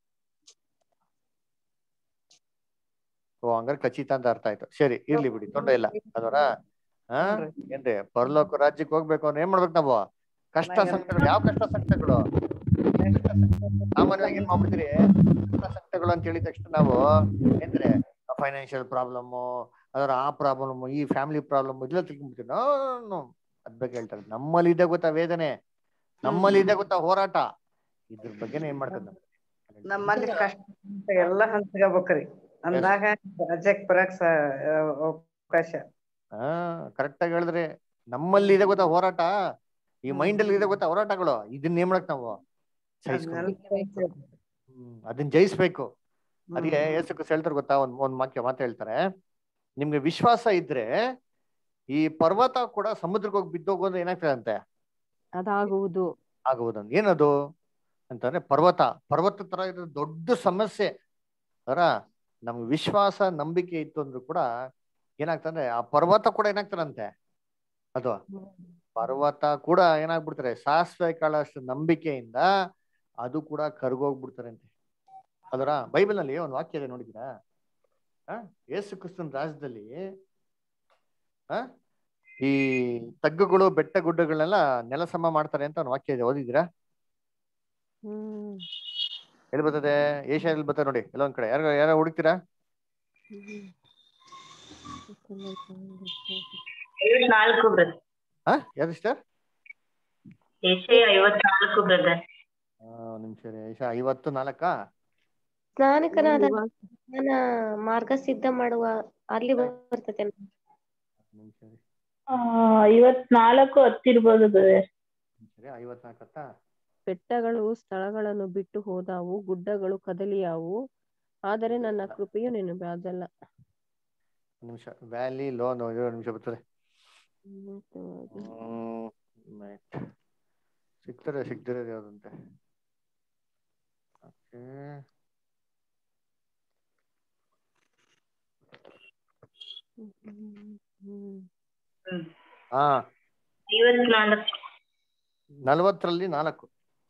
ಓ ಹಂಗಾರೆ ಖಚಿತ ಅಂತ ಅರ್ಥ ಆಯ್ತು ಸರಿ ಇರ್ಲಿ ಬಿಡಿ ತೊಂದ್ರೆ ಇಲ್ಲ ಅದರ ಹಾ ಏನ್ರಿ ಪರಲೋಕ ರಾಜ್ಯಕ್ಕೆ ಹೋಗ್ಬೇಕು ಅಂದ್ರೆ ಏನ್ ಮಾಡ್ಬೇಕು ನಾವು ಕಷ್ಟ ಸಂಕಟಗಳು ಯಾವ ಕಷ್ಟ ಸಂಕಟಗಳು ಸಾಮಾನ್ಯವಾಗಿ ಏನ್ ಮಾಡ್ಬಿಡ್ತೀರಿ ಕಷ್ಟ ಸಂಕಟಗಳು ಅಂತ ಹೇಳಿದ ತಕ್ಷಣ ನಾವು ಏನ್ರಿ ಫೈನಾನ್ಷಿಯಲ್ ಪ್ರಾಬ್ಲಮ್ ಅದರ ಆ ಪ್ರಾಬ್ಲಮ್ ಈ ಫ್ಯಾಮಿಲಿ ಪ್ರಾಬ್ಲಮ್ ಇದೆಲ್ಲ ತಿಳ್ಕೊಂಡ್ಬಿಡ್ತೀವಿ ನೋ ನೋ ಅದ್ ಬಗ್ಗೆ ಹೇಳ್ತಾರೆ ನಮ್ಮಲ್ಲಿ ಇದೆ ಗೊತ್ತಾ ವೇದನೆ ನಮ್ಮಲ್ಲಿ ಇದೆ ಗೊತ್ತಾ ಹೋರಾಟ ಇದ್ರ ಬಗ್ಗೆನೇ ಏನ್ ಮಾಡ್ತಾರೆ ನಾವು ನಮ್ಮಲ್ಲಿ ಕಷ್ಟ ಅಂತ ಎಲ್ಲ ಹಂಚ್ಕೋಬೇಕ್ರಿ ಅಂದಾಗ ರಾಜ್ಯಕ್ ಬರಕ್ ಸ ಅವಕಾಶ ಹಾ ಕರೆಕ್ಟ್ ಆಗಿ ಹೇಳಿದ್ರಿ ನಮ್ಮಲ್ಲಿ ಇದೆ ಗೊತ್ತಾ ಹೋರಾಟ ಈ ಮೈಂಡ್ ಅಲ್ಲಿ ಇದೆ ಗೊತ್ತಾ ಹೋರಾಟಗಳು ಇದನ್ನ ಏನ್ ಮಾಡಕ್ ನಾವು ಸಹಿಸ್ಕೊಬೇಕು ಹ್ಮ್ ಅದನ್ನ ಜಯಿಸ್ಬೇಕು ಅದಕ್ಕೆ ಏಸು ಕ್ರಿಸ್ತ ಹೇಳ್ತಾರೆ ಗೊತ್ತಾ ಒಂದ್ ಒಂದ್ ವಾಕ್ಯ ಮಾತು ಹೇಳ್ತಾರೆ ನಿಮ್ಗೆ ವಿಶ್ವಾಸ ಇದ್ರೆ ಈ ಪರ್ವತ ಕೂಡ ಸಮುದ್ರಕ್ಕೆ ಹೋಗಿ ಬಿದ್ದೋಗೋದು ಏನಾಗ್ತದೆ ಅಂತೆ ಅದಾಗುವುದು ಆಗುವುದಂತ ಏನದು ಅಂತಂದ್ರೆ ಪರ್ವತ ಪರ್ವತ ತರ ಇರೋ ದೊಡ್ಡ ಸಮಸ್ಯೆ ಅದರ ನಮ್ಗೆ ವಿಶ್ವಾಸ ನಂಬಿಕೆ ಇತ್ತು ಅಂದ್ರೂ ಕೂಡ ಏನಾಗ್ತಂದ್ರೆ ಆ ಪರ್ವತ ಕೂಡ ಏನಾಗ್ತಾರಂತೆ ಅದು ಪರ್ವತ ಕೂಡ ಏನಾಗ್ಬಿಡ್ತಾರೆ ಸಾಸಿವೆ ಕಾಳಷ್ಟು ನಂಬಿಕೆಯಿಂದ ಅದು ಕೂಡ ಕರ್ಗೋಗ್ಬಿಡ್ತಾರಂತೆ ಅದರ ಬೈಬಲ್ ನಲ್ಲಿ ಒಂದು ವಾಕ್ಯ ಇದೆ ನೋಡಿದ್ದೀರಾ ಆ ಯೇಸು ಕ್ರಿಸ್ತನ ರಾಜ್ಯದಲ್ಲಿ ಆ ಈ ತಗ್ಗುಗಳು ಬೆಟ್ಟ ಗುಡ್ಡಗಳನ್ನೆಲ್ಲ ನೆಲ ಸಮ ಮಾಡ್ತಾರೆ ಅಂತ ಒಂದು ವಾಕ್ಯ ಇದೆ ಓದಿದ್ದೀರಾ ಹ್ಮ್ ಎಲ್ಲಿ ಬರ್ತದೆ ಏಷ್ಯಾದಲ್ಲಿ ಬರ್ತದೆ ನೋಡಿ ಎಲ್ಲೊಂದ್ ಕಡೆ ಯಾರು ಯಾರು ಹುಡುಕ್ತೀರಾ ಐವತ್ನಾಲ್ಕು ಬ್ರದರ್ ಹಾ ಯಾರು ಸಿಸ್ಟರ್ ಏಷ್ಯಾ ಐವತ್ನಾಲ್ಕು ಬ್ರದರ್ ನಿಮಿಷ ಏಷ್ಯಾ ಐವತ್ತು ನಾಲ್ಕಾ ಸ್ನಾನಿಕನಾದ ಸ್ನಾನ ಮಾರ್ಗ ಸಿದ್ಧ ಮಾಡುವ ಅಲ್ಲಿ ಬರ್ತದೆ ನಿಮಿಷ ರೀ ಐವತ್ನಾಲ್ಕು ಹತ್ತಿರ್ಬೋದು ಬ್ರದರ್ ಸರಿ ಐವತ್ನಾಲ್ಕು ಹತ್ತಾ ಬೆಟ್ಟಗಳು ಸ್ಥಳಗಳನ್ನು ಬಿಟ್ಟು ಹೋದಾವು ಗುಡ್ಡಗಳು ಕದಲಿಯಾವು ಆದರೆ ನನ್ನ ಕೃಪೆಯು ನಿನ್ನ ಅದಲ್ಲ ಒಂದ್ ನಿಮಿಷ ವ್ಯಾಲಿ ಲೋನ್ ಏಳು ನಿಮಿಷ ಬರ್ತದೆ ಹ್ಮ್ right. ಸಿಗ್ತಾರೆ ಸಿಗ್ತಾರೆ ಯಾವ್ದಂತೆ ಓಕೆ ಹಾ ಐವತ್ನಾಲ್ಕು ನಲ್ವತ್ತರಲ್ಲಿ ನಾಲ್ಕು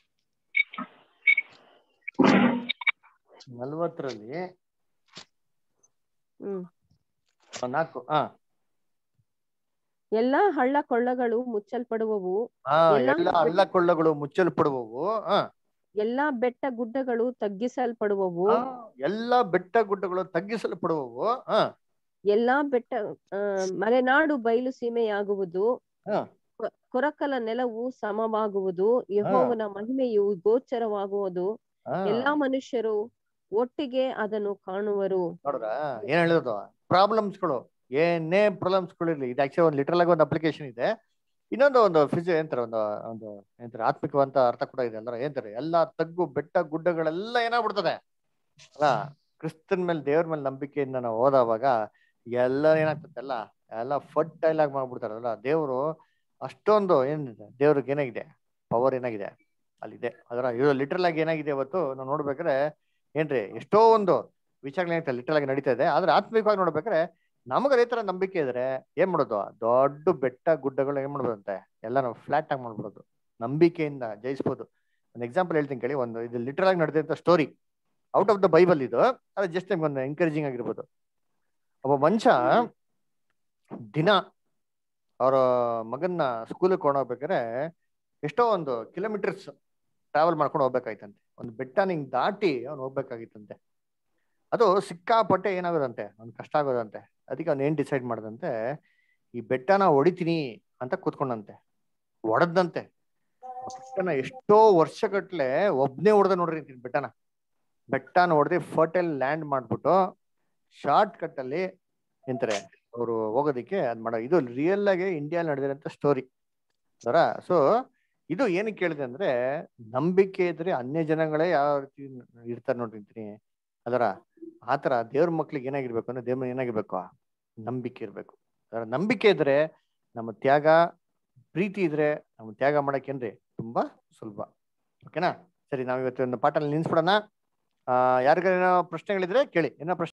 ನಲ್ವತ್ತರಲ್ಲಿ ಹ್ಮ್ ಆ, ನಾಲ್ಕು ಹಾ ಎಲ್ಲಾ ಹಳ್ಳ ಕೊಳ್ಳಗಳು ಮುಚ್ಚಲ್ಪಡುವವು ಹಾ ಎಲ್ಲಾ ಎಲ್ಲ ಹಳ್ಳ ಕೊಳ್ಳಗಳು ಮುಚ್ಚಲ್ಪಡುವವು ಹಾ ಎಲ್ಲಾ ಬೆಟ್ಟ ಗುಡ್ಡಗಳು ತಗ್ಗಿಸಲ್ಪಡುವವು ಎಲ್ಲ ಬೆಟ್ಟ ಗುಡ್ಡಗಳು ತಗ್ಗಿಸಲ್ಪಡುವವು ಹಾ ಎಲ್ಲಾ ಬೆಟ್ಟ ಆ, ಮಲೆನಾಡು ಬಯಲು ಸೀಮೆಯಾಗುವುದು ಹಾ ಕೊ- ಕೊರಕಲ ನೆಲವು ಸಮವಾಗುವುದು ಯೆಹೋವನ ಮಹಿಮೆಯು ಗೋಚರವಾಗುವುದು ಹಾ. ಎಲ್ಲಾ ಮನುಷ್ಯರು ಒಟ್ಟಿಗೆ ಅದನ್ನು ಕಾಣುವರು ನೋಡ್ರ ಏನ್ ಹೇಳಿದ್ರು ಪ್ರಾಬ್ಲಮ್ಸ್ಗಳು ಏನೇ ಪ್ರಾಬ್ಲಮ್ಸ್ಗಳು ಇರ್ಲಿ ಇದು ಆಕ್ಚುಲಿ ಒಂದು ಲಿಟರಲ್ ಆಗಿ ಒಂದು ಅಪ್ಲಿಕೇಶನ್ ಇದೆ ಇನ್ನೊಂದು ಒಂದು ಫಿಸಿ ಏನಂತಾರೆ ಒಂದು ಒಂದು ಏನಂತಾರೆ ಆತ್ಮಿಕವಂತ ಅರ್ಥ ಕೂಡ ಇದೆ ಅಲ್ಲ ಏನಂತಾರೆ ಎಲ್ಲಾ ತಗ್ಗು ಬೆಟ್ಟ ಗುಡ್ಡಗಳೆಲ್ಲ ಏನಾಗ್ಬಿಡ್ತದೆ ಅಲ್ಲ ಕ್ರಿಸ್ತನ್ ಮೇಲೆ ದೇವ್ರ ಮೇಲೆ ನಂಬಿಕೆಯಿಂದ ನಾವು ಹೋದವಾಗ ಎಲ್ಲ ಏನಾಗ್ತದೆ ಎಲ್ಲ ಎಲ್ಲ ಫರ್ಟೈಲ್ ಆಗಿ ಮಾಡ್ಬಿಡ್ತಾರಲ್ಲ ದೇವರು ಅಷ್ಟೊಂದು ಏನಿದೆ ದೇವ್ರಿಗೆ ಏನಾಗಿದೆ ಪವರ್ ಏನಾಗಿದೆ ಅಲ್ಲಿದೆ ಅದರ ಇದು ಲಿಟ್ರಲ್ ಆಗಿ ಏನಾಗಿದೆ ಇವತ್ತು ನಾವು ನೋಡ್ಬೇಕಾದ್ರೆ ಏನ್ರಿ ಎಷ್ಟೋ ಒಂದು ವಿಚಾರಗಳು ಲಿಟ್ರಲ್ ಆಗಿ ನಡೀತಾ ಇದೆ ಆದ್ರೆ ಆತ್ಮಿಕವಾಗಿ ನೋಡ್ಬೇಕಾದ್ರೆ ನಮಗೆ ಅದೇ ತರ ನಂಬಿಕೆ ಇದ್ರೆ ಏನ್ ಮಾಡೋದು ದೊಡ್ಡ ಬೆಟ್ಟ ಗುಡ್ಡಗಳು ಏನ್ ಮಾಡ್ಬೋದಂತೆ ಎಲ್ಲ ನಾವು ಫ್ಲಾಟ್ ಆಗಿ ಮಾಡ್ಬಿಡೋದು ನಂಬಿಕೆಯಿಂದ ಜಯಿಸ್ಬೋದು ಒಂದು ಎಕ್ಸಾಂಪಲ್ ಹೇಳ್ತೀನಿ ಕೇಳಿ ಒಂದು ಇದು ಲಿಟ್ರಲ್ ಆಗಿ ನಡೆದಂತ story out of the Bible ಇದು ಅದು ಜಸ್ಟ್ ಒಂದು ಎಂಕರೇಜಿಂಗ್ ಆಗಿರ್ಬೋದು ಒಬ್ಬ ಮನುಷ್ಯ ದಿನ ಅವರ ಮಗನ್ನ ಸ್ಕೂಲಿಗೆ ಕೊಂಡೋಗ್ಬೇಕಾದ್ರೆ ಎಷ್ಟೋ ಒಂದು ಕಿಲೋಮೀಟರ್ಸ್ ಟ್ರಾವೆಲ್ ಮಾಡ್ಕೊಂಡು ಹೋಗ್ಬೇಕಾಯ್ತಂತೆ ಒಂದು ಬೆಟ್ಟ ನಿಂಗ್ ದಾಟಿ ಅವ್ನು ಹೋಗ್ಬೇಕಾಗಿತ್ತಂತೆ ಅದು ಸಿಕ್ಕಾಪಟ್ಟೆ ಏನಾಗೋದಂತೆ ಅವ್ನು ಕಷ್ಟ ಆಗೋದಂತೆ ಅದಕ್ಕೆ ಅವ್ನು ಏನ್ ಡಿಸೈಡ್ ಮಾಡ್ದಂತೆ ಈ ಬೆಟ್ಟನ ಹೊಡಿತೀನಿ ಅಂತ ಕೂತ್ಕೊಂಡಂತೆ ಹೊಡೆದಂತೆ ಬೆಟ್ಟನ ಎಷ್ಟೋ ವರ್ಷಗಟ್ಲೆ ಒಬ್ನೇ ಹೊಡೆದ ನೋಡ್ರಿ ಅಂತೀನಿ ಬೆಟ್ಟನ ಬೆಟ್ಟನ ಹೊಡೆದು ಫರ್ಟೈಲ್ ಲ್ಯಾಂಡ್ ಮಾಡ್ಬಿಟ್ಟು ಶಾರ್ಟ್ ಕಟ್ ಅಲ್ಲಿ ನಿಂತಾರೆ ಅವರು ಹೋಗೋದಿಕ್ಕೆ ಅದ್ ಮಾಡೋ ಇದು ರಿಯಲ್ ಆಗಿ ಇಂಡಿಯಾ ನಡೆದಿರೋಂಥ ಸ್ಟೋರಿ ಅದರ ಸೊ ಇದು ಏನಕ್ಕೆ ಕೇಳಿದೆ ಅಂದ್ರೆ ನಂಬಿಕೆ ಇದ್ರೆ ಅನ್ಯ ಜನಗಳೇ ಯಾವ ರೀತಿ ಇರ್ತಾರೆ ನೋಡಿರ್ತೀನಿ ಅದರ ಆತರ ದೇವ್ರ ಮಕ್ಳಿಗೆ ಏನಾಗಿರ್ಬೇಕು ಅಂದ್ರೆ ದೇವ್ರ ಏನಾಗಿರ್ಬೇಕು ನಂಬಿಕೆ ಇರ್ಬೇಕು ಅದರ ನಂಬಿಕೆ ಇದ್ರೆ ನಮ್ಮ ತ್ಯಾಗ ಪ್ರೀತಿ ಇದ್ರೆ ನಮ್ಮ ತ್ಯಾಗ ಮಾಡಕ್ಕೇನ್ರಿ ತುಂಬಾ ಸುಲಭ ಓಕೆನಾ ಸರಿ ನಾವ್ ಇವತ್ತು ಒಂದು ಪಾಠಲ್ಲಿ ನಿಲ್ಸ್ಬಿಡೋಣ ಆ ಯಾರಿಗಾರ ಏನೋ ಪ್ರಶ್ನೆಗಳಿದ್ರೆ ಕೇಳಿ ಏನೋ ಪ್ರಶ್ನೆ